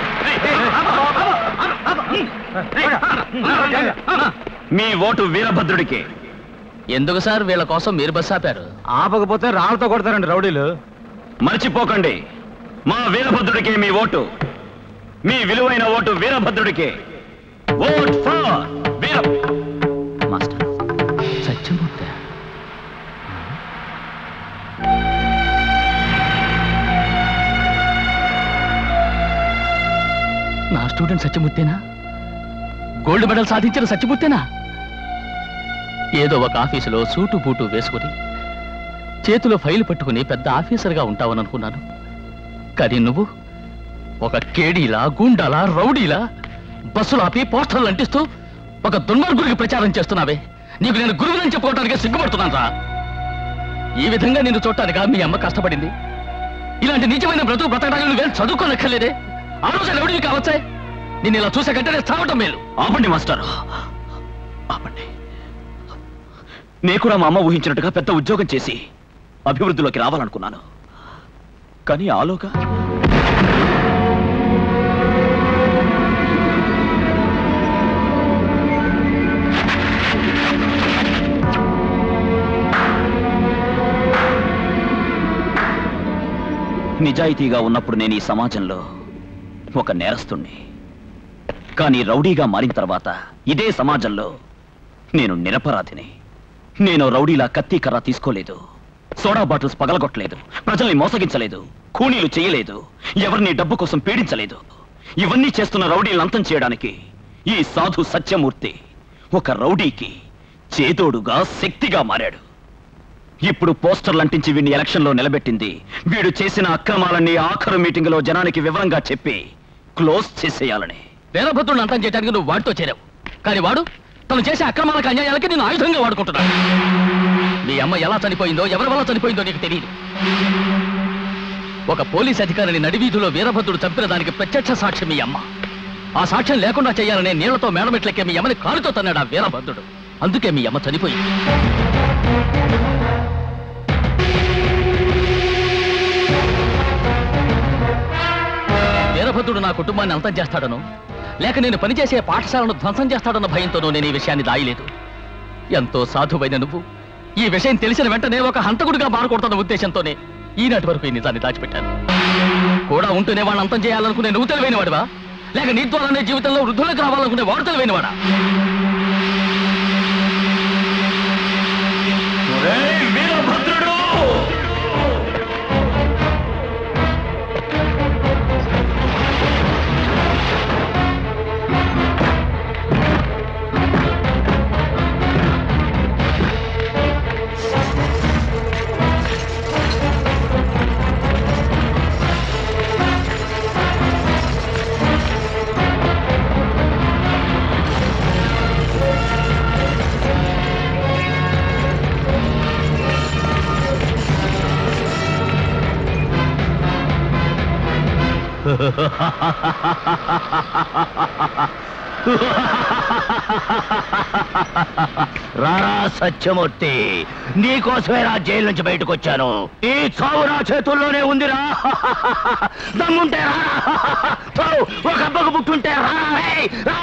మీ ఓటు వీరభద్రుడికే ఎందుకు సార్ వీళ్ళ కోసం మీరు బస్ ఆపారు ఆపకపోతే రాళ్ళతో కొడతారండి రౌడీలు మర్చిపోకండి మా వీరభద్రుడికే మీ ఓటు మీ విలువైన ఓటు వీరభద్రుడికే vote for Veera master Satyamurthy నా స్టూడెంట్ సత్యమూర్తేనా గోల్డ్ మెడల్ సాధించిన సత్యమూర్తేనా ఏదో ఒక ఆఫీసులో సూటు బూటు వేసుకుని చేతిలో ఫైల్ పట్టుకుని పెద్ద ఆఫీసర్గా ఉంటావని అనుకున్నాను కానీ నువ్వు ఒక కేడీలా గుండాలా రౌడీలా బస్సులు ఆపి పోస్టర్లు అంటిస్తూ ఒక దుర్మార్గుడికి ప్రచారం చేస్తున్నావే నీకు నేను గురువులని చెప్పుకోవడానికి సిగ్గుపడుతున్నాను రా ఈ విధంగా నిన్ను చూడటానిగా మీ అమ్మ కష్టపడింది ఇలాంటి నిజమైన బ్రతుకు బ్రతకడానికి నువ్వేం చదువుకోనక్కర్లేదే ఆ రోజు ఎవడివి కావచ్చే నేను ఇలా చూసాకంటే నేను చావటం మేలు ఆపండి మాస్టర్ ఆపండి నే కూడా మా అమ్మ ఊహించినట్టుగా పెద్ద ఉద్యోగం చేసి అభివృద్ధిలోకి రావాలనుకున్నాను కానీ ఆలోగా నిజాయితీగా ఉన్నప్పుడు నేను ఈ సమాజంలో ఒక నేరస్తుణ్ణి కానీ రౌడీగా మారిన తర్వాత ఇదే సమాజంలో నేను నిరపరాధిని నేను రౌడీలా కత్తి కర్ర తీసుకోలేదు సోడా బాటిల్స్ పగలగొట్టలేదు ప్రజల్ని మోసగించలేదు కూనీలు చేయలేదు ఎవరిని డబ్బు కోసం పీడించలేదు ఇవన్నీ చేస్తున్న రౌడీలను అంతం చేయడానికి ఈ సాధు సత్యమూర్తి ఒక రౌడీకి చేదోడుగా శక్తిగా మారాడు ఇప్పుడు పోస్టర్లు అంటించి వీడిని ఎలక్షన్లో నిలబెట్టింది వీడు చేసిన అక్రమాలన్నీ ఆఖరు మీటింగులో జనానికి వివరంగా చెప్పి క్లోజ్ చేసేయాలని వీరభద్రుడు అంతం చేయడానికి నువ్వు వాడితో చేరావు కానీ వాడు తను చేసే అక్రమాలకు అన్యాయాలకి నేను ఆయుధంగా వాడుకుంటున్నాను మీ అమ్మ ఎలా చనిపోయిందో ఎవరి వల్ల చనిపోయిందో నీకు తెలియదు ఒక పోలీస్ అధికారిని నడివీధిలో వీరభద్రుడు చంపిన దానికి ప్రత్యక్ష సాక్ష్యం మీ అమ్మ ఆ సాక్ష్యం లేకుండా చేయాలనే నీళ్లతో మేడమెట్లెక్కే మీ అమ్మని కాలుతో తన్నాడు ఆ వీరభద్రుడు అందుకే మీ అమ్మ చనిపోయింది వీరభద్రుడు నా కుటుంబాన్ని అంతం చేస్తాడను లేక నేను పనిచేసే పాఠశాలను ధ్వంసం చేస్తాడన్న భయంతోనూ నేను ఈ విషయాన్ని దాయలేదు ఎంతో సాధువైన నువ్వు ఈ విషయం తెలిసిన వెంటనే ఒక హంతకుడిగా మారకూడదన్న ఉద్దేశంతోనే ఈనాటి వరకు ఈ నిజాన్ని దాచిపెట్టాను కూడా ఉంటూనే వాడిని అంతం చేయాలనుకునే నువ్వు తెలివైన వాడివా లేక నీ ద్వారానే జీవితంలో వృద్ధులకు రావాలనుకునే వాడు తెలివైన వాడా రారా సత్యమూర్తి నీకోసమే నా జైలు నుంచి బయటకు వచ్చాను ఈ చావు నా చేతుల్లోనే ఉందిరా దమ్ముంటే రారా చావు ఒక అబ్బకు పుట్టుంటే రారా హే, రా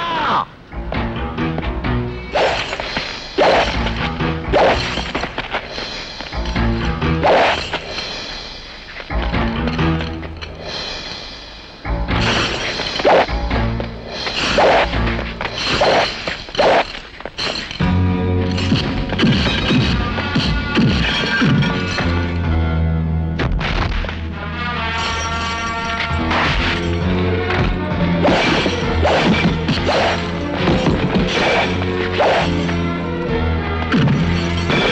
ఆ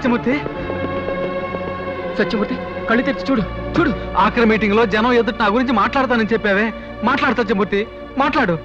సత్యమూర్తి సత్యమూర్తి కళ్ళు తెరిచి చూడు చూడు ఆఖరి మీటింగ్ లో జనం ఎదుట నా గురించి మాట్లాడతానని చెప్పావే మాట్లాడు సత్యమూర్తి మాట్లాడు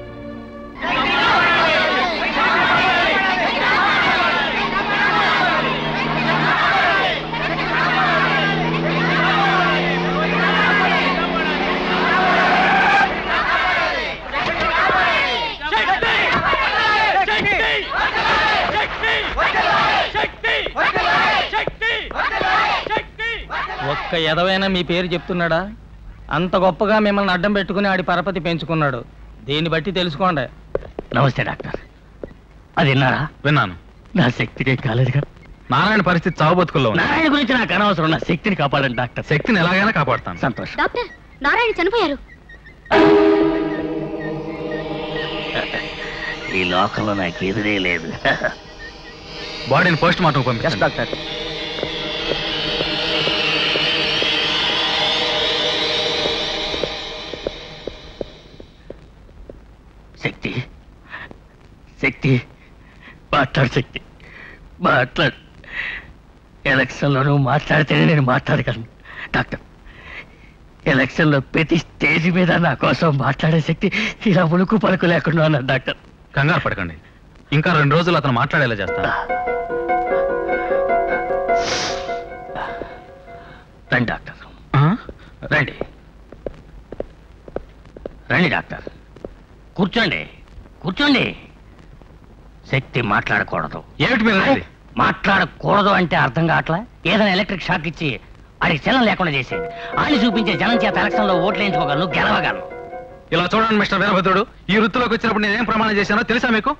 ఒక్క ఎదవైనా మీ పేరు చెప్తున్నాడా అంత గొప్పగా మిమ్మల్ని అడ్డం పెట్టుకుని ఆడి పరపతి పెంచుకున్నాడు దీన్ని బట్టి తెలుసుకోండి నమస్తే డాక్టర్ అది విన్నారా విన్నాను నా శక్తికే కాలేదుగా నారాయణ పరిస్థితి చావు బతుకుల్లో ఉంది నారాయణ గురించి నాకు అనవసరం నా శక్తిని కాపాడండి డాక్టర్ శక్తిని ఎలాగైనా కాపాడుతాను సంతోషం డాక్టర్ నారాయణ చనిపోయారు ఈ లోకంలో నాకు ఎదురే లేదు బాడీని పోస్ట్ మార్టం పంపించండి డాక్టర్ శక్తి శక్తి మాట్లాడు శక్తి మాట్లాడు ఎలక్షన్లో నువ్వు మాట్లాడితేనే నేను మాట్లాడగలను డాక్టర్ ఎలక్షన్లో ప్రతి స్టేజ్ మీద నా కోసం మాట్లాడే శక్తి ఇలా ఉలుకు పలుకు లేకుండా ఉన్నాను డాక్టర్ కంగారు పడకండి ఇంకా రెండు రోజులు అతను మాట్లాడేలా చేస్తాను రండి డాక్టర్ రండి రండి డాక్టర్ కూర్చోండి కూర్చోండి శక్తి మాట్లాడకూడదు ఏమిటి మీరు అనేది? మాట్లాడకూడదు అంటే అర్థం కావట్లా ఏదైనా ఎలక్ట్రిక్ షాక్ ఇచ్చి వాడికి చలనం లేకుండా చేసేది ఆయన చూపించే జనం చేత ఎలక్షన్లో ఓట్లు వేయించుకోగలను గెలవగలను ఇలా చూడండి మిస్టర్ వీరభద్రుడు ఈ వృత్తిలోకి వచ్చినప్పుడు నేనేం ప్రమాణం చేశానో తెలుసా మీకు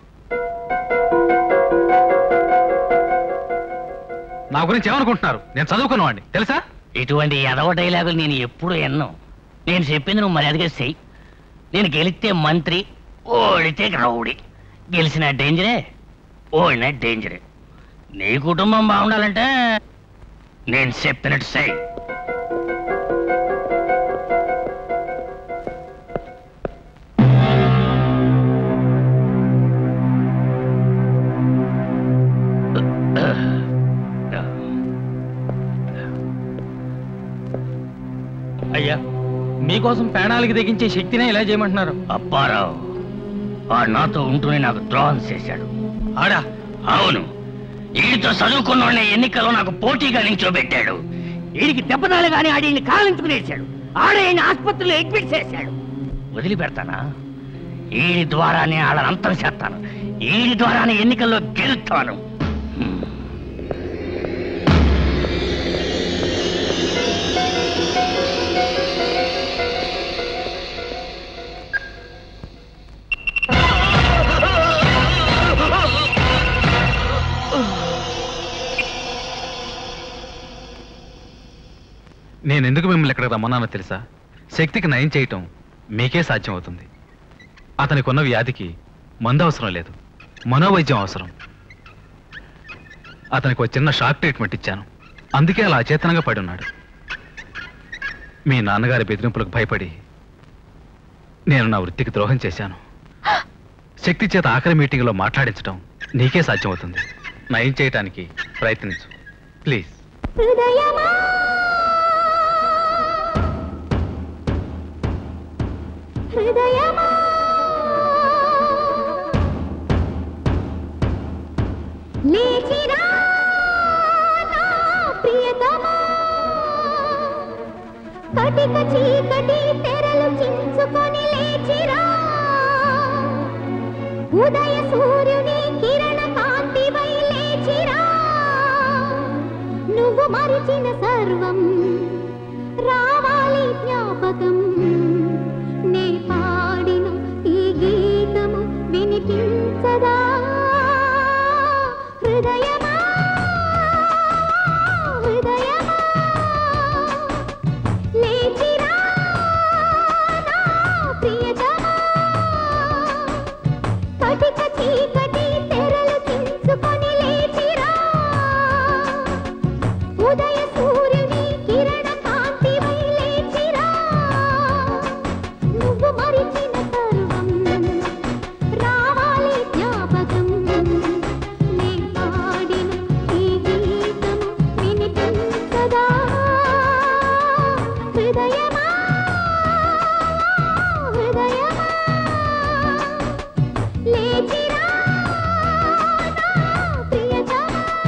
నా గురించి ఏమనుకుంటున్నారు నేను చదువుకున్నవాడిని తెలుసా ఇటువంటి ఎదవ డైలాగులు నేను ఎప్పుడు ఎన్నో నేను చెప్పింది నువ్వు మర్యాదగా చెయ్యి నేను గెలిస్తే మంత్రి ఓడితే రౌడీ గెలిచిన డేంజరే ఓడిన డేంజరే నీ కుటుంబం బాగుండాలంటే నేను చెప్పినట్టు చెయ్యి అయ్యా మీకోసం ప్రాణాలకి తెగించే శక్తినే ఇలా చేయమంటున్నారు అప్పారావు ఆ నాతో ఉంటూనే నాకు ద్రోహం చేశాడు ఆడా అవును వీడితో చదువుకున్న ఎన్నికల్లో నాకు పోటీగా నించోబెట్టాడు వీడికి దెబ్బతాలు కానీ ఆడిని కాలించుకునేశాడు ఆడే ఆసుపత్రిలో అడ్మిట్ చేశాడు వదిలిపెడతానా ఈడి ద్వారానే వాళ్ళని అంతం చేస్తాను ఈడి ద్వారానే ఎన్నికల్లో గెలుస్తాను నేను ఎందుకు మిమ్మల్ని ఇక్కడికి రమ్మన్నానో తెలుసా శక్తికి నయం చేయటం మీకే సాధ్యం అవుతుంది అతనికి ఉన్న వ్యాధికి మందు అవసరం లేదు మనోవైద్యం అవసరం అతనికి ఒక చిన్న షాక్ ట్రీట్మెంట్ ఇచ్చాను అందుకే అలా అచేతనంగా పడి ఉన్నాడు మీ నాన్నగారి బెదిరింపులకు భయపడి నేను నా వృత్తికి ద్రోహం చేశాను శక్తి చేత ఆఖరి మీటింగ్లో మాట్లాడించడం నీకే సాధ్యమవుతుంది నయం చేయటానికి ప్రయత్నించు ప్లీజ్ హృదయమా హృదయమా లేచిరా నా ప్రియతమా కటిక చీకటి తెరలు చించుకొని లేచిరా ఉదయ సూర్యుని కిరణ కాంతివై లేచిరా నువ్వు మరిచిన సర్వం రావాలి జ్ఞాపకం నే పాడిన ఈ గీతము వినిపించదా హృదయమా హృదయమా లేచిరా నా ప్రియతమా కటిక చీకటి తెరలు చించుకొని లేచిరా ఉదయ సూర్యుని కిరణ కాంతివై లేచిరా నువ్వు మరిచిన సర్వం రావాలి జ్ఞాపకం నే పాడిన ఈ గీతము హృదయమా హృదయమా లేచిరా నా ప్రియతమా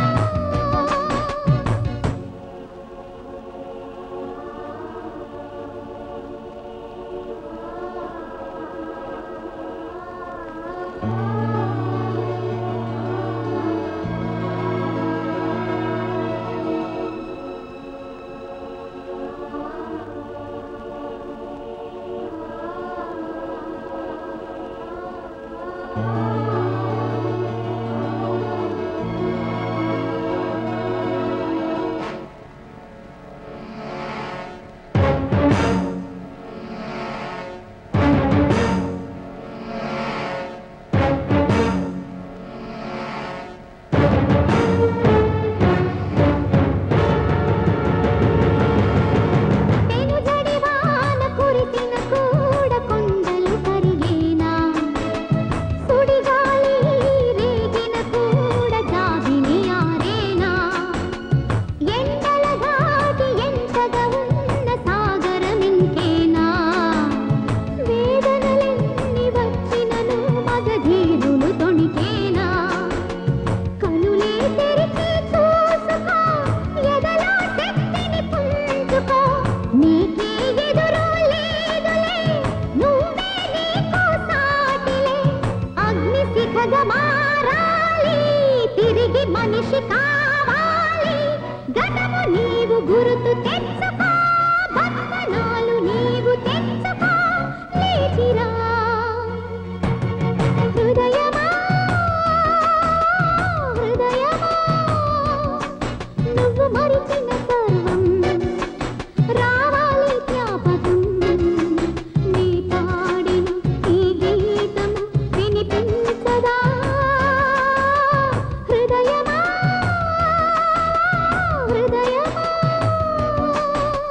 పెను జడివాన కురిసిన కూడా కొండలు కరిగేనా సుడిగాలి రేగిన కూడా జాబిలి ఆరేనా ఎండల ఘాటి ఎంతగా ఉన్న సాగరమింకేనా వేదనలెన్ని వచ్చినను మగధీరులు తొణికేనా కనులే తెరిచి చూసుకో ఎదలో శక్తిని పుంజుకో నీకే ఎదురు లేదులే నువ్వే నీకు సాటిలే అగ్ని శిఖగా మారాలి తిరిగి మనిషి కావాలి గతము నీవు గుర్తు తెచ్చుకో బంధనాలు నీవు తెచ్చుకో లేచిరా హృదయమా హృదయమా నువ్వు మరిచిన సర్వం రావాలి జ్ఞాపకం నీ పాడిన ఈ గీతం వినిపించదా హృదయమా హృదయమా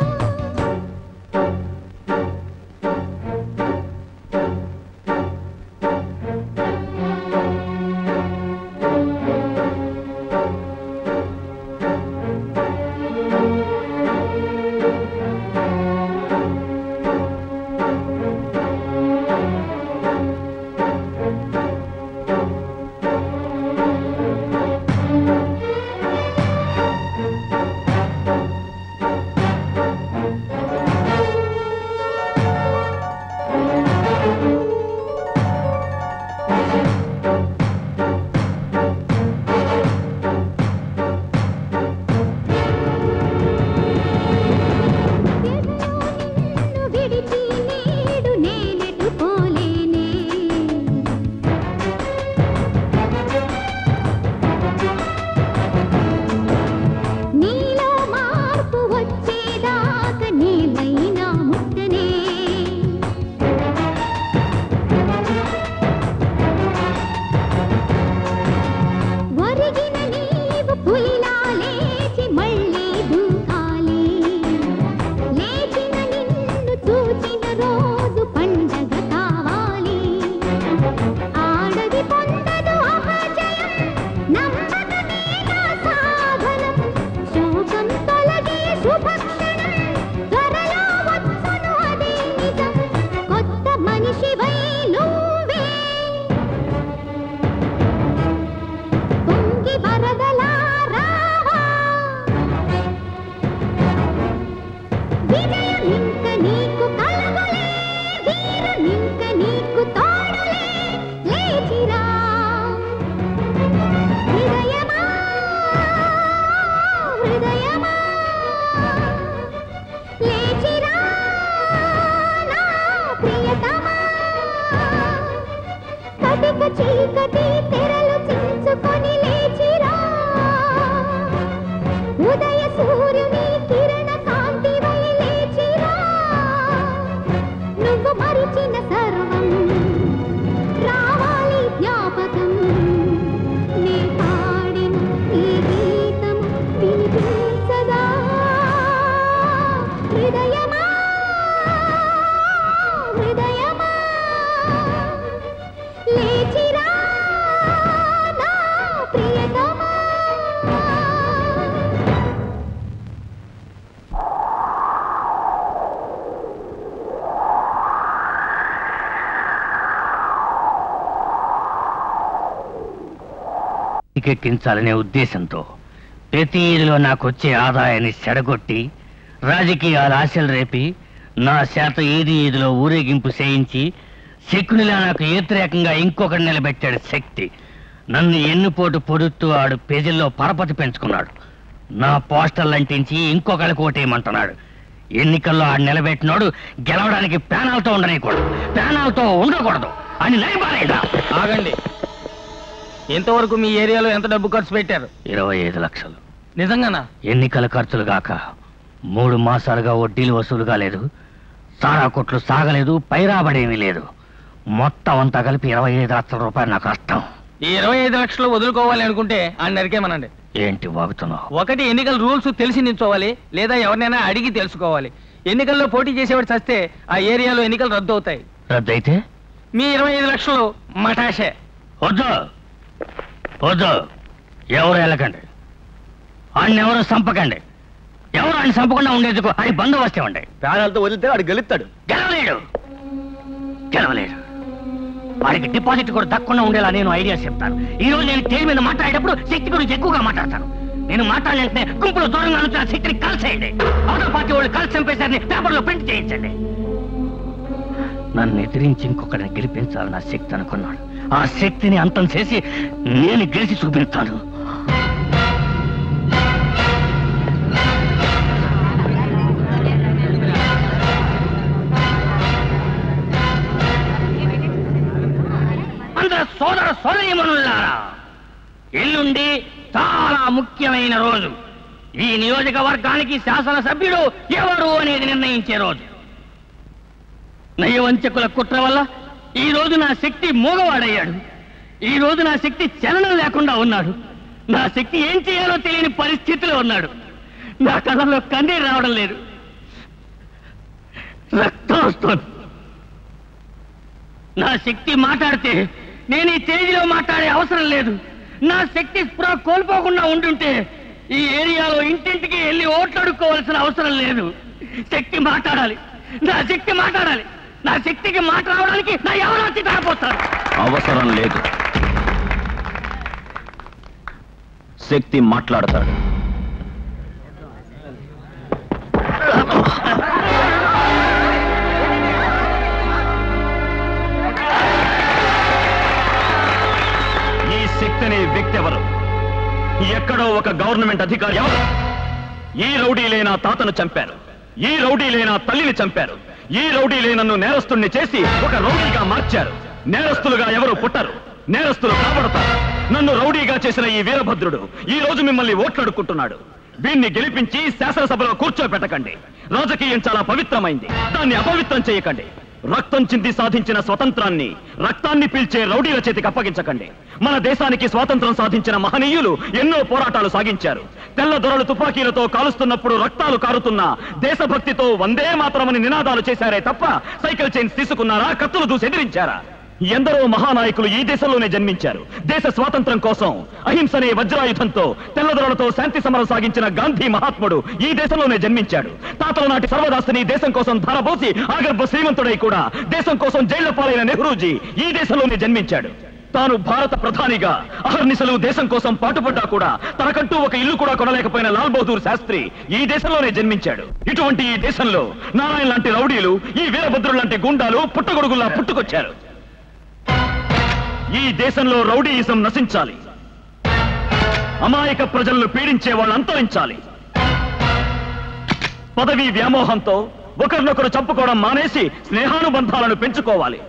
గట్టెక్కించాలనే ఉద్దేశంతో ప్రతి ఈదిలో నాకు వచ్చే ఆదాయాన్ని చెడగొట్టి రాజకీయాల ఆశలు రేపి నా శాత ఈది ఈదిలో ఊరేగింపు చేయించి శకునిలా నాకు వ్యతిరేకంగా ఇంకొకటి నిలబెట్టాడు శక్తి నన్ను ఎన్నుపోటు పొడుతూ ఆడు ప్రజల్లో పరపతి పెంచుకున్నాడు నా పోస్టర్లు అంటించి ఇంకొకరికి ఓటేయమంటున్నాడు ఎన్నికల్లో ఆడు నిలబెట్టినోడు గెలవడానికి ప్యానాలతో ఉండనేకూడదు ప్యానాలతో ఉండకూడదు అని నయమాలేదా ఆగండి ఇంతవరకు మీ ఏరియాలో ఎంత డబ్బు ఖర్చు పెట్టారు ఇరవై ఐదు లక్షలు నిజంగానా ఎన్నికల ఖర్చులు గాక మూడు మాసాలుగా వడ్డీలు వసూలు కాలేదు సారా కొట్లు సాగలేదు పైరాబడేమీ లేదు మొత్తం అంతా కలిపి ఇరవై ఐదు లక్షల రూపాయలు నాకు కష్టం ఈ ఇరవై ఐదు లక్షలు వదులుకోవాలి అనుకుంటే ఆయన నరికేమనండి ఏంటి వాగుతున్నావు ఒకటి ఎన్నికల రూల్స్ తెలిసి నించోవాలి లేదా ఎవరినైనా అడిగి తెలుసుకోవాలి ఎన్నికల్లో పోటీ చేసేవాడు చస్తే ఆ ఏరియాలో ఎన్నికలు రద్దు అవుతాయి రద్దయితే మీ ఇరవై ఐదు లక్షలు మటాషే వద్దు వద్దు ఎవరు వెళ్ళకండి ఆయన ఎవరు చంపకండి ఎవరు ఆయన చంపకుండా ఉండేందుకు ఆయన బందోబస్తు ఇవ్వండి ప్రాణాలతో వదిలితే వాడు గెలుస్తాడు గెలవలేడు గెలవలేడు వాడికి డిపాజిట్ కూడా దక్కకుండా ఉండేలా నేను ఐడియా చెప్తాను ఈ రోజు నేను స్టేజ్ మీద మాట్లాడేటప్పుడు శక్తి గురించి ఎక్కువగా మాట్లాడతాను నేను మాట్లాడిన గుంపులో దూరంగా నుంచి ఆ శక్తిని కలిసేయండి అవతల పార్టీ వాళ్ళు కలిసి చంపేశారని పేపర్లో ప్రింట్ చేయించండి నన్ను ఎదిరించి ఇంకొకరిని గెలిపించాలని ఆ శక్తి అనుకున్నాడు ఆ శక్తిని అంతం చేసి నేను గెలిచి చూపిస్తాను అందరూ సోదర సోదరీమణులారా ఎల్లుండి చాలా ముఖ్యమైన రోజు ఈ నియోజకవర్గానికి శాసనసభ్యుడు ఎవరు అనేది నిర్ణయించే రోజు నయవంచకుల కుట్ర వల్ల ఈ రోజు నా శక్తి మూగవాడయ్యాడు ఈ రోజు నా శక్తి చలనం లేకుండా ఉన్నాడు నా శక్తి ఏం చేయాలో తెలియని పరిస్థితిలో ఉన్నాడు నా కళ్ళలో కన్నీరు రావడం లేదు రక్తం వస్తుంది నా శక్తి మాట్లాడితే నేను ఈ తేదీలో మాట్లాడే అవసరం లేదు నా శక్తి స్పృహ కోల్పోకుండా ఉండుంటే ఈ ఏరియాలో ఇంటింటికి వెళ్ళి ఓట్లు అడుక్కోవాల్సిన అవసరం లేదు శక్తి మాట్లాడాలి నా శక్తి మాట్లాడాలి నా శక్తికి మాట రావడానికి నా ఎవరో వచ్చి తాగిపోతారు అవసరం లేదు శక్తి మాట్లాడతాడు ఈ శక్తి అనే వ్యక్తి ఎవరు ఎక్కడో ఒక గవర్నమెంట్ అధికారి ఎవరు ఈ రౌడీలే నా తాతను చంపారు ఈ రౌడీలే నా తల్లిని చంపారు ఈ రౌడీలే నన్ను నేరస్తుణ్ణి చేసి ఒక రౌడీగా మార్చారు నేరస్తులుగా ఎవరు పుట్టరు నేరస్తులు కాబడతారు నన్ను రౌడీగా చేసిన ఈ వీరభద్రుడు ఈ రోజు మిమ్మల్ని ఓట్లాడుకుంటున్నాడు వీణ్ణి గెలిపించి శాసనసభలో కూర్చోబెట్టకండి రాజకీయం చాలా పవిత్రమైంది దాన్ని అపవిత్రం చేయకండి రక్తం చింది సాధించిన స్వతంత్రాన్ని రక్తాన్ని పీల్చే రౌడీల చేతికి అప్పగించకండి మన దేశానికి స్వాతంత్రం సాధించిన మహనీయులు ఎన్నో పోరాటాలు సాగించారు తెల్ల దొరలు తుపాకీలతో కాలుస్తున్నప్పుడు రక్తాలు కారుతున్నా దేశభక్తితో వందే మాత్రమని నినాదాలు చేశారే తప్ప సైకిల్ చైన్స్ తీసుకున్నారా కత్తులు దూసి ఎదిరించారా ఎందరో మహానాయకులు ఈ దేశంలోనే జన్మించారు దేశ స్వాతంత్రం కోసం అహింసనే వజ్రాయుధంతో తెల్లదొరలతో శాంతి సమరం సాగించిన గాంధీ మహాత్ముడు ఈ దేశంలోనే జన్మించాడు తాతల నాటి సర్వదాస్తిని దేశం కోసం ధారపోసి ఆగర్భ శ్రీమంతుడై కూడా దేశం కోసం జైళ్ల పాలైన నెహ్రూజీ ఈ దేశంలోనే జన్మించాడు తాను భారత ప్రధానిగా అహర్నిశలు దేశం కోసం పాటుపడ్డా కూడా తనకంటూ ఒక ఇల్లు కూడా కొనలేకపోయిన లాల్ బహదూర్ శాస్త్రి ఈ దేశంలోనే జన్మించాడు ఇటువంటి ఈ దేశంలో నారాయణ లాంటి రౌడీలు ఈ వీరభద్రుడు లాంటి గుండాలు పుట్టగొడుగుల్లా పుట్టుకొచ్చారు ఈ దేశంలో రౌడీయిజం నశించాలి అమాయక ప్రజలను పీడించే వాళ్ళు అంతరించాలి పదవీ వ్యామోహంతో ఒకరినొకరు చంపుకోవడం మానేసి స్నేహానుబంధాలను పెంచుకోవాలి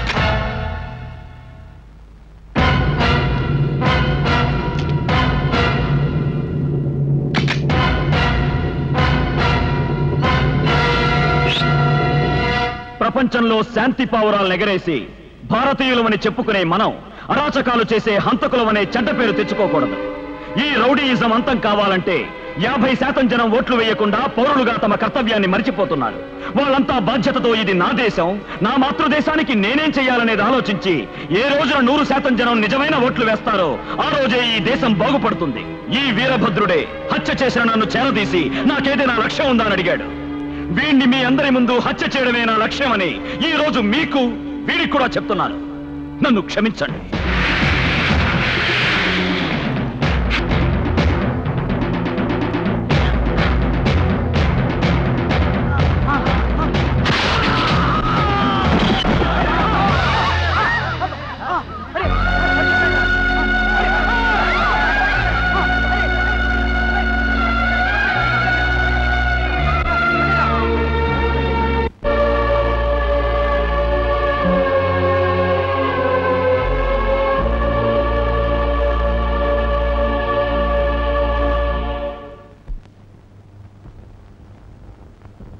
ప్రపంచంలో శాంతి పావురాలను ఎగరేసి భారతీయులమని చెప్పుకునే మనం అరాచకాలు చేసే హంతకులమనే చెడ్డ పేరు తెచ్చుకోకూడదు ఈ రౌడీయిజం అంతం కావాలంటే యాభై శాతం జనం ఓట్లు వేయకుండా పౌరులుగా తమ కర్తవ్యాన్ని మర్చిపోతున్నారు వాళ్ళంతా బాధ్యతతో ఇది నా దేశం నా మాతృదేశానికి నేనేం చేయాలనేది ఆలోచించి ఏ రోజున నూరు శాతం జనం నిజమైన ఓట్లు వేస్తారో ఆ రోజే ఈ దేశం బాగుపడుతుంది ఈ వీరభద్రుడే హత్య చేసిన నన్ను చేరదీసి నాకేదైనా లక్ష్యం ఉందా అని అడిగాడు వీణ్ణి మీ అందరి ముందు హత్య చేయడమే నా లక్ష్యమని ఈ రోజు మీకు వీడికి కూడా చెప్తున్నాను నన్ను క్షమించండి